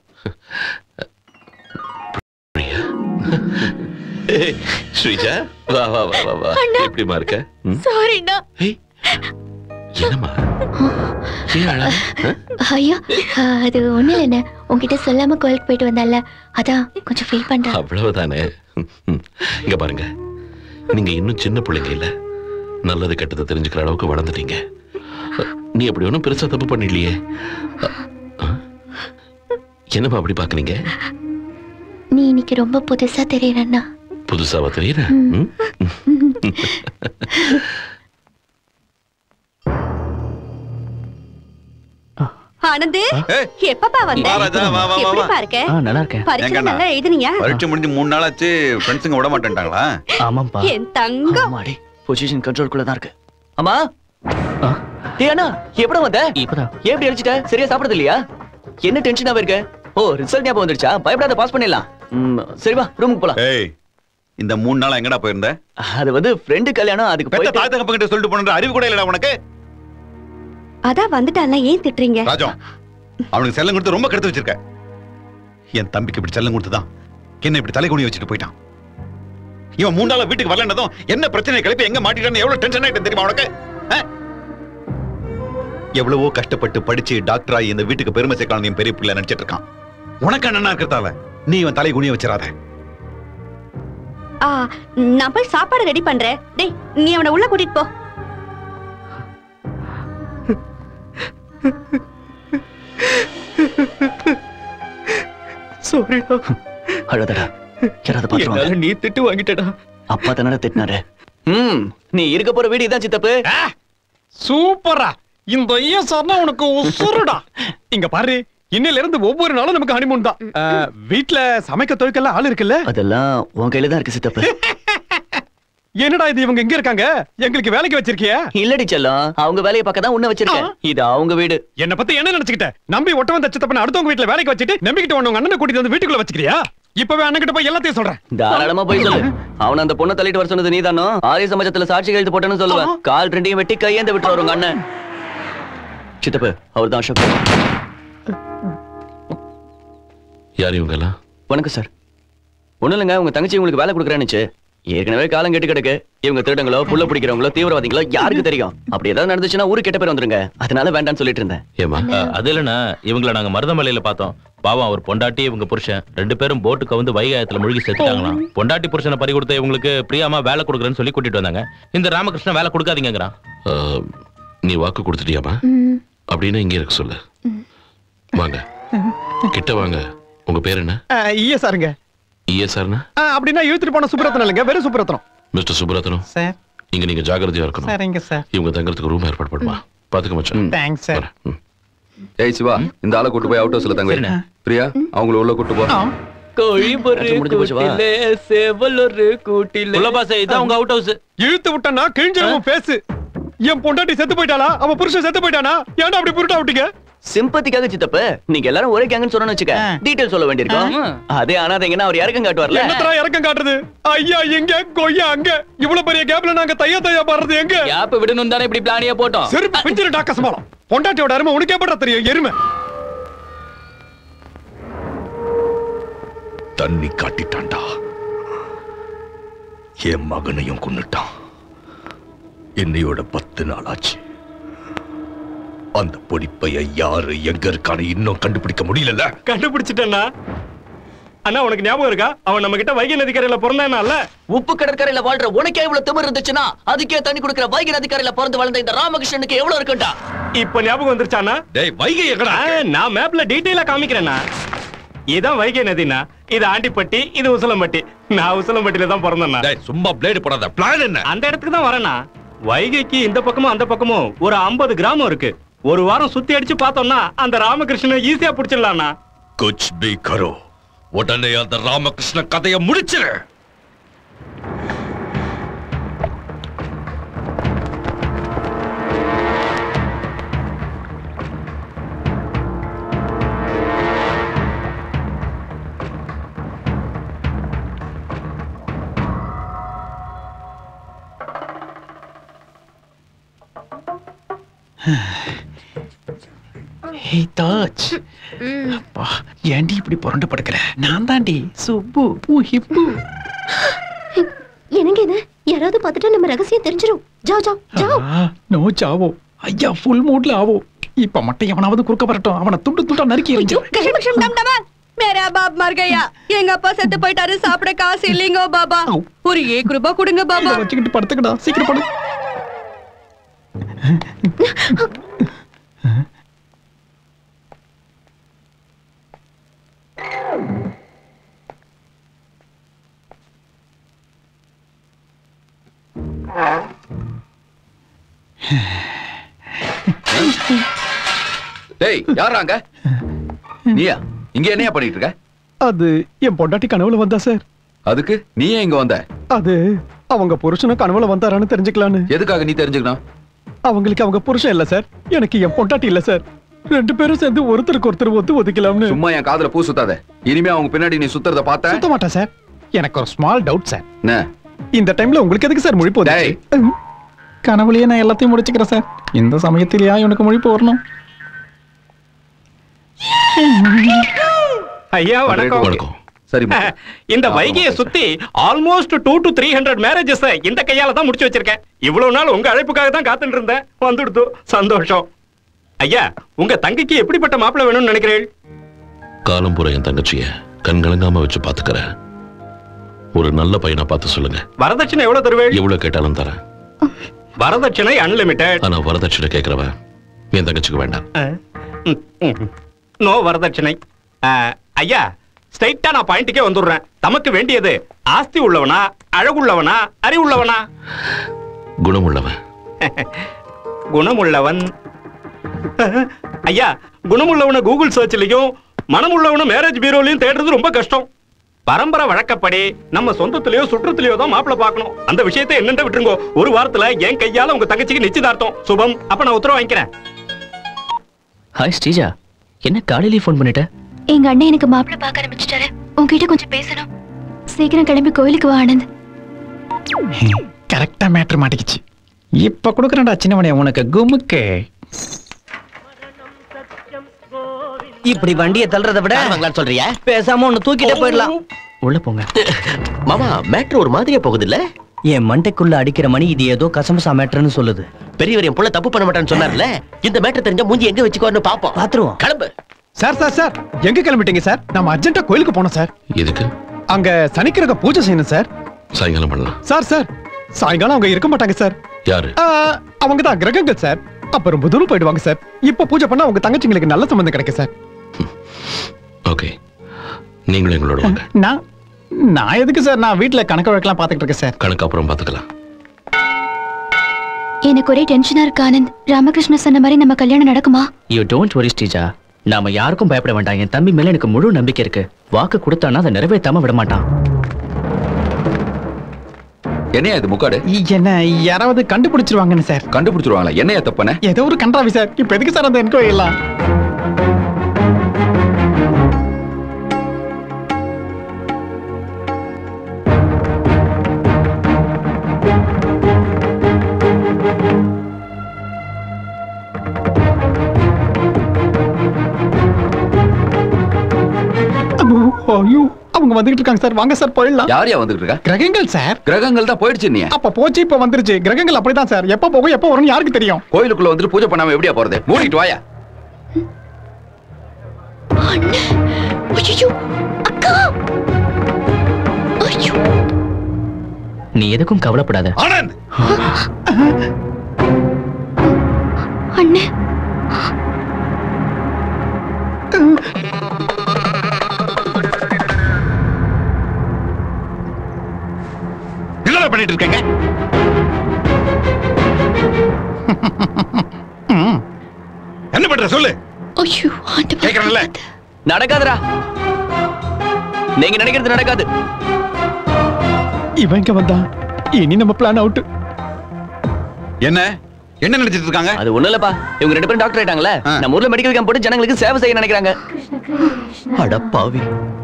ஏய், ஸ்ரீஜா வா வா வா வா வா அண்ணா. எப்படிமா இருக்க ம்? சாரிண்ணா என்னம்மா ஏன் அழ? ஐயா அது ஒண்ணு இல்லைண்ணே உங்ககிட்ட சொல்லாம கோயிலுக்கு போயிட்டு வந்தால அதான் கொஞ்சம் ஃபீல் பண்றேன் அவ்வளவுதானே ம். இங்க பாருங்க நீங்க இன்னும் சின்ன பிள்ளைங்க இல்ல நல்லது கெட்டதை தெரிஞ்சுக்கிற அளவுக்கு வளர்ந்துட்டீங்க நீ அப்படி ஒன்றும் பெருசா தப்பு பண்ணிடலையே என்னப்பா அப்படி பாக்குறீங்க நீ இன்னைக்கு ரொம்ப புதுசா தெரியறண்ணா புதுசாவா தெரியற ம்? ஆனந்து ஏய். எப்பப்பா வந்த வா ராஜா, வா, வா, வா, வா. எப்படிப்பா இருக்க ஆ, நல்லா இருக்கேன். பரீட்சை எங்கண்ணா? நல்லா எழுதுனியா பரீட்சை முடிஞ்சு மூணு நாளாச்சு ஃப்ரெண்ட்ஸுங்க விட மாட்டேன்ட்டாங்களா ஆமாப்பா என் தங்கம் அம்மாடி பொசிஷன் கண்ட்ரோல்குள்ள தான் இருக்கு அம்மா டேய் அண்ணா எப்படா வந்த இப்பதான் எப்படி அடிச்சிட்ட சரியா சாப்பிடுறது இல்லையா என்ன டென்ஷனாவே இருக்க ஓ ரிசல்ட் ஞாபகம் வந்துருச்சா பயப்படாத பாஸ் பண்ணிடலாம் ம், சரி வா ரூமுக்கு போலாம் ஏய் இந்த மூணு நாளா எங்கடா போயிருந்த அது வந்து ஃப்ரெண்டு கல்யாணம் அதுக்கு பெத்த போயிட்டு தாய் தகப்பன் கிட்ட சொல்லிட்டு போன அறிவு கூட இல்லடா உனக்கு அதான் வந்துட்டான்ல ஏன் திட்டுறீங்க ராஜம் அவனுக்கு செல்லம் கொடுத்து ரொம்ப கெடுத்து வச்சிருக்க என் தம்பிக்கு இப்படி செல்லம் கொடுத்துதான் என்ன இப்படி தலைகுனி வச்சுட்டு போயிட்டான் இவன் மூணு நாளா வீட்டுக்கு வரலன்னதும் என்ன பிரச்சனை கிளப்பி எங்க மாட்டிட்டான்னு எவ்வளவு டென்ஷன் ஆயிட்டு தெரியுமா உனக்கு ஆ? எவ்வளவோ கஷ்டப்பட்டு படிச்சு டாக்டர் ஆகி இந்த வீட்டுக்கு பெருமை சேர்க்கலாம் நீ பெரிய பிள்ளை நினைச்சிட்டு இருக்கான் உனக்கு அண்ணனா இருக்கிறதால நீ இவன் தலை குனிய வச்சிடாத ஆ நான் போய் சாப்பாடு ரெடி பண்றேன் டேய் நீ அவனை உள்ள கூட்டிட்டு போ சாரிடா அழதடா யாராவது பாத்துருவாங்க என்னால நீ திட்டு வாங்கிட்டடா அப்பா தானடா திட்டினாரு ம் நீ இருக்க போற வீடு இதான் சித்தப்பு சூப்பரா இந்த ஐயன் சொன்னா உனக்கு உசுருடா இங்க பாரு இன்னையில இருந்து ஒவ்வொரு நாளும் நமக்கு ஹனிமூன் தான் ஆ, வீட்ல சமைக்க துவைக்கல ஆள் இருக்குல்ல அதெல்லாம் உன் கையில தான் இருக்கு சித்தப்பு என்னடா இது இவங்க எங்க இருக்காங்க எங்களுக்கு வேலைக்கு வச்சிருக்கியா இல்லடி செல்லம் அவங்க வேலையை பார்க்க தான் உன்ன வச்சிருக்கேன் இது அவங்க வீடு என்ன பத்தி என்ன நினைச்சுக்கிட்ட நம்பி ஒட்ட வந்த சித்தப்பன அடுத்தவங்க வீட்ல வேலைக்கு வச்சுட்டு நம்பிக்கிட்டு உங்க அண்ணனை கூட்டிட்டு வந்து வீட்டுக்குள்ள வச்சுக்கிறியா இப்பவே அண்ணன் கிட்ட போய் எல்லாத்தையும் சொல்றேன் தாராளமா போய் சொல்லு அவன் அந்த பொண்ணை தள்ளிட்டு வர சொன்னது நீதானோ ஆரிய சமாஜத்துல சாட்சி கையெழுத்து போட்டேன்னு சொல்லுவேன் கால் ரெண்டையும் வெட்டி கையேந்த விட்டு உங்க அண்ணன் சித்தப்பு அவர் தான் அசோக் யார் இவங்க எல்லாம் வணக்கம் சார் ஒண்ணும் இல்லைங்க உங்க தங்கச்சி உங்களுக்கு வேலை கொடுக்குறேன்னுச்சு ஏற்கனவே காலம் கெட்டு கிடக்கு இவங்க திருடங்களோ புள்ள பிடிக்கிறவங்களோ தீவிரவாதிகளோ யாருக்கு தெரியும் அப்படி ஏதாவது நடந்துச்சுன்னா ஊருக்கு கெட்ட பேர் வந்துருங்க அதனால வேண்டாம்னு சொல்லிட்டு இருந்தேன் ஏமா அஹ், அது இல்லைண்ணா இவங்கள நாங்க மருதமலையில பார்த்தோம் பாவம் அவர் பொண்டாட்டி இவங்க புருஷன் ரெண்டு பேரும் போட்டுக்கு வந்து வைகாயத்துல முழுகி செத்துட்டாங்களாம் பொண்டாட்டி புருஷனை பறி கொடுத்த இவங்களுக்கு பிரியாம வேலை கொடுக்குறேன்னு சொல்லி கூட்டிட்டு வந்தாங்க இந்த ராமகிருஷ்ணன் வேலை கொடுக்காதீங்கிறான் அஹ், நீ வாக்கு கொடுத்துட்டியாமா அப்படின்னு இங்க இருக்க சொல்லு வாங்க கிட்ட வாங்க உங்க பேர் என்ன ஈய சாருங்க இஎஸ்ஆர்னா ஆ, அப்படின்னா இழுத்துட்டு போன சுப்ரத்னம் இல்லைங்க வெறும் சுப்ரத்னம் மிஸ்டர் சுப்ரத்னம் சார் இங்க நீங்க ஜாக்கிரதையா இருக்கணும் சரிங்க சார் இவங்க தங்கறதுக்கு ரூம் ஏற்பாடு பண்ணுமா பாத்துக்க மச்சான் தேங்க்ஸ் சார் ஏய் சிவா இந்த ஆளை கூட்டு போய் அவுட் ஹவுஸ்ல தங்க வை. பிரியா அவங்கள உள்ள கூட்டு போ கோழி பொரு முடிஞ்சு போச்சு, வா. கூட்டிலே சேவல் ஒரு கூட்டிலே குலபாசை இதான் உங்க அவுட் ஹவுஸ் இழுத்து விட்டனா கிழிஞ்சிரும் பேசு என் பொண்டாட்டி செத்து போயிட்டாளா அவ புருஷன் செத்து போயிட்டானா ஏன்டா அப்படி புருட்டா விட்டீங்க சிம்பத்திக்காக சித்தப்பு நீங்க எல்லாரும் ஒரே கேங்கன்னு சொன்னு வச்சுக்க டீடைல் சொல்ல வேண்டியிருக்கும் அதே அனாதைங்கன்னா அவர் இறக்கம் காட்டுவார்ல என்னத்தரா இறக்கம் காட்டுறது ஐயா எங்க கொய்யா அங்க இவ்வளவு பெரிய கேப்ல நாங்க தையா தையா பாடுறது எங்க கேப் விடணும் தானே இப்படி பிளானியே போட்டோம் செருப்பு பிஞ்சிரு டாக்க சமாளம் பொண்டாட்டியோட அருமை உனக்கே படுற தெரியும் எருமை தண்ணி காட்டிட்டான்டா என் மகனையும் கொன்னுட்டான் என்னையோட பத்து நாள் ஆச்சு அந்த பொடிப்பைய யாரு எங்க இருக்கான்னு இன்னும் கண்டுபிடிக்க முடியல கண்டுபிடிச்சிட்டேன்னா அண்ணா உனக்கு ஞாபகம் இருக்கா அவன் நம்ம கிட்ட வைகை நதிக்கரையில பிறந்தானல்ல உப்பு கடற்கரையில வாழ்ற உனக்கே இவ்வளவு திமிர் இருந்துச்சுன்னா அதுக்கே தண்ணி கொடுக்கிற வைகை நதிக்கரையில பிறந்து வளர்ந்த இந்த ராமகிருஷ்ணனுக்கு எவ்வளவு இருக்குண்டா இப்ப ஞாபகம் வந்துருச்சானா டேய் வைகை எங்கடா நான் மேப்ல டீடைலா காமிக்கிறேன்னா இதான் வைகை நதினா இது ஆண்டிப்பட்டி இது உசலம்பட்டி நான் உசலம்பட்டியில தான் பிறந்தேன்னா டேய் சும்மா பிளேடு போடாத பிளான் என்ன அந்த இடத்துக்கு தான் வரேனா வைகைக்கு இந்த பக்கமும் அந்த பக்கமும் ஒரு 50 கிராமம் இருக்கு ஒரு வாரம் சுத்தி அடிச்சு பார்த்தோம்னா அந்த ராமகிருஷ்ணன் ஈஸியா புடிச்சிடலாம்னா குச் பி கரோ உடனே அந்த ராமகிருஷ்ண கதையை முடிச்சிரு ஹே தாஜ் அப்பா ஏன்டி இப்படி புரண்டு படுக்கிற நான் தாண்டி சுப்பு பூ ஹிப்பு என்னங்க இது யாராவது பார்த்துட்டா நம்ம ரகசியம் தெரிஞ்சிரும் ஜாவ் ஜாவ் ஜாவ் நோ சாவோ ஐயா ஃபுல் மூட்ல ஆவோ இப்ப மட்டும் எவனாவது குறுக்க வரட்டும் அவனை துண்டு துண்டா நறுக்கி எறிஞ்சிரும் கஷ்டம் டம் டமா மேரா பாப் மர் கயா எங்க அப்பா செத்து போயிட்டாரு சாப்பிட காசு இல்லைங்க பாபா ஒரு ஏக் ரூபாய் கொடுங்க பாபா இதை வச்சுக்கிட்டு படுத்துக்கடா சீக்கிரம் படு டேய் யாரா அங்க நீயா இங்க என்னையா பண்ணிட்டு இருக்க அது என் பொண்டாட்டி கனவுல வந்தா சார் அதுக்கு நீ ஏன் இங்க வந்த அது அவங்க புருஷனும் கனவுல வந்தாரான்னு தெரிஞ்சுக்கலான்னு எதுக்காக நீ தெரிஞ்சுக்கணும் அவங்களுக்கு அவங்க புருஷன் இல்ல சார் எனக்கு என் பொண்டாட்டி இல்ல சார் ரெண்டு பேரும் சேர்ந்து ஒருத்தருக்கு ஒருத்தர் ஒத்து ஒதுக்கலாம்னு சும்மா என் காதுல பூ சுத்தாத இனிமே அவங்க பின்னாடி நீ சுத்துறத பார்த்த சுத்த மாட்டேன் சார் எனக்கு ஒரு ஸ்மால் டவுட் சார் என்ன இந்த டைம்ல உங்களுக்கு எதுக்கு சார் முழிப்பு வந்துச்சு? கனவுலயே நான் எல்லாத்தையும் முடிச்சுக்கிறேன் சார் இந்த சமயத்திலேயா இவனுக்கு முழிப்பு வரணும் ஐயா வணக்கம் சரி இந்த வைகையை சுத்தி almost two to three hundred marriages இந்த கையால தான் முடிச்சு வச்சிருக்கேன் இவ்வளவு நாள் உங்க அழைப்புக்காக தான் காத்துட்டு இருந்தேன் வந்துடுத்து சந்தோஷம் ஐயா உங்க தங்கைக்கு எப்படிப்பட்ட மாப்பிள்ளை வேணும்னு நினைக்கிறேன் காலம் பூரா என் தங்கச்சிய கண் கலங்காம வச்சு பாத்துக்கறேன் ஒரு நல்ல பையனா பார்த்து சொல்லுங்க வரதட்சணை எவ்வளவு தருவேன் எவ்வளவு கேட்டாலும் தரேன் வரதட்சணை அன்லிமிட்டெட் ஆனா வரதட்சணை கேட்கிறவன் என் தங்கச்சிக்கு வேண்டாம் நோ வரதட்சணை ஆ, ஐயா ஸ்ட்ரைட்டா நான் பாயிண்ட்டுக்கே வந்துடுறேன் தமக்கு வேண்டியது ஆஸ்தி உள்ளவனா அழகுள்ளவனா அறிவுள்ளவனா குணமுள்ளவன் குணமுள்ளவன் ஐயா குணமுள்ளவனை கூகுள் சர்ச்லயும் மனமுள்ளவனை மேரேஜ் பீரோலையும் தேடுறது ரொம்ப கஷ்டம் பரம்பரை வழக்கப்படி நம்ம சொந்தத்திலயோ சுற்றத்திலயோ தான் மாப்பிளை பார்க்கணும் அந்த விஷயத்தை என்னென்ன விட்டுருங்க ஒரு வாரத்துல என் கையால உங்க தங்கச்சிக்கு நிச்சயதார்த்தம் சுபம் அப்ப நான் உத்தரவு வாங்கிக்கிறேன் ஹாய் ஸ்ரீஜா என்ன காலையிலேயே ஃபோன் பண்ணிட்ட எங்க அண்ணன் எனக்கு மாப்பிள்ளை பார்க்க ஆரம்பிச்சிட்டாரு உன்கிட்ட கொஞ்சம் பேசணும் சீக்கிரம் கிளம்பி கோயிலுக்கு வா ஆனந்த் கரெக்டா மேட்ரு மாட்டிக்கிச்சு இப்ப கொடுக்குறேன்டா சின்னவனே உனக்கு குமுக்கு இப்படி வண்டியை தள்ளுறத விட சொல்றியா பேசாம ஒண்ணு தூக்கிட்டே போயிடலாம் உள்ள போங்க மாமா மேட்ரு ஒரு மாதிரியா போகுது இல்ல என் மண்டைக்குள்ள அடிக்கிற மணி இது ஏதோ கசமசா மேட்டர்னு சொல்லுது பெரியவர் என் புள்ள தப்பு பண்ண மாட்டான்னு சொன்னார்ல இந்த மேட்டர் தெரிஞ்சா மூஞ்சி எங்க வச்சுக்கோன்னு பாப்போம் பாத்துருவோம் கிளம்பு சார் சார் சார் எங்க கிளம்பிட்டீங்க சார் நம்ம அர்ஜென்ட்டா கோயிலுக்கு போனோம் சார் எதுக்கு அங்க சனிக்கிழமை பூஜை செய்யணும் சார் சாயங்காலம் பண்ணலாம் சார் சார் சாயங்காலம் அவங்க இருக்க மாட்டாங்க சார் யாரு அவங்க தான் கிரகங்கள் சார் அப்புறம் புதனும் போயிடுவாங்க சார் இப்ப பூஜை பண்ணா உங்க தங்கச்சிங்களுக்கு நல்ல சம்பந்தம் கிடைக்கும் சார் ஓகே நீங்களும் எங்களோட வாங்க நான் நான் எதுக்கு சார் நான் வீட்ல கணக்கு வழக்கெல்லாம் பாத்துக்கிட்டு இருக்கேன் சார் கணக்கு அப்புறம் பாத்துக்கலாம் எனக்கு ஒரே டென்ஷனா இருக்கு ஆனந்த் ராமகிருஷ்ண சொன்ன மாதிரி நம்ம கல்யாணம் நடக்குமா யூ டோன்ட் வரி ஸ்ரீஜா நாம யாருக்கும் பயப்பட வேண்டாம் என் தம்பி மேல எனக்கு முழு நம்பிக்கை இருக்கு வாக்கு கொடுத்தானா அதை நிறைவேத்தாம விட மாட்டான் என்னையா இது முக்காடு என்ன யாராவது கண்டுபிடிச்சிருவாங்கன்னு சார் கண்டுபிடிச்சிருவாங்களா என்னையா தப்பானே ஏதோ ஒரு கன்றாவி சார் இப்ப எதுக்கு சார் அந்த என்கொயரி எல்லாம் ஐயோ அவங்க வந்துகிட்டு இருக்காங்க சார் வாங்க சார் போயிடலாம் யார் யா வந்துட்டு இருக்கா கிரகங்கள் சார் கிரகங்கள் தான் போயிடுச்சு நீ அப்ப போச்சு இப்ப வந்துருச்சு கிரகங்கள் அப்படிதான் சார் எப்ப போகும் எப்ப வரும்னு யாருக்கு தெரியும் கோயிலுக்குள்ள வந்துட்டு பூஜை பண்ணாம எப்படியா போறது மூடிட்டு வாயா ஐயோ அக்கா ஐயோ நீ எதுக்கும் கவலைப்படாத ஆனந்த் அண்ணே என்னடா பண்ணிட்டு இருக்கீங்க என்ன பண்ற சொல்லு ஐயோ ஆண்டவா கேக்குறேன்ல நடக்காதுடா நீங்க நினைக்கிறது நடக்காது இவன் இங்க வந்தா இனி நம்ம பிளான் அவுட் என்ன என்ன நினைச்சிட்டு இருக்காங்க அது ஒண்ணு இல்லப்பா இவங்க ரெண்டு பேரும் டாக்டர் ஆயிட்டாங்கல்ல நம்ம ஊர்ல மெடிக்கல் கேம்ப் போட்டு ஜனங்களுக்கு சேவை செய்ய நினைக்கிறாங்க அட பாவி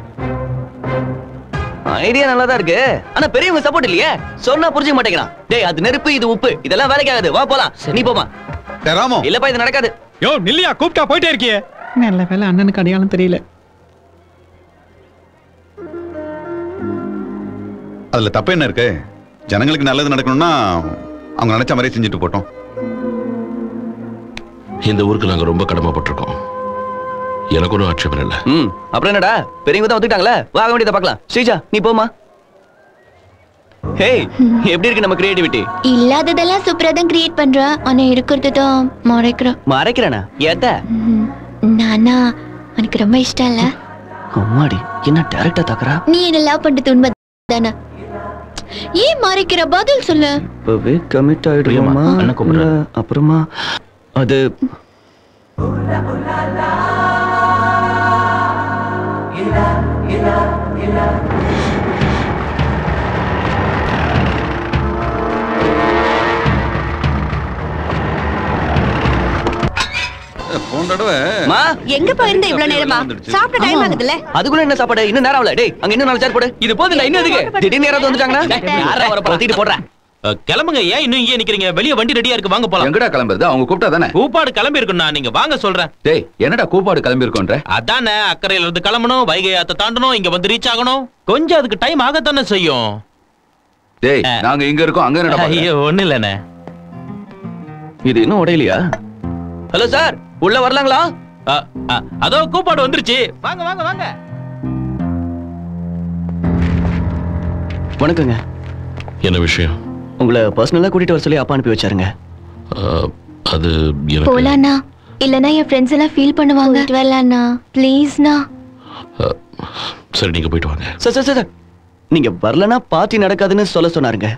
ஐடியா நல்லா தான் இருக்கு ஆனா பெரியவங்க சப்போர்ட் இல்லையே சொன்னா புரிஞ்சுக்க மாட்டேங்கிறான் டேய் அது நெருப்பு இது உப்பு இதெல்லாம் வேலைக்கு ஆகாது வா போலாம் நீ போமா ராமோ இல்லப்பா இது நடக்காது யோ நில்லியா கூப்பிட்டா போயிட்டே இருக்கியே நல்ல வேலை அண்ணனுக்கு அடையாளம் தெரியல அதுல தப்பு என்ன இருக்கு ஜனங்களுக்கு நல்லது நடக்கணும்னா அவங்க நினைச்ச மாதிரி செஞ்சுட்டு போட்டோம் இந்த ஊருக்கு நாங்க ரொம்ப கடமைப்பட்டிருக்கோம் எனக்கு ஒன்றும் ஆட்சேபம் இல்லை ம் அப்புறம் என்னடா பெரியவங்க தான் ஒத்துக்கிட்டாங்களே வாங்க வேண்டியதை பார்க்கலாம் ஸ்ரீஜா நீ போமா ஹேய் எப்படி இருக்கு நம்ம கிரியேட்டிவிட்டி இல்லாததெல்லாம் சூப்பரா தான் கிரியேட் பண்ற ஆனா இருக்கிறது தான் மறைக்கிற மறைக்கிறேனா ஏத்த நானா உனக்கு ரொம்ப இஷ்டம் இல்ல அம்மாடி என்ன டேரக்டா தாக்குறா நீ என்ன லவ் பண்றது உண்மை தானே ஏன் மறைக்கிற பதில் சொல்லு இப்பவே கமிட் ஆயிடுமா அண்ணன் கூப்பிடுறாரு. அப்புறமா அது போன தடவை மா எங்க போயிருந்த இவ்வளவு நேரமா சாப்பிட டைம் ஆகுதுல்ல அதுக்குள்ள என்ன சாப்பாடு இன்னும் நேரம் ஆகல டேய் அங்க இன்னும் நாலு சேர் போடு இது போதும் இன்னும் எதுக்கு திடீர்னு யாராவது வந்துட்டாங்கன்னா யாரா வர போறா போடுறேன் அஹ், கிளம்புங்க ஏன் இன்னும் இங்கே நிக்கிறீங்க வெளிய வண்டி ரெடியா இருக்கு வாங்க போலாம் எங்கடா கிளம்புறது அவங்க கூப்பிட்டா தானே கூப்பாடு கிளம்பி இருக்குண்ணா நீங்க வாங்க சொல்றேன் டேய் என்னடா கூப்பாடு கிளம்பி இருக்கோன்ற அதானே அக்கறையில இருந்து கிளம்பணும் வைகை ஆத்த தாண்டணும் இங்க வந்து ரீச் ஆகணும் கொஞ்சம் அதுக்கு டைம் ஆகத்தானே செய்யும் டேய் நாங்க இங்க இருக்கோம் அங்க என்னடா பாக்குற? ஐயோ ஒண்ணு இல்லண்ணே இது இன்னும் உடையலையா ஹலோ சார் உள்ள வரலாங்களா அதோ கூப்பாடு வந்துருச்சு வாங்க வாங்க வாங்க வணக்கங்க என்ன விஷயம் உங்களை பர்சனலா கூட்டிட்டு வர சொல்லி அப்பா அனுப்பி வச்சாருங்க அஹ், அது எனக்கு போலாண்ணா இல்லனா என் ஃப்ரெண்ட்ஸ் எல்லாம் ஃபீல் பண்ணுவாங்க வரலாண்ணா ப்ளீஸ்ண்ணா அஹ், சரி நீங்க போயிட்டு வாங்க சார் சார் சார், சார் நீங்க வரலனா பார்ட்டி நடக்காதுன்னு சொல்ல சொன்னாருங்க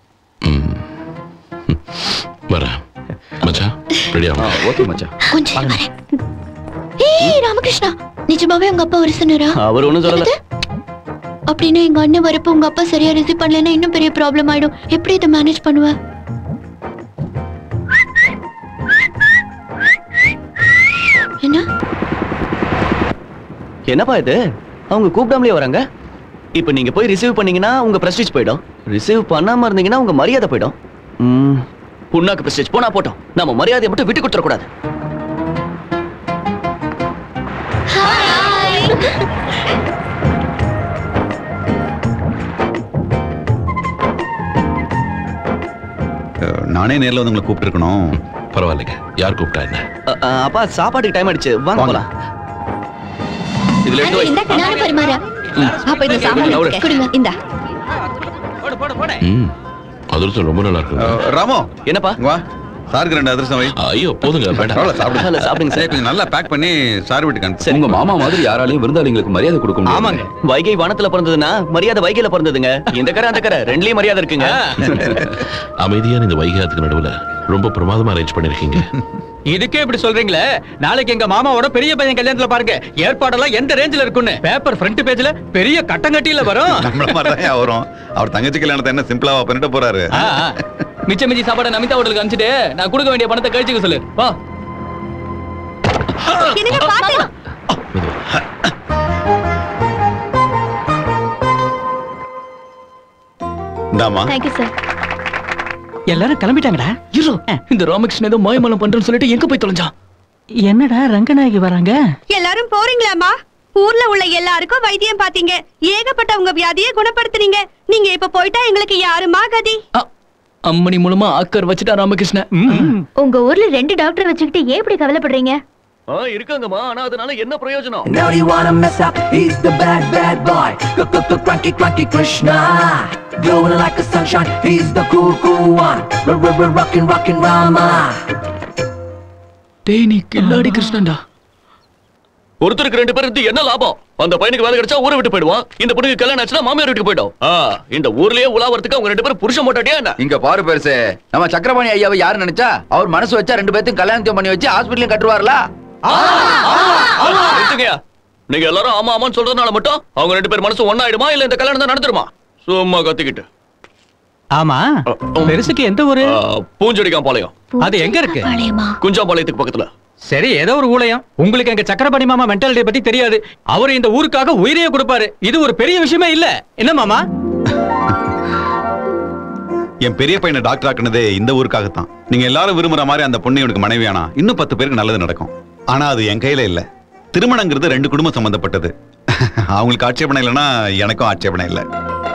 வரேன் மச்சான் ரெடியா ஓகே மச்சான் கொஞ்சம் இரு வரேன். ஏய் ராமகிருஷ்ணா நிஜமாவே உங்க அப்பா வர சொன்னாரா அவர் ஒண்ணும் சொல்லல என்னது? அப்படின்னா எங்க அண்ணன் வரப்ப உங்க அப்பா சரியா ரிசீவ் பண்ணலன்னா இன்னும் பெரிய ப்ராப்ளம் ஆயிடும் எப்படி இதை மேனேஜ் பண்ணுவ என்ன என்னப்பா இது அவங்க கூப்பிடாமலே வராங்க இப்போ நீங்க போய் ரிசீவ் பண்ணீங்கன்னா உங்க பிரஸ்டீஜ் போயிடும் ரிசீவ் பண்ணாம இருந்தீங்கன்னா உங்க மரியாதை போயிடும் ம், புண்ணாக்கு பிரஸ்டீஜ் போனா போட்டோம் நம்ம மரியாதையை மட்டும் விட்டு கொடுத்துட கூடாது அஹ், நானே நேர்ல வந்து உங்களை கூப்பிட்டுருக்கணும் பரவாயில்லைங்க யார் கூப்பிட்டா என்ன அ, அ, அப்பா சாப்பாட்டுக்கு டைம் ஆயிடுச்சு வாங்க வாங்க. போலாம் இதுல எடுத்து வை இந்த நானும் பரிமாறேன் அப்ப இந்த சாமான் நவுரு. எடுத்துக்க. கொடுங்க இந்தா ம் அதிர்ஷ்டம் ரொம்ப நல்லா இருக்கு அஹ், ராமோ என்னப்பா வா சாருக்கு ரெண்டு அதிரசம் வை ஐயோ போதுங்க வேண்டாம் பரவாயில்ல, சாப்பிடுங்க இல்ல, சாப்பிடுங்க சார். சரி, கொஞ்சம் நல்லா பேக் பண்ணி சார் வீட்டுக்கு அனுப்பு உங்க மாமா மாதிரி யாராலையும் விருந்தாளிங்களுக்கு மரியாதை கொடுக்க முடியாது ஆமாங்க வைகை வானத்துல பிறந்ததுன்னா மரியாதை வைகையில பிறந்ததுங்க இந்த கரை அந்த கரை ரெண்டுலயும் மரியாதை இருக்குங்க அமைதியான இந்த வைகாத்துக்கு நடுவுல ரொம்ப பிரமாதமா அரேஞ்ச் பண்ணிருக்கீங்க இதுக்கே இப்படி சொல்றீங்களே நாளைக்கு எங்க மாமாவோட பெரிய பையன் கல்யாணத்துல பாருங்க ஏற்பாடெல்லாம் எந்த ரேஞ்சில இருக்குன்னு பேப்பர் ஃப்ரண்ட் பேஜ்ல பெரிய கட்டங்கட்டியில வரும் நம்மள மாதிரி தான் வரும் அவர் தங்கச்சி கல்யாணத்தை என்ன சிம்பிளா பண்ணிட்டு போறாரு ஆ, ஆ. மிச்ச மிச்சி சாப்பாடை நமிதா ஹோட்டலுக்கு அனுப்பிச்சிட்டு நான் கொடுக்க வேண்டிய பணத்தை கழிச்சுக்க சொல்லு வா என்னங்க பாத்து இந்தாமா தேங்க்யூ சார் எல்லாரும் கிளம்பிட்டாங்கடா இரு இந்த ராமகிருஷ்ணன் ஏதோ மாயமலம் பண்றேன்னு சொல்லிட்டு எங்க போய் தொலைஞ்சான் என்னடா ரங்கநாயகி வராங்க எல்லாரும் போறீங்களாமா ஊர்ல உள்ள எல்லாருக்கும் வைத்தியம் பாத்தீங்க ஏகப்பட்ட உங்க வியாதியை குணப்படுத்துனீங்க நீங்க இப்ப போயிட்டா எங்களுக்கு யாருமா கதி அம்மணி மூலமா ஆக்கர் வச்சுட்டா ராமகிருஷ்ணன் உங்க ஊர்ல ரெண்டு டாக்டர் வச்சுக்கிட்டு ஏன் இப்படி கவலைப்படுறீங்க ஆ, இருக்காங்கம்மா ஆனா அதனால என்ன பிரயோஜனம் Now you wanna mess up, he's the bad, bad boy. Cranky, cranky Krishna. Glowing like a sunshine, he's the cool, cool one. Rockin', rockin' Rama. டேய் நீ கில்லாடி கிருஷ்ணன்டா ஒருத்தருக்கு ரெண்டு பேர் இருந்து என்ன லாபம் அந்த பையனுக்கு வேலை கிடைச்சா ஊரை விட்டு போயிடுவான் இந்த பொண்ணுக்கு கல்யாணம் ஆச்சுன்னா மாமியார் வீட்டுக்கு போயிடும் ஆ, இந்த ஊர்லயே உலாவறதுக்கு அவங்க ரெண்டு பேரும் புருஷன் போட்டாட்டியா என்ன இங்க பாரு பெருசு நம்ம சக்கரபாணி ஐயாவை யாரு நினைச்சா அவர் மனசு வச்சா ரெண்டு பேர்த்தையும் கல்யாணத்தையும் பண்ணி வச்சு ஹாஸ்பிட்டலையும் கட்டுவார்ல நிறுத்துங்கய்யா. நீங்க எல்லாரும் ஆமா ஆமான்னு சொல்றதுனால மட்டும் அவங்க ரெண்டு பேர் மனசு ஒண்ணாயிடுமா இல்ல இந்த கல்யாணம் தான் நடந்துருமா சும்மா கத்திக்கிட்டு ஆமா பெருசுக்கு எந்த ஊரு பூஞ்செடிக்காம் பாளையம் அது எங்க இருக்கு குஞ்சாம்பாளையத்துக்கு பக்கத்துல சரி ஏதோ ஒரு ஊழையம் உங்களுக்கு எங்க சக்கரபாணி மாமா மென்டாலிட்டி பத்தி தெரியாது அவர் இந்த ஊருக்காக உயிரையே கொடுப்பாரு இது ஒரு பெரிய விஷயமே இல்ல என்ன மாமா என் பெரிய பையனை டாக்டர் ஆக்குனதே இந்த ஊருக்காகத்தான் நீங்க எல்லாரும் விரும்புற மாதிரி அந்த பொண்ணு இவனுக்கு மனைவியானா இன்னும் பத்து பேருக்கு நல்லது நடக்கும் ஆனா அது என் கையில இல்ல திருமணங்கிறது ரெண்டு குடும்பம் சம்பந்தப்பட்டது அவங்களுக்கு ஆட்சேபணம் இல்லைன்னா எனக்கும் ஆட்சேபணம் இல்லை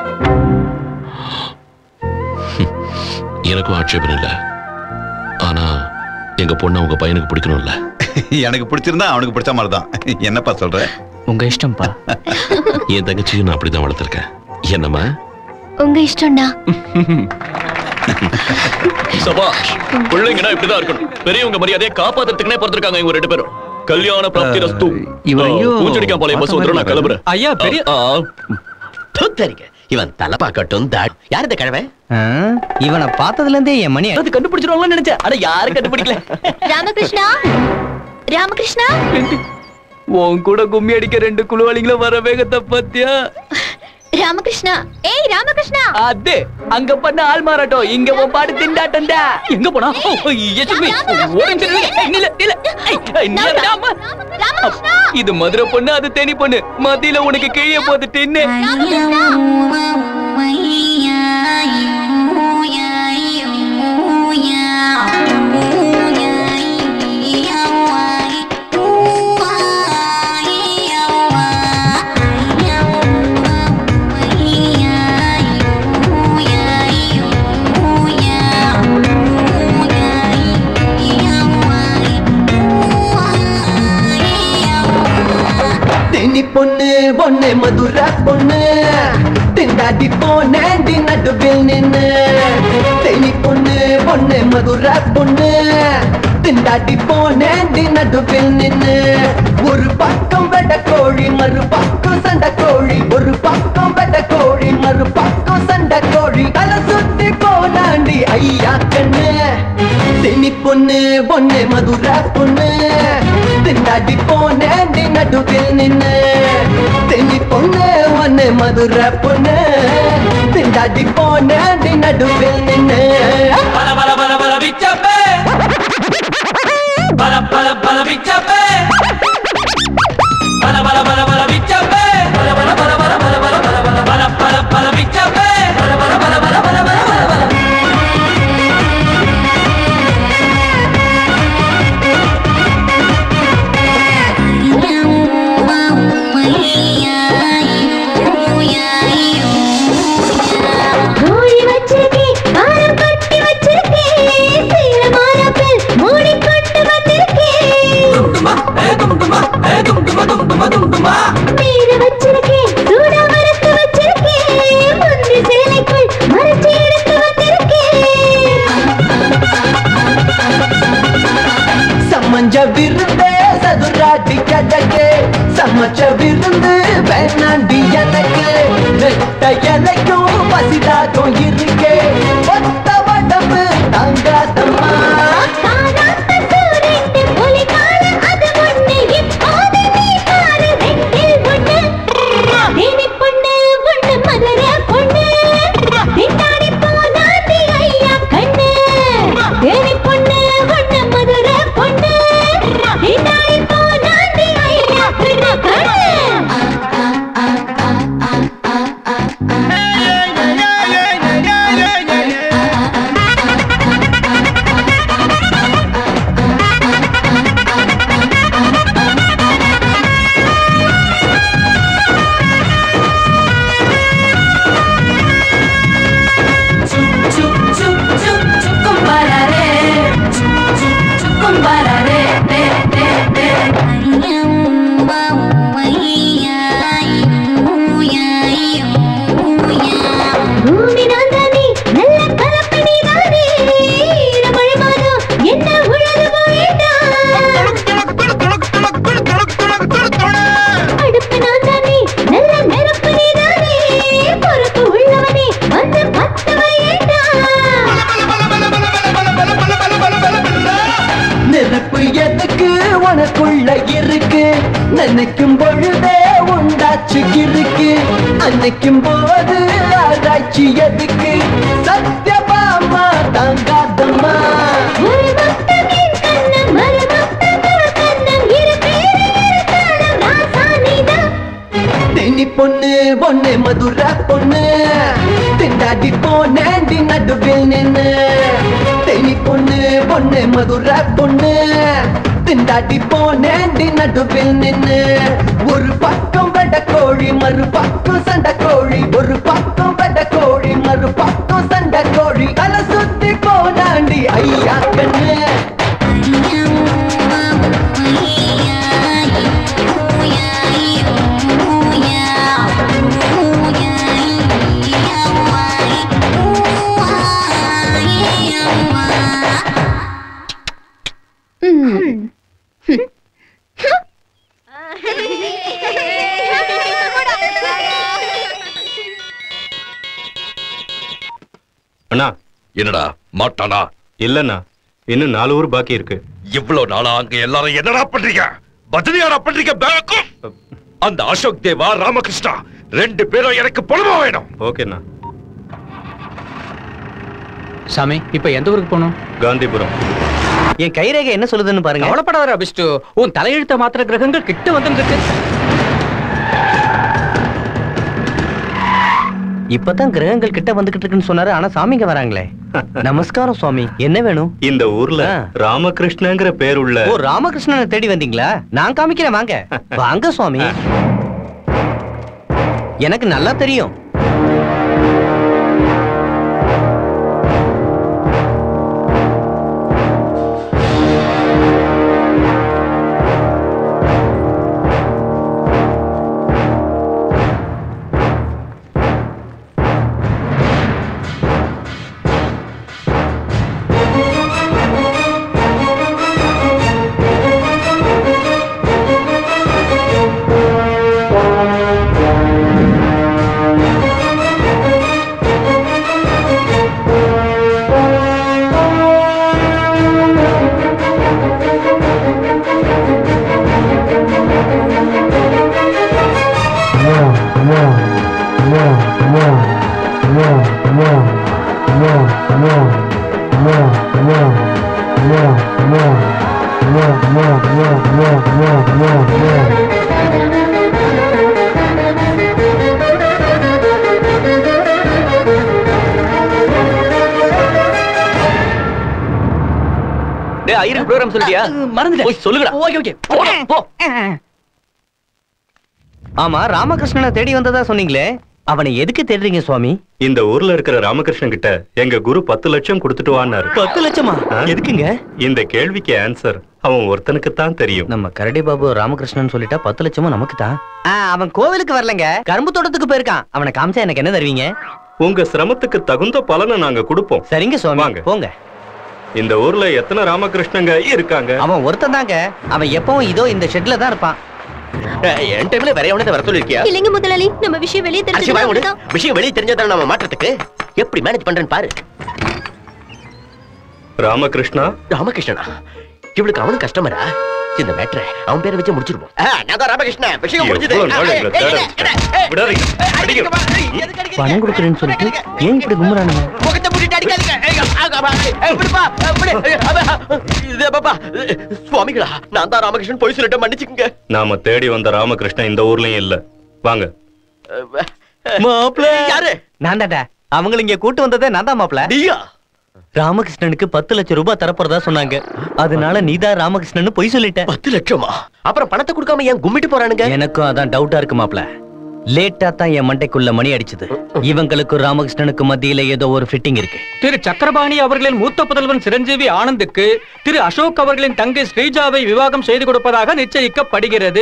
எனக்கும் ஆட்சேபம் இல்ல ஆனா எங்க பொண்ணு உங்க பையனுக்கு பிடிக்கணும்ல எனக்கு பிடிச்சிருந்தா அவனுக்கு பிடிச்ச மாதிரி தான் என்னப்பா சொல்ற உங்க இஷ்டம்ப்பா என் தங்கச்சியும் நான் அப்படிதான் வளர்த்திருக்கேன் என்னம்மா உங்க இஷ்டம்டா சபாஷ் பிள்ளைங்கன்னா இப்படிதான் இருக்கணும் பெரியவங்க மரியாதையை காப்பாத்துறதுக்குனே பிறந்திருக்காங்க இவங்க ரெண்டு பேரும் கல்யாண பிராப்தி ரஸ்து இவரையும் பூஞ்செடிக்காம் பாளையம் பஸ் வந்துடும் நான் கிளம்புறேன் ஐயா பெரிய தரிக்க இவன் தலைப்பா கட்டும் தாட் யார் இந்த கிழமை இவனை பார்த்ததுல இருந்தே என் மணி அது கண்டுபிடிச்சிருவாங்கன்னு நினைச்சேன் அட யாரும் கண்டுபிடிக்கல ராமகிருஷ்ணா ராமகிருஷ்ணா உன் கூட கும்மி அடிக்க ரெண்டு குழுவாளிங்களும் வர வேகத்தை பத்தியா ராமகிருஷ்ணா ஏய் ராமகிருஷ்ணா அது அங்க பண்ண ஆள் மாறாட்டம் இங்க உன் பாட்டு திண்டாட்டம்டா எங்க போனா ஓ, ஓ, யசுமி ஒரு நிமிஷம் நில்லு, நில்லு, நில்லு. ஐய், ஐய், நில்லு, ராம. இது மதுரை பொண்ணு அது தேனி பொண்ணு மத்தியில உனக்கு கீழே போது தின்னு தென்னி பொண்ணு பொண்ணு மதுரை பொண்ணு திண்டாடி போனேண்டி நடுவில் நின்னு தென்னி பொண்ணு பொண்ணு மதுரை பொண்ணு திண்டாடி போனேண்டி நடுவில் நின்னு ஒரு பக்கம் வெட கோழி மறு பக்கம் சண்டை கோழி ஒரு பக்கம் வெட கோழி மறு பக்கம் சண்டை கோழி தலை சுத்தி போனாண்டி ஐயா கண்ணு தென்னி பொண்ணு பொண்ணு மதுரை பொண்ணு திண்டாடி போனேண்டி நடுவில் நின்னு தென்னி பொண்ணு ஒண்ணு மதுரை பொண்ணு திண்டாடி போனேண்டி நடுவில் நின்னு பல பல பல பல பிச்சப்பே பல பல பல பிச்சப்பே பல பல பல பல விருந்தே சதுராட்டி கதக்கு சமைச்ச விருந்து வேணாண்டி எனக்கு நெட்ட இலைக்கும் பசிதாக்கும் இருக்கே ஒத்த உடம்பு தாங்காதம்மா நெருப்பு எதுக்கு உனக்குள்ள இருக்கு நினைக்கும் பொழுதே உண்டாச்சு இருக்கு அன்னைக்கும் போது ஆராய்ச்சி எதுக்கு சத்தியபாமா தாங்காதம்மா தினி பொண்ணு பொண்ணு மதுர பொண்ணு திண்டாடி போனேண்டி நடுவில் நின்னு தினி பொண்ணு பொண்ணு மதுர பொண்ணு திண்டாடி போனேண்டி நடுவில் நின்னு ஒரு பக்கம் வெட கோழி மறு பக்கம் சண்டை கோழி ஒரு பக்கம் வெட கோழி மறு பக்கம் சண்டை கோழி தலை சுத்தி போனாண்டி ஐயா கண்ணு அண்ணா என்னடா மாட்டானா இல்லண்ணா இன்னும் நாலு ஊர் பாக்கி இருக்கு இவ்வளவு நாளா அங்க எல்லாரும் என்னடா பண்றீங்க பஜனையாடா பண்றீங்க பேக்கும் அந்த அசோக் தேவா ராமகிருஷ்ணா ரெண்டு பேரும் எனக்கு பணமா வேணும் ஓகேண்ணா சாமி இப்ப எந்த ஊருக்கு போகணும் காந்திபுரம் என் கைரேகை என்ன சொல்லுதுன்னு பாருங்க கவலைப்படாத அபிஷ்டு உன் தலையெழுத்த மாத்திர கிரகங்கள் கிட்ட வந்துட்டு இருக்கு இப்பதான் கிரகங்கள் கிட்ட வந்துகிட்டு இருக்குன்னு சொன்னாரு ஆனா சாமிங்க வராங்களே நமஸ்காரம் சுவாமி என்ன வேணும் இந்த ஊர்ல ராமகிருஷ்ணங்கிற பேர் உள்ள ஓ ராமகிருஷ்ணனை தேடி வந்தீங்களா நான் காமிக்கிறேன் வாங்க வாங்க சுவாமி எனக்கு நல்லா தெரியும் டேய் ஐயருக்கு ப்ரோகிராம் சொல்லிட்டியா மறந்துட்டேன் போய் சொல்லுங்கடா ஓகே ஓகே போ ஆமா ராமகிருஷ்ணனை தேடி வந்ததா சொன்னீங்களே அவனை எதுக்கு தேடுறீங்க சுவாமி இந்த ஊர்ல இருக்கிற ராமகிருஷ்ணன் கிட்ட எங்க குரு பத்து லட்சம் கொடுத்துட்டு வான்னாரு பத்து லட்சமா எதுக்குங்க இந்த கேள்விக்கு ஆன்சர் அவன் ஒருத்தனுக்கு தான் தெரியும் நம்ம கரடி பாபு ராமகிருஷ்ணன் சொல்லிட்டா பத்து லட்சமும் நமக்கு தான் அவன் கோவிலுக்கு வரலங்க கரும்பு தோட்டத்துக்கு போயிருக்கான் அவனை காமிச்சா எனக்கு என்ன தருவீங்க உங்க சிரமத்துக்கு தகுந்த பலனை நாங்க கொடுப்போம் சரிங்க சுவாமி வாங்க போங்க இந்த ஊர்ல எத்தனை ராமகிருஷ்ணங்க இருக்காங்க அவன் ஒருத்தன் தாங்க அவன் எப்பவும் இதோ இந்த ஷெட்ல தான் இருப்பான் என் டைம்ல வேற எவனத்தை வர சொல்லிருக்கியா இல்லைங்க முதலாளி நம்ம விஷயம் வெளியே அரிசி வாய் விடு. தெரிஞ்சு விஷயம் வெளியே தெரிஞ்சதான நம்ம மாற்றத்துக்கு எப்படி மேனேஜ் பண்றேன்னு பாரு ராமகிருஷ்ணா ராமகிருஷ்ணனா இவளுக்கு அவனும் கஸ்டமரா இந்த மேட்ரை அவன் பேரை வச்சு முடிச்சிருவோம் ஆ, நான் தான் ராமகிருஷ்ணன் விஷயம் முடிஞ்சது எவ்வளவு நாள் எங்களை தேட விடாதீங்க பணம் கொடுக்குறேன்னு சொல்லிட்டு ஏன் இப்படி கும்புறானுங்க முகத்தை மூடிட்டு அடிக்காதீங்க ஏய், ஆ, ஆ, ஏய், விடுப்பா, ஆ, விடு. ஏய், அப்பா, இது பாப்பா சுவாமிகளா நான் தான் ராமகிருஷ்ணன் போய் சொல்லிட்டு மன்னிச்சுக்கங்க நாம தேடி வந்த ராமகிருஷ்ணன் இந்த ஊர்லயும் இல்ல வாங்க மாப்ள யாரு நான் தான்டா அவங்கள இங்க கூட்டு வந்ததே நான் தான் மாப்ள நீயா ராமகிருஷ்ணனுக்கு பத்து லட்சம் ரூபாய் தரப்போறதா சொன்னாங்க அதனால நீதான் ராமகிருஷ்ணன் பொய் சொல்லிட்ட பத்து லட்சமா அப்புறம் பணத்தை கொடுக்காம ஏன் கும்பிட்டு போறானுங்க எனக்கும் அதான் டவுட்டா இருக்கு மாப்ள லேட்டா தான் என் மண்டைக்குள்ள மணி அடிச்சது இவங்களுக்கும் ராமகிருஷ்ணனுக்கு மத்தியில ஏதோ ஒரு ஃபிட்டிங் இருக்கு திரு சக்கரபாணி அவர்களின் மூத்த புதல்வன் சிரஞ்சீவி ஆனந்துக்கு திரு அசோக் அவர்களின் தங்கை ஸ்ரீஜாவை விவாகம் செய்து கொடுப்பதாக நிச்சயிக்கப்படுகிறது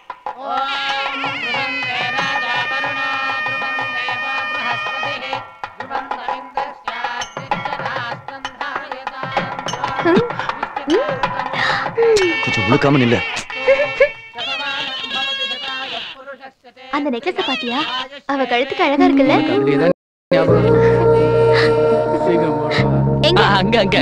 கொஞ்சம் முழுக்காம நில்ல அந்த நெக்லஸ் பாத்தியா அவ கழுத்துக்கு அழகா இருக்குல்ல எங்க அங்க அங்க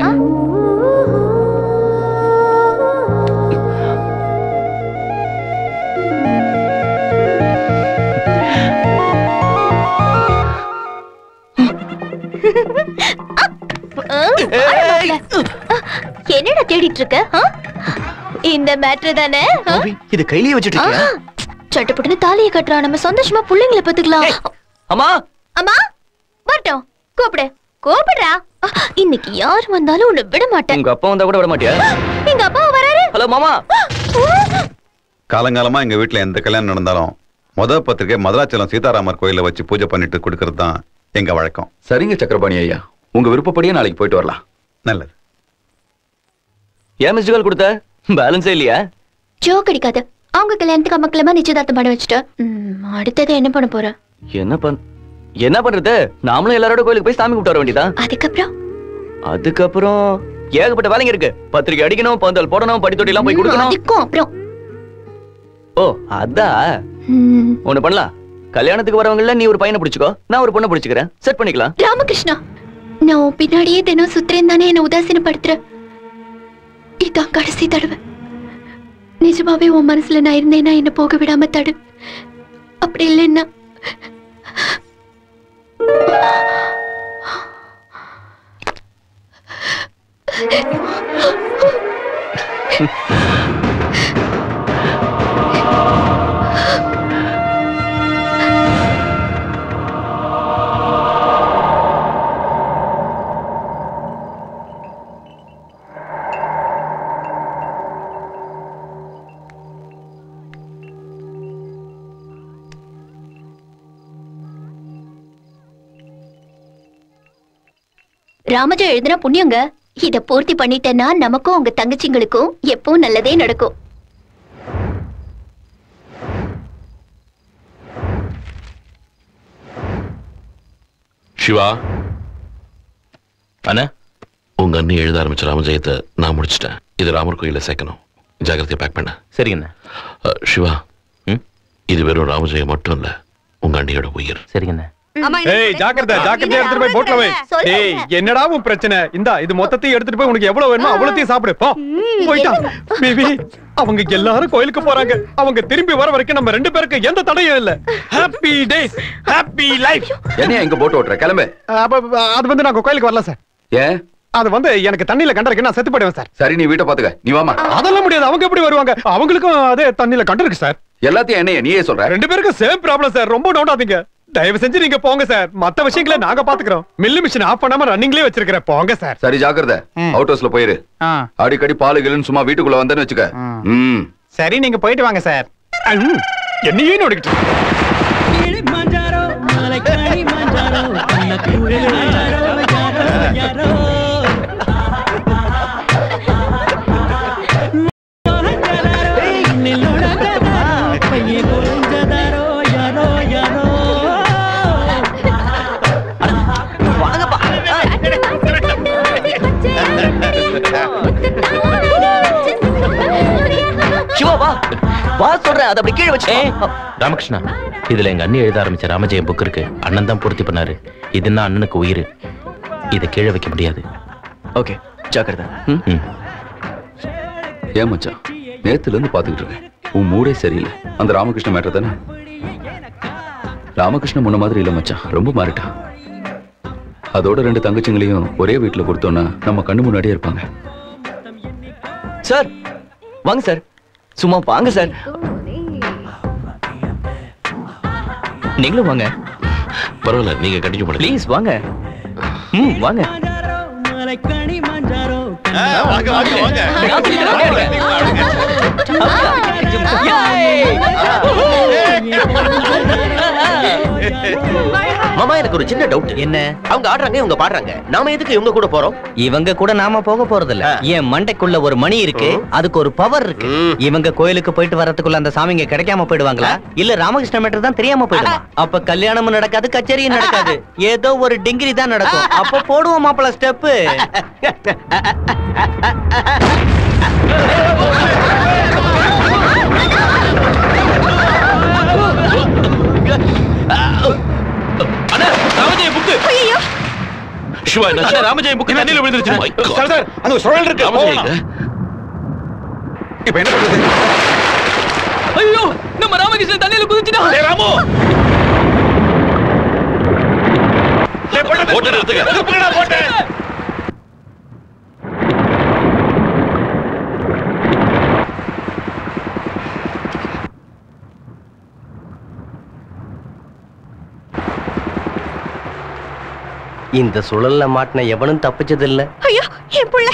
ஆ, அட மாப்ள. ஆ, என்னடா தேடிட்டு இருக்க ஆ? இந்த மேட்ரு தானே ஆ? இது கையிலேயே வச்சுட்டு ஆ, இருக்கியா சட்டுப்பட்டுன்னு தாலியை கட்டுறான் நம்ம சந்தோஷமா புள்ளைங்களை பத்துக்கலாம் அம்மா அம்மா வரட்டும் கூப்பிடு கூப்பிடுறா ஆ, இன்னைக்கு யார் வந்தாலும் உன்னை விட மாட்டேன் உங்க அப்பா வந்தா கூட விட மாட்டியா எங்க அப்பா வராரு ஹலோ மாமா காலங்காலமா எங்க வீட்ல எந்த கல்யாணம் நடந்தாலும் முத பத்திரிக்கை மதுராச்சலம் சீதாராமர் கோயில வச்சு பூஜை பண்ணிட்டு கொடுக்கறது தான் எங்க வழக்கம் சரிங்க சக்கரபாணி ஐயா உங்க விருப்பப்படியே நாளைக்கு போயிட்டு வரலாம் நல்லது ஏன் மிஸ்டு கால் கொடுத்த பேலன்ஸே இல்லையா ஜோக் அடிக்காத அவங்க கல்யாணத்துக்கு அமக்கலமா நிச்சயதார்த்தம் பண்ண வச்சுட்டேன் ம், அடுத்தது என்ன பண்ண போற என்ன பண் என்ன பண்றது நாமளும் எல்லாரோட கோயிலுக்கு போய் சாமி கும்பிட்டு வர வேண்டியதா அதுக்கப்புறம் அதுக்கப்புறம் ஏகப்பட்ட வேலைங்க இருக்கு பத்திரிக்கை அடிக்கணும் பந்தல் போடணும் படித்தொட்டி எல்லாம் போய் ம், கொடுக்கணும் அதுக்கும் அப்புறம் ஓ அதான் ம், ஒண்ணு பண்ணலாம் கல்யாணத்துக்கு வரவங்கள நீ ஒரு பையனை பிடிச்சுக்கோ நான் ஒரு பொண்ணை பிடிச்சுக்கிறேன் செட் பண்ணிக்கலாம் ராமகிருஷ்ணா நான் உன் பின்னாடியே தினம் சுத்துறேன் தானே என்ன உதாசீனப்படுத்துற இதான் கடைசி தடவை நிஜமாவே உன் மனசுல நான் இருந்தேன்னா என்ன போக விடாம தடு அப்படி இல்லைன்னா ராமஜா எழுதுன புண்ணியங்க இத பூர்த்தி பண்ணிட்டேன்னா நமக்கும் உங்க தங்கச்சிங்களுக்கும் எப்பவும் நல்லதே நடக்கும் சிவா அண்ணா உங்க அண்ணி எழுத ஆரம்பிச்ச ராமஜெயத்தை நான் முடிச்சிட்டேன் இது ராமர் கோயில சேர்க்கணும் ஜாகிரதையா பேக் பண்ண சரிங்கண்ணா அஹ், சிவா இது வெறும் ராமஜெயம் மட்டும் இல்ல உங்க அண்ணியோட உயிர் சரிங்கண்ணா ஏய் ஜாக்கிரதை ஜாக்கிரதையா எடுத்துட்டு போய் போட்ல வை டேய் என்னடா உன் பிரச்சனை இந்தா இது மொத்தத்தையும் எடுத்துட்டு போய் உனக்கு எவ்வளவு வேணுமோ அவ்வளத்தையும் சாப்பிடு போ போயிட்டான் பேபி அவங்க எல்லாரும் கோயிலுக்கு போறாங்க அவங்க திரும்பி வர வரைக்கும் நம்ம ரெண்டு பேருக்கு எந்த தடையும் இல்ல ஹாப்பி டேஸ் ஹாப்பி லைஃப் என்னையா இங்க போட்டு ஓட்டுற கிளம்பு அப்ப அது வந்து நாங்க கோயிலுக்கு வரல சார் ஏன் அது வந்து எனக்கு தண்ணியில கண்டருக்கு நான் செத்து போயிடுவேன் சார் சரி நீ வீட்டை பாத்துக்க நீ வாமா அதெல்லாம் முடியாது அவங்க எப்படி வருவாங்க அவங்களுக்கும் அதே தண்ணியில கண்டிருக்கு சார் எல்லாத்தையும் என்னைய நீயே சொல்ற ரெண்டு பேருக்கும் சேம் ப்ராப்ளம் சார் ரொம்ப நோண்டாதீங்க தயவு செஞ்சு நீங்க போங்க சார் மத்த விஷயங்களை நாங்க பாத்துக்கிறோம் மில்லு மிஷின் ஆஃப் பண்ணாம ரன்னிங்லயே வச்சிருக்கிறேன் போங்க சார் சரி ஜாக்கிரதை அவுட் ஹவுஸ்ல போயிரு அடிக்கடி பாலு கிளுன்னு சும்மா வீட்டுக்குள்ள வந்தேன்னு வச்சுக்க ம் சரி நீங்க போயிட்டு வாங்க சார் என்னையே நோடிக்கிட்டு சிவா வா வா சொல்றேன் அதை அப்படி கீழே வச்சு ராமகிருஷ்ணா இதுல எங்க அண்ணி எழுத ஆரம்பிச்ச ராமஜெயம் புக் இருக்கு அண்ணன் தான் பூர்த்தி பண்ணாரு இதுன்னா அண்ணனுக்கு உயிர் இதை கீழே வைக்க முடியாது ஓகே ஜாக்கிரதை ஏன் மச்சான் நேத்துல இருந்து பாத்துக்கிட்டு இருக்கேன் உன் மூடே சரியில்லை அந்த ராமகிருஷ்ண மேட்டர் தானே ராமகிருஷ்ணன் முன்ன மாதிரி இல்ல மச்சான் ரொம்ப மாறிட்டான் அதோட ரெண்டு தங்கச்சிங்களையும் ஒரே வீட்டுல கொடுத்தோம்னா நம்ம கண்ணு முன்னாடியே இருப்பாங்க சார் வாங்க சார் சும்மா வாங்க சார் நீங்களும் வாங்க பரவாயில்ல நீங்க கண்டினியூ பண்ணுங்க ப்ளீஸ் வாங்க ம் வாங்க வாங்க வாங்க வாங்க மாமா எனக்கு ஒரு சின்ன டவுட் என்ன அவங்க ஆடுறாங்க இவங்க பாடுறாங்க நாம எதுக்கு இவங்க கூட போறோம் இவங்க கூட நாம போக போறது இல்ல என் மண்டைக்குள்ள ஒரு மணி இருக்கு அதுக்கு ஒரு பவர் இருக்கு இவங்க கோயிலுக்கு போயிட்டு வரதுக்குள்ள அந்த சாமிங்க கிடைக்காம போயிடுவாங்களா இல்ல ராமகிருஷ்ண மேட்டர் தான் தெரியாம போயிடுமா அப்ப கல்யாணமும் நடக்காது கச்சேரியும் நடக்காது ஏதோ ஒரு டிகிரி தான் நடக்கும் அப்ப போடுவோம் மாப்பிள ஸ்டெப் ராமஜெயம் புக்கு சிவா என்ன அண்ணா, ராமஜெயம் புக்கு தண்ணியில விழுந்துருச்சு My God. சார் சார் அந்த சுழல் இருக்கு ராமஜெயம் எங்க? இப்ப என்ன பண்றது ஐயோ நம்ம ராமகிருஷ்ணன் தண்ணியில குதிச்சுட்டான் ராமு போட்டு நிறுத்துங்க இந்த சுழல்ல மாட்டின எவனும் தப்பிச்சது இல்ல ஐயோ என் புள்ள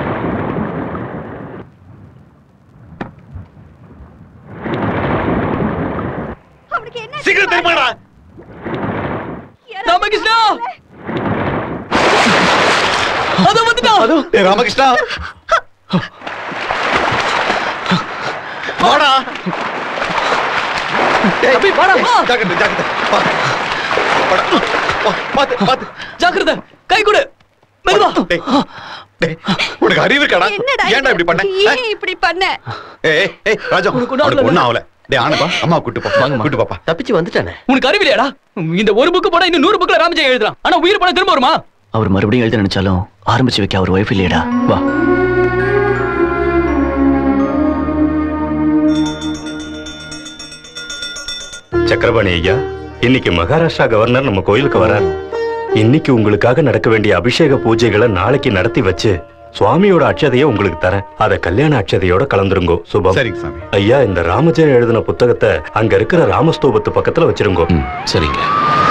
சீக்கிரம் தெரியுமாடா ராமகிருஷ்ணா அதோ வந்துட்டான் ஏய் ராமகிருஷ்ணா வாடா ஏய், தம்பி, வாடா, வா. ஜாக்கிரதை ஜாக்கிரதை வா. வாடா. வா, பாத்து பாத்து ஜாக்கிரதை கை கொடு மெதுவா டேய், டேய், உனக்கு அறிவு இருக்காடா என்னடா ஏன்டா இது? இப்படி பண்ண ஆ? ஏன் இப்படி பண்ண ஏய் ஏய், ஏய் ராஜா உனக்கு ஒண்ணும் உனக்கு ஆகல. ஒண்ணும் ஆகல டேய் ஆனப்பா அம்மா கூட்டு போ கூட்டு பாப்பா தப்பிச்சு வந்துட்டானே உனக்கு அறிவில்லையாடா இந்த ஒரு புக்கு போனா இன்னும் நூறு புக்ல ராமஜெயம் எழுதுறான் ஆனா உயிர் போனா திரும்ப வருமா அவர் மறுபடியும் எழுத நினைச்சாலும் ஆரம்பிச்சு வைக்க அவர் ஒய்ஃப் இல்லையடா வா சக்கரபாணி ஐயா இன்னைக்கு மகாராஷ்டிரா கவர்னர் நம்ம கோயிலுக்கு வரார் இன்னைக்கு உங்களுக்காக நடக்க வேண்டிய அபிஷேக பூஜைகளை நாளைக்கு நடத்தி வச்சு சுவாமியோட அட்சதையை உங்களுக்கு தரேன் அத கல்யாண அட்சதையோட கலந்துருங்கோ சுபம் சரிங்க சாமி ஐயா இந்த ராமஜெயம் எழுதின புத்தகத்தை அங்க இருக்கிற ராமஸ்தூபத்து பக்கத்துல வச்சிருங்கோ சரிங்க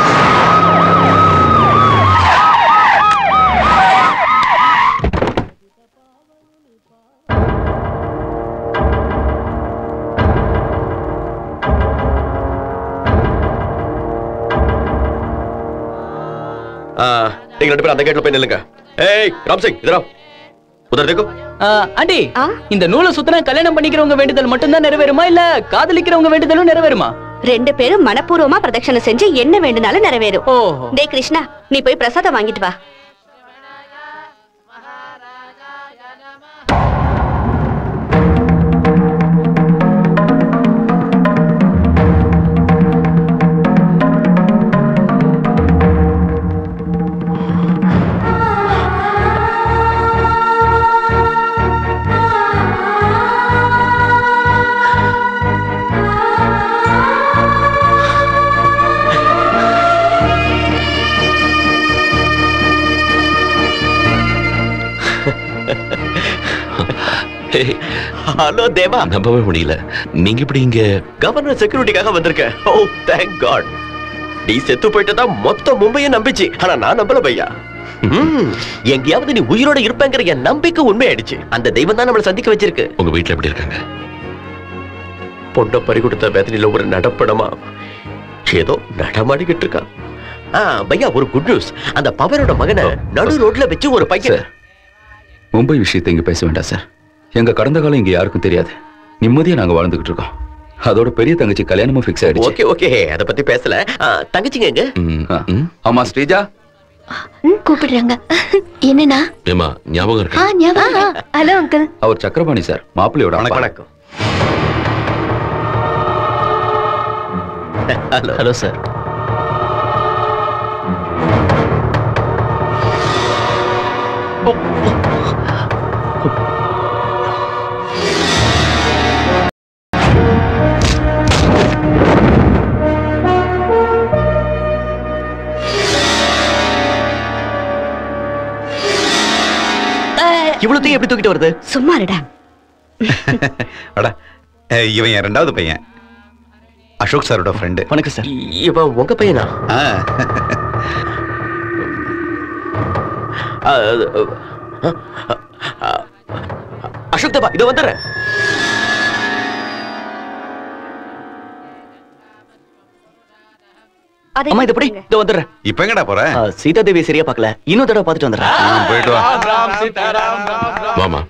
ஆ, நீங்க ரெண்டு பேரும் அந்த கேட்ல போய் நில்லுங்க ஏய் ராம்சிங் இதரா உதர் தேக்கோ ஆண்டி இந்த நூலை சுத்தினா கல்யாணம் பண்ணிக்கிறவங்க வேண்டுதல் மட்டும்தான் நிறைவேறுமா இல்ல காதலிக்கிறவங்க வேண்டுதலும் நிறைவேறுமா ரெண்டு பேரும் மனப்பூர்வமா பிரதட்சணை செஞ்சு என்ன வேண்டுனாலும் நிறைவேறும் டேய் கிருஷ்ணா நீ போய் பிரசாதம் வாங்கிட்டு வா ஹலோ தேவா நம்பவே முடியல நீங்க இப்படி இங்க கவர்னர் செக்யூரிட்டிக்காக வந்திருக்கேன் ஓ தேங்க் காட் நீ செத்து போயிட்டதா மொத்த மும்பையை நம்பிச்சு ஆனா நான் நம்பல பையா ம், எங்கேயாவது நீ உயிரோட இருப்பேங்கிற என் நம்பிக்கை உண்மையாயிடுச்சு அந்த தெய்வம் தான் நம்மளை சந்திக்க வச்சிருக்கு உங்க வீட்டுல எப்படி இருக்காங்க பொண்ணை பறி கொடுத்த வேதனையில ஒரு நடப்படமா ஏதோ நடமாடிக்கிட்டு இருக்கான் ஆ பையா ஒரு குட் நியூஸ் அந்த பவரோட மகனை நடு ரோட்ல வச்சு ஒரு பையன் மும்பை விஷயத்தை இங்க பேச வேண்டாம் சார் எங்க கடந்த காலம் இங்க யாருக்கும் தெரியாது நிம்மதியா நாங்க வாழ்ந்துகிட்டு இருக்கோம் அதோட பெரிய தங்கச்சி கல்யாணமும் ஃபிக்ஸ் ஆயிடுச்சு ஓகே ஓகே அத பத்தி பேசல ஆ, தங்கச்சிங்க எங்க ம், ஆ. ஆமா ஸ்ரீஜா கூப்பிடுறாங்க என்னண்ணா ஏமா ஞாபகம் இருக்கு ஆ ஞாபகம் ஹலோ அங்கிள் அவர் சக்கரபாணி சார் மாப்பிள்ளையோட வணக்கம் வணக்கம் ஹலோ ஹலோ சார் இவ்வளவு எப்படி தூக்கிட்டு வருது சும்மா இருடா அட அஹ், இவன் என் ரெண்டாவது பையன் அசோக் சாரோட ஃப்ரெண்டு வணக்கம் சார் இவன் உங்க பையனா ஆ, அ, அ, அ, அசோக் தப்பா இதோ வந்துடுறேன் அம்மா இது எப்படி இதோ வந்துடுறேன் இப்ப எங்கடா போற சீதா தேவி சரியா பார்க்கல இன்னொரு தடவை பார்த்துட்டு வந்துடுறேன் போயிட்டு வா வாமா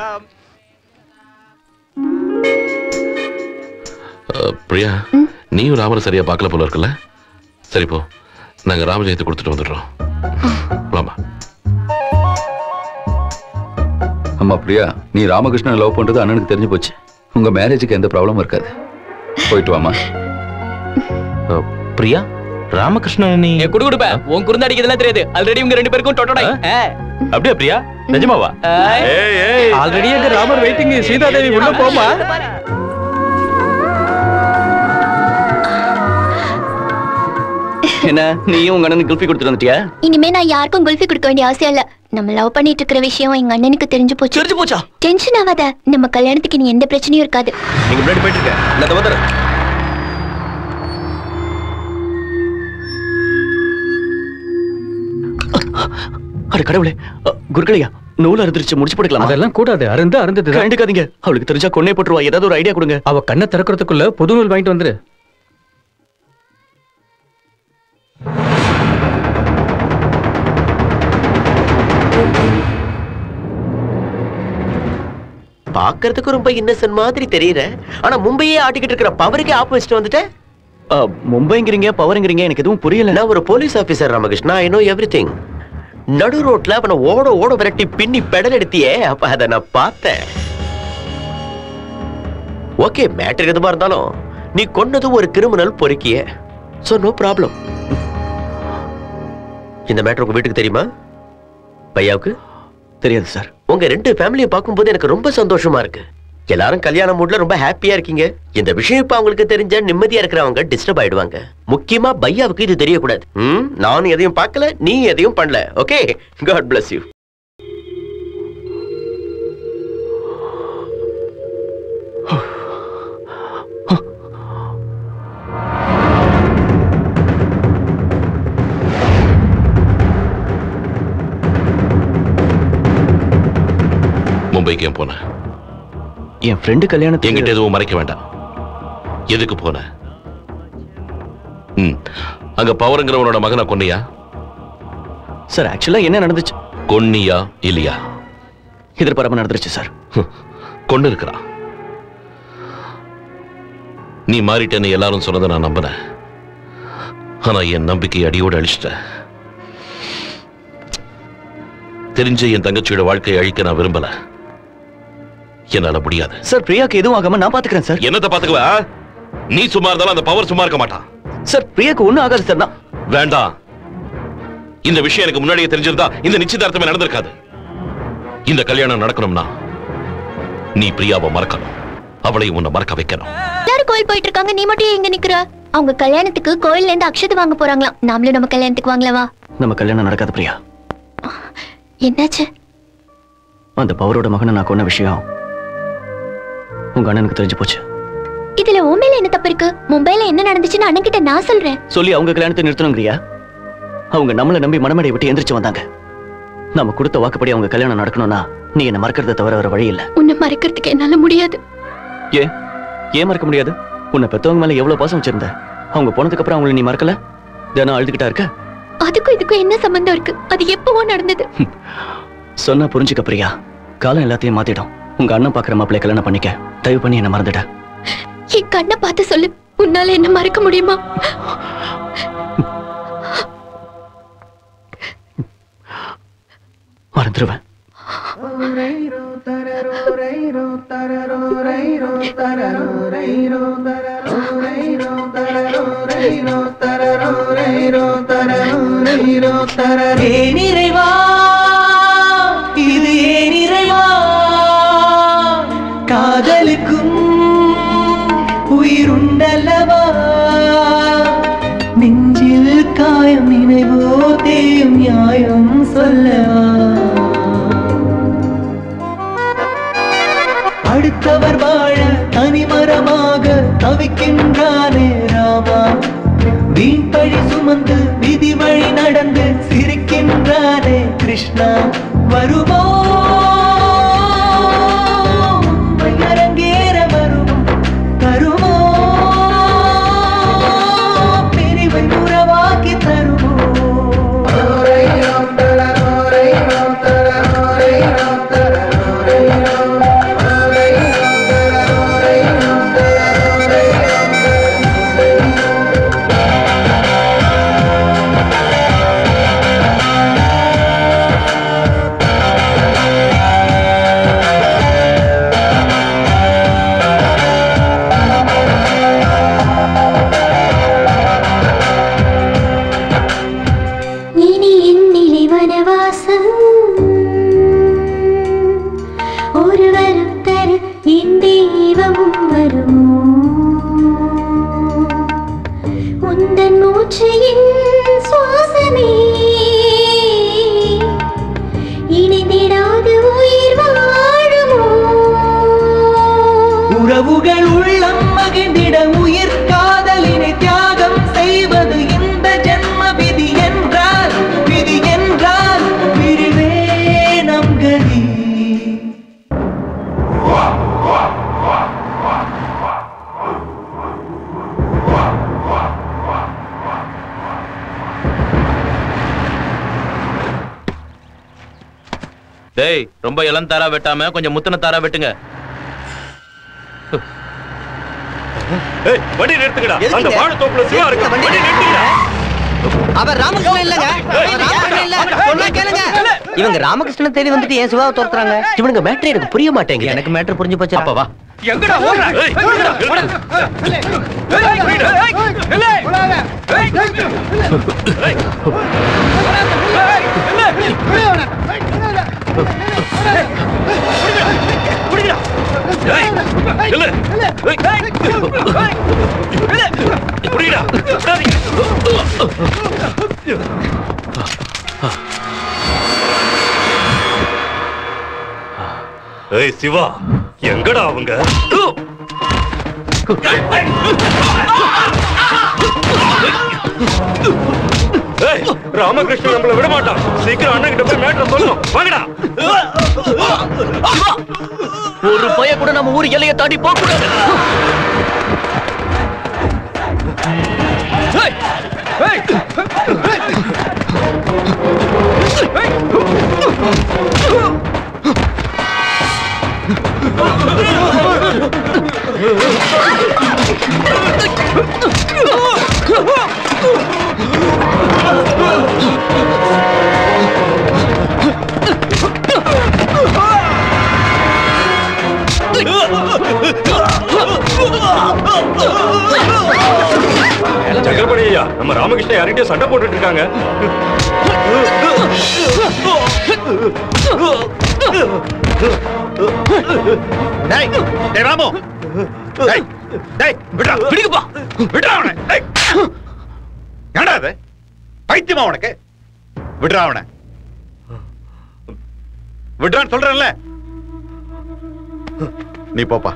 அஹ், பிரியா நீயும் ராமரை சரியா பார்க்கல போல இருக்குல்ல சரி போ நாங்க ராமஜெயத்தை கொடுத்துட்டு வந்துடுறோம் வாமா அம்மா பிரியா நீ ராமகிருஷ்ணன் லவ் பண்றது அண்ணனுக்கு தெரிஞ்சு போச்சு உங்க மேரேஜுக்கு எந்த ப்ராப்ளமும் இருக்காது போயிட்டு வாமா பிரியா ராமகிருஷ்ணன் நீ குடு குடுப்ப உன் குறுந்தாடிக்கு இதெல்லாம் தெரியாது ஆல்ரெடி உங்க ரெண்டு பேருக்கும் டொட்டோடை அப்படியா பிரியா நிஜமாவா ஆல்ரெடி அங்க ராமர் வெயிட்டிங் சீதாதேவி உள்ள போமா என்ன நீயும் உங்க அண்ணனுக்கு குல்ஃபி கொடுத்துட்டு வந்துட்டியா இனிமே நான் யாருக்கும் குல்ஃபி கொடுக்க வேண்டிய அவசியம் இல்ல நம்ம லவ் பண்ணிட்டு இருக்கிற விஷயம் எங்க அண்ணனுக்கு தெரிஞ்சு போச்சு தெரிஞ்சு போச்சா டென்ஷன் ஆகாத நம்ம கல்யாணத்துக்கு நீ எந்த பிரச்சனையும் இருக்காது நீங்க முன்னாடி போயிட்டு இருக்க நான் வந்துடுறேன் அட கடவுளே அ, குருக்களையா நூல் அறுந்துருச்சு முடிச்சு போட்டுக்கலாம் அதெல்லாம் கூடாது அருந்து அருந்தது கண்டுக்காதீங்க அவளுக்கு தெரிஞ்சா கொன்னே போட்டுருவா ஏதாவது ஒரு ஐடியா கொடுங்க அவ கண்ணை திறக்கிறதுக்குள்ள புது நூல் வாங்கிட்டு வந்துரு பாக்குறதுக்கு ரொம்ப இன்னசென்ட் மாதிரி தெரியற ஆனா மும்பையே ஆட்டிக்கிட்டு இருக்கிற பவருக்கே ஆப் வச்சுட்டு வந்துட்டேன் மும்பைங்கிறீங்க பவருங்கிறீங்க எனக்கு எதுவும் புரியல நான் ஒரு police officer Ramakrishna I know everything நடு ரோட்ல அவனை ஓட ஓட விரட்டி பின்னி பெடல் எடுத்தியே அப்ப அதை நான் பார்த்தேன் ஓகே மேட்டர் எதுவா இருந்தாலும் நீ கொன்னது ஒரு கிரிமினல் பொறுக்கிய சோ நோ ப்ராப்ளம் இந்த மேட்டர் உங்க வீட்டுக்கு தெரியுமா பையாவுக்கு தெரியாது சார் உங்க ரெண்டு ஃபேமிலியை பார்க்கும்போது எனக்கு ரொம்ப சந்தோஷமா இருக்கு எல்லாரும் கல்யாண மூட்ல ரொம்ப ஹாப்பியா இருக்கீங்க இந்த விஷயம் இப்ப அவங்களுக்கு தெரிஞ்ச நிம்மதியா இருக்கிறவங்க டிஸ்டர்ப் ஆயிடுவாங்க முக்கியமா பையாவுக்கு இது தெரியக்கூடாது ம் நானும் எதையும் பார்க்கல நீ எதையும் பண்ணல ஓகே காட் bless யூ மும்பைக்கு ஏன் போன என் ஃப்ரெண்டு கல்யாணத்துக்கு என்கிட்ட எதுவும் மறைக்க வேண்டாம் எதுக்கு போன ம் அங்க பவருங்கிறவனோட மகனை கொன்னியா சார் ஆக்சுவலா என்ன நடந்துச்சு கொன்னியா இல்லையா எதிர்பாராம நடந்துருச்சு சார் கொண்டு இருக்கிறான் நீ மாறிட்டேன்னு எல்லாரும் சொன்னதை நான் நம்பினேன் ஆனா என் நம்பிக்கை அடியோடு அழிச்சிட்ட தெரிஞ்ச என் தங்கச்சியோட வாழ்க்கையை அழிக்க நான் விரும்பல என்னால முடியாது சார் பிரியாக்கு எதுவும் ஆகாம நான் பாத்துக்கிறேன் சார் என்னத்தை பாத்துக்குவ ஆ? நீ சும்மா இருந்தாலும் அந்த பவர் சும்மா இருக்க மாட்டான் சார் பிரியாக்கு ஒண்ணும் ஆகாது சார் நான் வேண்டாம் இந்த விஷயம் எனக்கு முன்னாடியே தெரிஞ்சிருந்தா இந்த நிச்சயதார்த்தமே நடந்திருக்காது இந்த கல்யாணம் நடக்கணும்னா நீ பிரியாவை மறக்கணும் அவளையும் உன்னை மறக்க வைக்கணும் எல்லாரும் கோயில் போயிட்டு இருக்காங்க நீ மட்டும் ஏன் இங்க நிக்கிற அவங்க கல்யாணத்துக்கு கோயில்ல இருந்து அக்ஷதை வாங்க போறாங்களாம் நாமளும் நம்ம கல்யாணத்துக்கு வாங்கலவா நம்ம கல்யாணம் நடக்காது பிரியா என்னாச்சு அந்த பவரோட மகனை நான் கொன்ன விஷயம் உங்க அண்ணனுக்கு தெரிஞ்சு போச்சு இதுல உன் மேல என்ன தப்பு இருக்கு மும்பைல என்ன நடந்துச்சுன்னு அண்ணன் கிட்ட நான் சொல்றேன் சொல்லி அவங்க கல்யாணத்தை நிறுத்தணுங்கிறியா அவங்க நம்மளை நம்பி மனமேடை விட்டு எந்திரிச்சு வந்தாங்க நம்ம கொடுத்த வாக்குப்படி அவங்க கல்யாணம் நடக்கணும்னா நீ என்ன மறக்கிறத தவிர வேற வழி இல்ல உன்னை மறைக்கிறதுக்கு என்னால முடியாது ஏன் ஏன் மறக்க முடியாது உன்னை பெத்தவங்க மேல எவ்வளவு பாசம் வச்சிருந்த அவங்க போனதுக்கு அப்புறம் அவங்களை நீ மறக்கல தினம் அழுதுகிட்டா இருக்க அதுக்கும் இதுக்கும் என்ன சம்பந்தம் இருக்கு அது எப்பவோ நடந்தது சொன்னா புரிஞ்சுக்க பிரியா காலம் எல்லாத்தையும் மாத்திடும் உங்க அண்ணன் பாக்குற மாப்பிள்ளை கல்யாணம் பண்ணிக்க தயவு பண்ணி என்ன மறந்துட என் கண்ணை பார்த்து சொல்லு உன்னால என்ன மறக்க முடியுமா மறந்துடுவேன் ஏன் இறைவா இது ஏன் இறைவா காதலுக்கும் உயிருண்டல்லவா நெஞ்சில் காயம் நினைவோ தேயும் நியாயம் சொல்லவா அடுத்தவர் வாழ தனிமரமாக தவிக்கின்றானே ராமா வீண் பழி சுமந்து விதி வழி நடந்து சிரிக்கின்றானே கிருஷ்ணா வருமோ உண்மை அரங்கேற வருமோ தருமோ பிரிவை உறவாக்கி தருமோ இனி என்னிலை வனவாசம் ஒரு வரம் தர என் தெய்வமும் வருமோ உந்தன் மூச்சு என் சுவாசமே இணைந்திடாது உயிர் வாழுமோ உறவுகள் உள்ளம் மகிழ்ந்திட உயிர் காதலினை தியாகம் செய்வது இந்த ஜென்ம விதி என்றால் விதி என்றால் பிரிவே நம் கதி டேய் ரொம்ப இளம் தாரா வெட்டாம கொஞ்சம் முத்தின தாரா வெட்டுங்க ஏய் வண்டி நிறுத்துங்கடா அந்த வாழைத்தோப்புல சிவா இருக்கு வண்டி நிறுத்துங்கடா அவர் ராமகிருஷ்ணன் இல்லங்க அவர் ராமகிருஷ்ணன் இல்ல சொன்னா கேளுங்க இவங்க ராமகிருஷ்ணன் தேடி வந்துட்டு ஏன் சிவாவை துரத்துறாங்க இவனுங்க மேட்ரு எனக்கு புரிய மாட்டேங்க எனக்கு மேட்ரு புரிஞ்சு போச்சு அப்ப வா எங்கடா ஓடுற ஏய், ஏய் சிவா எங்கடா அவங்க ஏய் ராமகிருஷ்ணன் நம்மள விட மாட்டான் சீக்கிரம் அண்ணன் கிட்ட போய் மேட்டர் சொல்லணும் வாங்கடா ஒரு பய கூட நம்ம ஊர் எல்லையை தாண்டி போக கூடாது சக்கரபாணி ஐயா நம்ம ராமகிருஷ்ணன் யார்கிட்டயும் சண்டை போட்டுட்டு இருக்காங்க டேய் டேய் ராமு டேய் டேய் விட்றா பிடிக்குப்பா விட்றா அவனை டேய் என்னடா இது பைத்தியமா உனக்கு விட்றா அவனை விட்றான்னு சொல்றேன்ல நீ போப்பா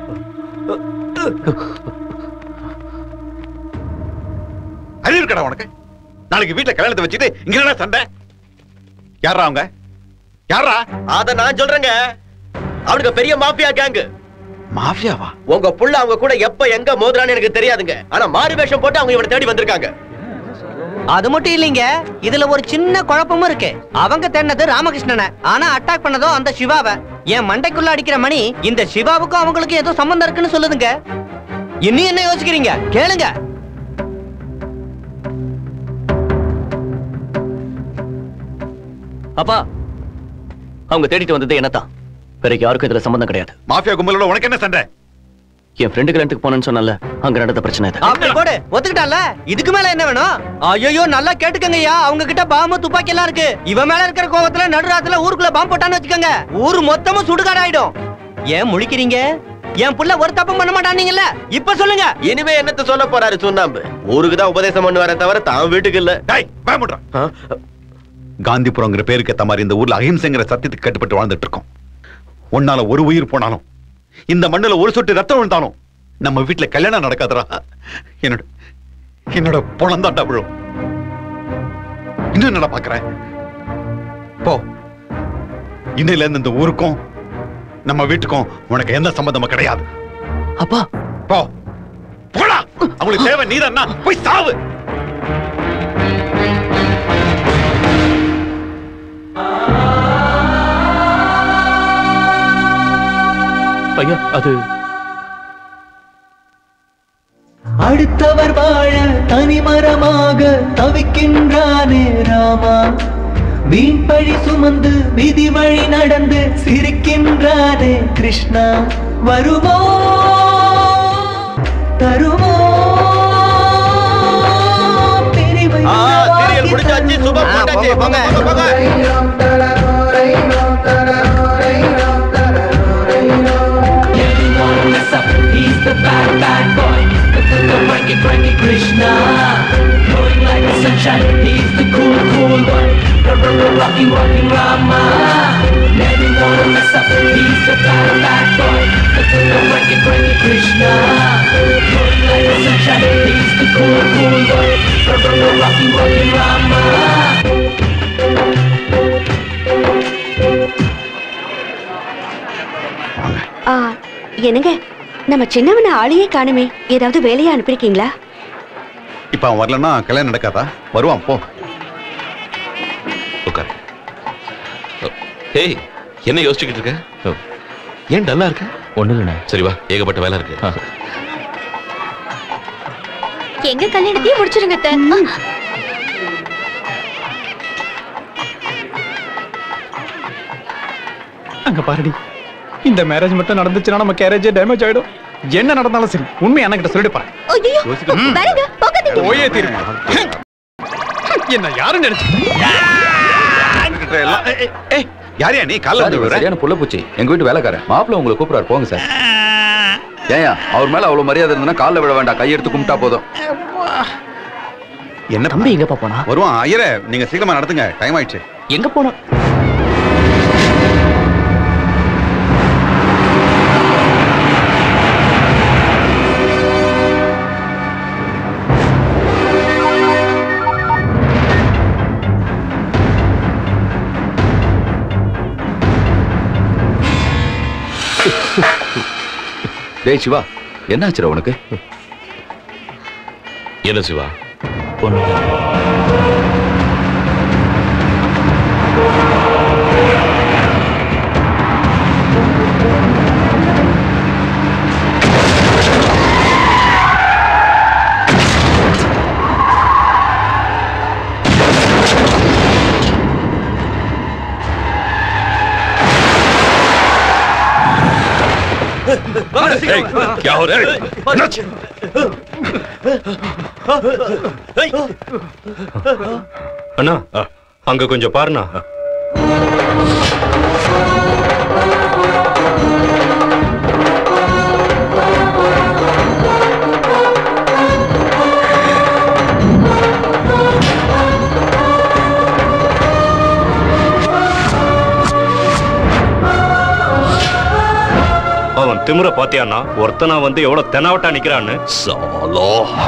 அறிவு இருக்கடா உனக்கு நாளைக்கு வீட்டுல கல்யாணத்தை வச்சுட்டு இங்க என்ன சண்டை யாரா அவங்க யாரா அத நான் சொல்றேங்க அவனுக்கு பெரிய மாஃபியா கேங்கு மாஃபியாவா உங்க புள்ள அவங்க கூட எப்ப எங்க மோதுறான்னு எனக்கு தெரியாதுங்க ஆனா மாறு வேஷம் போட்டு அவங்க இவனை தேடி வந்திருக்காங்க அது மட்டும் இல்லைங்க இதுல ஒரு சின்ன குழப்பமும் இருக்கு அவங்க தேடினது ராமகிருஷ்ணனை ஆனா அட்டாக் பண்ணதோ அந்த சிவாவை என் மண்டைக்குள்ள அடிக்கிற மணி இந்த சிவாவுக்கும் அவங்களுக்கும் ஏதோ சம்பந்தம் இருக்குன்னு சொல்லுதுங்க இன்னும் என்ன யோசிக்கிறீங்க கேளுங்க அப்பா அவங்க தேடிட்டு வந்தது என்னதான் வேற யாருக்கும் இதுல சம்பந்தம் கிடையாது மாஃபியா கும்பலோட உனக்கு என்ன சண்டை என் ஃப்ரெண்டு கல்யாணத்துக்கு போனேன்னு சொன்னல அங்க நடந்த பிரச்சனை இது அப்படி போடு ஒத்துக்கிட்டால இதுக்கு மேல என்ன வேணும் ஐயோ நல்லா கேட்டுக்கங்கய்யா அவங்க கிட்ட பாம்பு துப்பாக்கி எல்லாம் இருக்கு இவன் மேல இருக்கிற கோவத்துல நடுராத்துல ஊருக்குள்ள பாம்பு போட்டான்னு வச்சுக்கோங்க ஊர் மொத்தமும் சுடுகாடு ஆயிடும் ஏன் முழிக்கிறீங்க என் புள்ள ஒரு தப்பும் பண்ண மாட்டானீங்கல்ல இப்ப சொல்லுங்க இனிமே என்னத்த சொல்ல போறாரு சுண்ணாம்பு ஊருக்கு தான் உபதேசம் பண்ணுவாரே தவிர தான் வீட்டுக்கு இல்ல டேய் பயமுடுறான் காந்திபுரங்கிற பேருக்கு ஏத்த மாதிரி இந்த ஊர்ல அகிம்சைங்கிற சத்தியத்துக்கு கட்டுப்பட்டு வாழ்ந்துட்டு இருக்கோம் உன்னால ஒரு உயிர் போனாலும் இந்த மண்ணுல ஒரு சொட்டு ரத்தம் விழுந்தாலும் நம்ம வீட்டுல கல்யாணம் நடக்காதடா என்னோட என்னோட பொழந்தாட்டா விழும் இன்னும் என்னடா பாக்குறேன் போ இன்னையில இருந்து இந்த ஊருக்கும் நம்ம வீட்டுக்கும் உனக்கு எந்த சம்பந்தமும் கிடையாது அப்பா போ போடா அவங்களுக்கு தேவை நீதான்னா போய் சாவு ஐயா அது அடுத்தவர் வாழ தனிமரமாக தவிக்கின்றானே ராமா வீண் பழி சுமந்து விதி வழி நடந்து சிரிக்கின்றானே கிருஷ்ணா வருமோ தருமோ பிரிவை சீரியல் முடிச்சாச்சு சுபம் போட்டாச்சு போங்க போங்க, போங்க Everyone mess up, he's the bad, bad boy. The cranky, cranky Krishna. Glowing like the sunshine, he's the cool, cool one. Rocking, rocking Rama. Everyone mess up, he's the bad, bad boy. The cranky, cranky Krishna. Glowing like the sunshine, he's the cool, cool one. Rocking, rocking Rama. ஆ, என்னங்க நம்ம சின்னவன ஆளையே காணுமே ஏதாவது வேலையா அனுப்பியிருக்கீங்களா இப்ப அவன் வரலன்னா கல்யாணம் நடக்காதா வருவான் போ உட்கார் ஏய் என்ன யோசிச்சுக்கிட்டு இருக்க ஓ, ஏன் டல்லா இருக்க ஒண்ணு இல்லைண்ணே சரி வா ஏகப்பட்ட வேலை இருக்கு எங்க கல்யாணத்தையும் முடிச்சிருங்க அத்தை. அங்க பாருடி இந்த மேரேஜ் மட்டும் நடந்துச்சுன்னா நம்ம கேரேஜே டேமேஜ் ஆயிடும் என்ன நடந்தாலும் சரி உண்மை அண்ணன் கிட்ட சொல்லிட்டு போறேன் ஐயோ வேறங்க போகாதீங்க ஓயே தீரு என்ன யாரும் நினைச்சு யாரையா நீ காலைல வந்து விடுற? சரியான புள்ள பூச்சி எங்க வீட்டு வேலைக்காரன் மாப்பிள்ள உங்களை கூப்பிடாரு போங்க சார் ஏயா அவர் மேல அவ்வளவு மரியாதை இருந்தா கால்ல விட வேண்டாம் கையெடுத்து கும்பிட்டா போதும் என்ன தம்பி எங்கப்பா போனா வருவான் ஐயரே நீங்க சீக்கிரமா நடத்துங்க டைம் ஆயிடுச்சு எங்க போனா டேய் சிவா என்னாச்சுடா உனக்கு என்ன சிவா ஏய், क्या हो रहा है? नच! அண்ணா அங்க கொஞ்சம் பாருண்ணா அவன் திமிர பாத்தியானா ஒருத்தனா வந்து எவ்வளவு தெனாவட்டா நிக்கிறான்னு சாலோ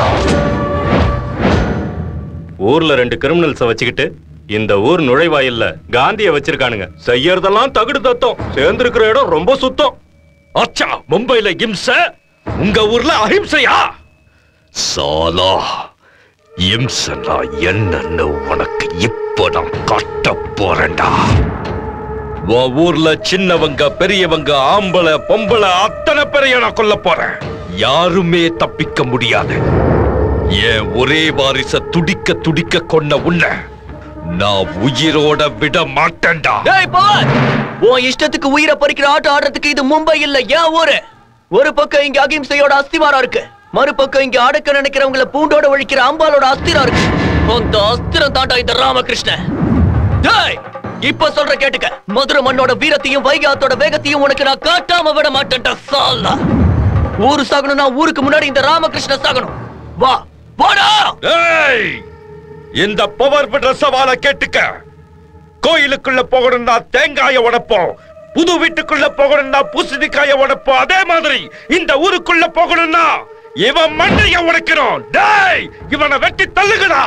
ஊர்ல ரெண்டு கிரிமினல்ஸ வச்சுக்கிட்டு இந்த ஊர் நுழைவாயில்ல காந்திய வச்சிருக்கானுங்க செய்யறதெல்லாம் தகுடு தத்தம் சேர்ந்திருக்கிற இடம் ரொம்ப சுத்தம் அச்சா மும்பைல இம்ச உங்க ஊர்ல அஹிம்சையா சாலா இம்சனா என்னன்னு உனக்கு இப்ப நான் காட்ட போறேன்டா உன் ஊர்ல சின்னவங்க பெரியவங்க ஆம்பளை பொம்பளை அத்தனை பேரையும் நான் கொல்ல போறேன் யாருமே தப்பிக்க முடியாது என் ஒரே வாரிச துடிக்க துடிக்க கொன்ன உன்னை நான் உயிரோட விட மாட்டேன்டா டேய் பவன் உன் இஷ்டத்துக்கு உயிரை பறிக்கிற ஆட்டம் ஆடுறதுக்கு இது மும்பை இல்ல ஏன் ஊரு ஒரு பக்கம் இங்க அகிம்சையோட அஸ்திவாரம் இருக்கு மறுபக்கம் இங்க அடக்க நினைக்கிறவங்கள பூண்டோட ஒழிக்கிற அம்பாலோட அஸ்திரம் இருக்கு அந்த அஸ்திரம் தாண்டா இந்த ராமகிருஷ்ணன் டேய் இப்ப சொல்ற கேட்டுக்க மதுரை மண்ணோட வீரத்தையும் வைகாத்தோட வேகத்தையும் உனக்கு நான் காட்டாம விட மாட்டேன்டா சாலா ஊரு சாகணும்னா ஊருக்கு முன்னாடி இந்த ராமகிருஷ்ண சாகணும் வா வாடா ஏய் இந்த பவர் பெற்ற சவாலை கேட்டுக்க கோயிலுக்குள்ள போகணும்னா தேங்காய உடைப்போம் புது வீட்டுக்குள்ள போகணும்னா பூசணிக்காய உடைப்போம் அதே மாதிரி இந்த ஊருக்குள்ள போகணும்னா இவன் மண்டைய உடைக்கிறோம் டேய் இவனை வெட்டி தள்ளுங்கடா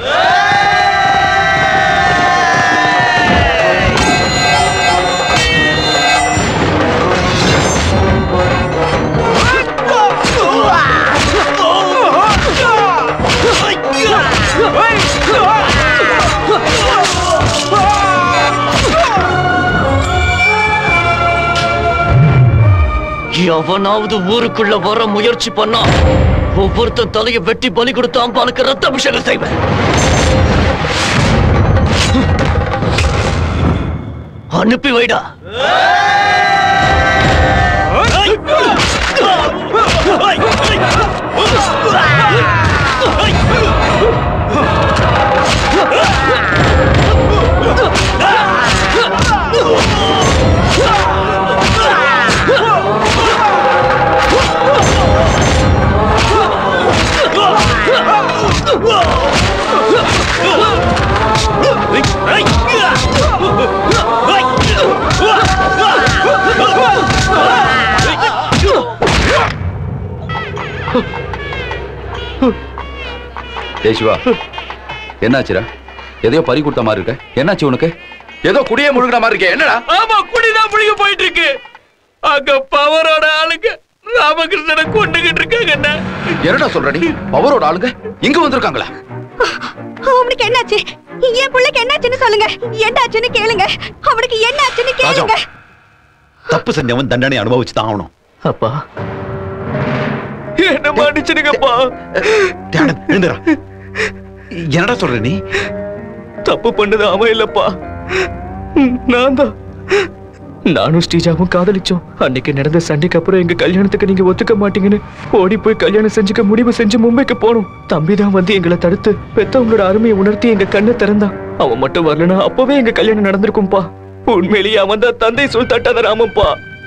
எவனாவது ஊருக்குள்ள வர முயற்சி பண்ணா ஒவ்வொருத்தன் தலைய வெட்டி பலி கொடுத்து அம்பாளுக்கு ரத்த அபிஷேகம் செய்வேன் அனுப்பி வைடா ஏய் சிவா என்னாச்சுடா எதையோ பறி கொடுத்த மாதிரி இருக்க என்னாச்சு உனக்கு ஏதோ குடியே முழுகிற மாதிரி இருக்கே என்னடா ஆமா குடிதான் முழுகி போயிட்டு இருக்கு அங்க பவரோட ஆளுங்க ராமகிருஷ்ணனை கொண்டுகிட்டு இருக்காங்க என்ன என்னடா சொல்ற நீ பவரோட ஆளுங்க இங்க வந்திருக்காங்களா அவனுக்கு என்னாச்சு என் பிள்ளைக்கு என்னாச்சுன்னு சொல்லுங்க என்னாச்சுன்னு கேளுங்க அவனுக்கு என்னாச்சுன்னு கேளுங்க தப்பு செஞ்சவன் தண்டனை அனுபவிச்சு தான் ஆகணும் அப்பா என்ன மன்னிச்சிடுங்கப்பா தியானம் எழுந்துடா என்னடா சொல்ற நீ தப்பு பண்ணது அவன் இல்லப்பா நான் தான் நானும் ஸ்ரீஜாவும் காதலிச்சோம் அன்னைக்கு நடந்த சண்டைக்கு அப்புறம் எங்க கல்யாணத்துக்கு நீங்க ஒத்துக்க மாட்டீங்கன்னு ஓடி போய் கல்யாணம் செஞ்சுக்க முடிவு செஞ்சு மும்பைக்கு போனோம் தம்பி தான் வந்து எங்களை தடுத்து பெத்தவங்களோட அருமையை உணர்த்தி எங்க கண்ணை திறந்தான் அவன் மட்டும் வரலனா அப்பவே எங்க கல்யாணம் நடந்திருக்கும்பா உண்மையிலேயே அவன் தான் தந்தை சொல் தட்டாத ராமப்பா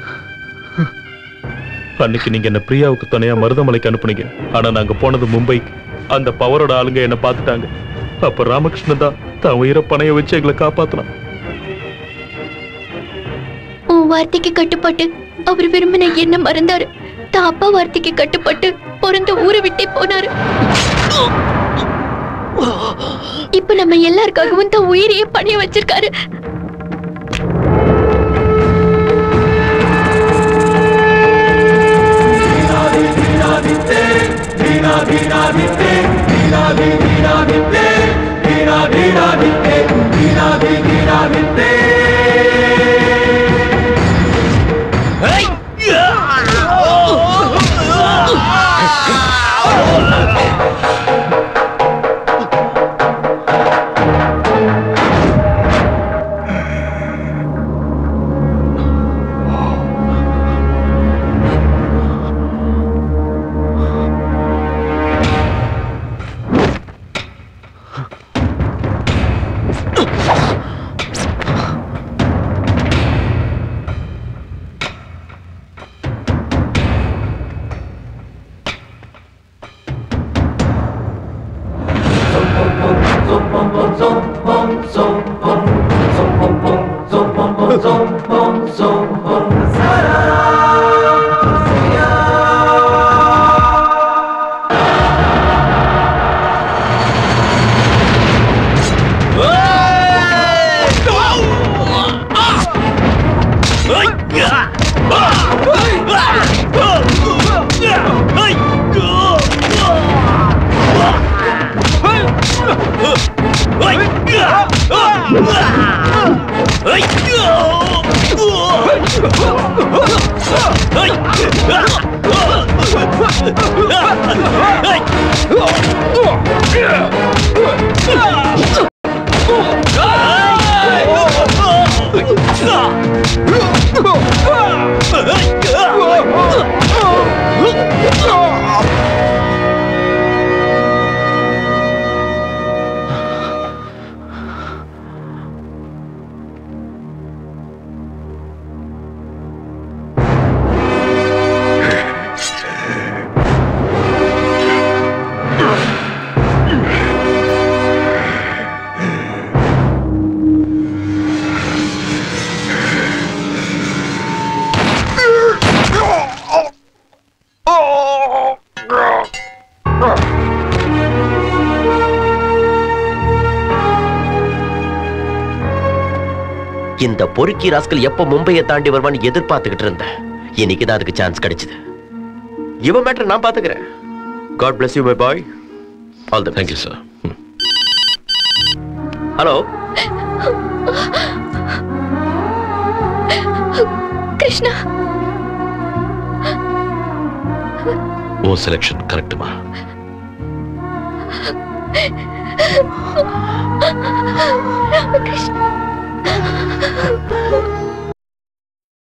அன்னைக்கு நீங்க என்ன பிரியாவுக்கு துணையா மருதமலைக்கு அனுப்புனீங்க ஆனா நாங்க போனது மும்பைக்கு அந்த பவரோட ஆளுங்க என்ன பார்த்துட்டாங்க அப்ப ராமகிருஷ்ணன் தான் தான் உயிரை பணைய வச்சு எங்களை காப்பாத்தலாம் உன் வார்த்தைக்கு கட்டுப்பட்டு அவர் விரும்பின என்ன மறந்தாரு தான் அப்பா வார்த்தைக்கு கட்டுப்பட்டு பிறந்த ஊரை விட்டே போனாரு இப்ப நம்ம எல்லாருக்காகவும் தான் உயிரையே பணிய வச்சிருக்காரு Ah! இந்த பொறுக்கி ராஸ்கல் எப்ப மும்பையை தாண்டி வருவான்னு எதிர்பார்த்துக்கிட்டு இருந்தேன் இன்னைக்கு தான் அதுக்கு சான்ஸ் கிடைச்சது இவன் மேட்டர் நான் பாத்துக்கிறேன் God bless you my boy all the thank you sir hello Krishna உன் செலெக்ஷன் கரெக்டுமா ராமகிருஷ்ணா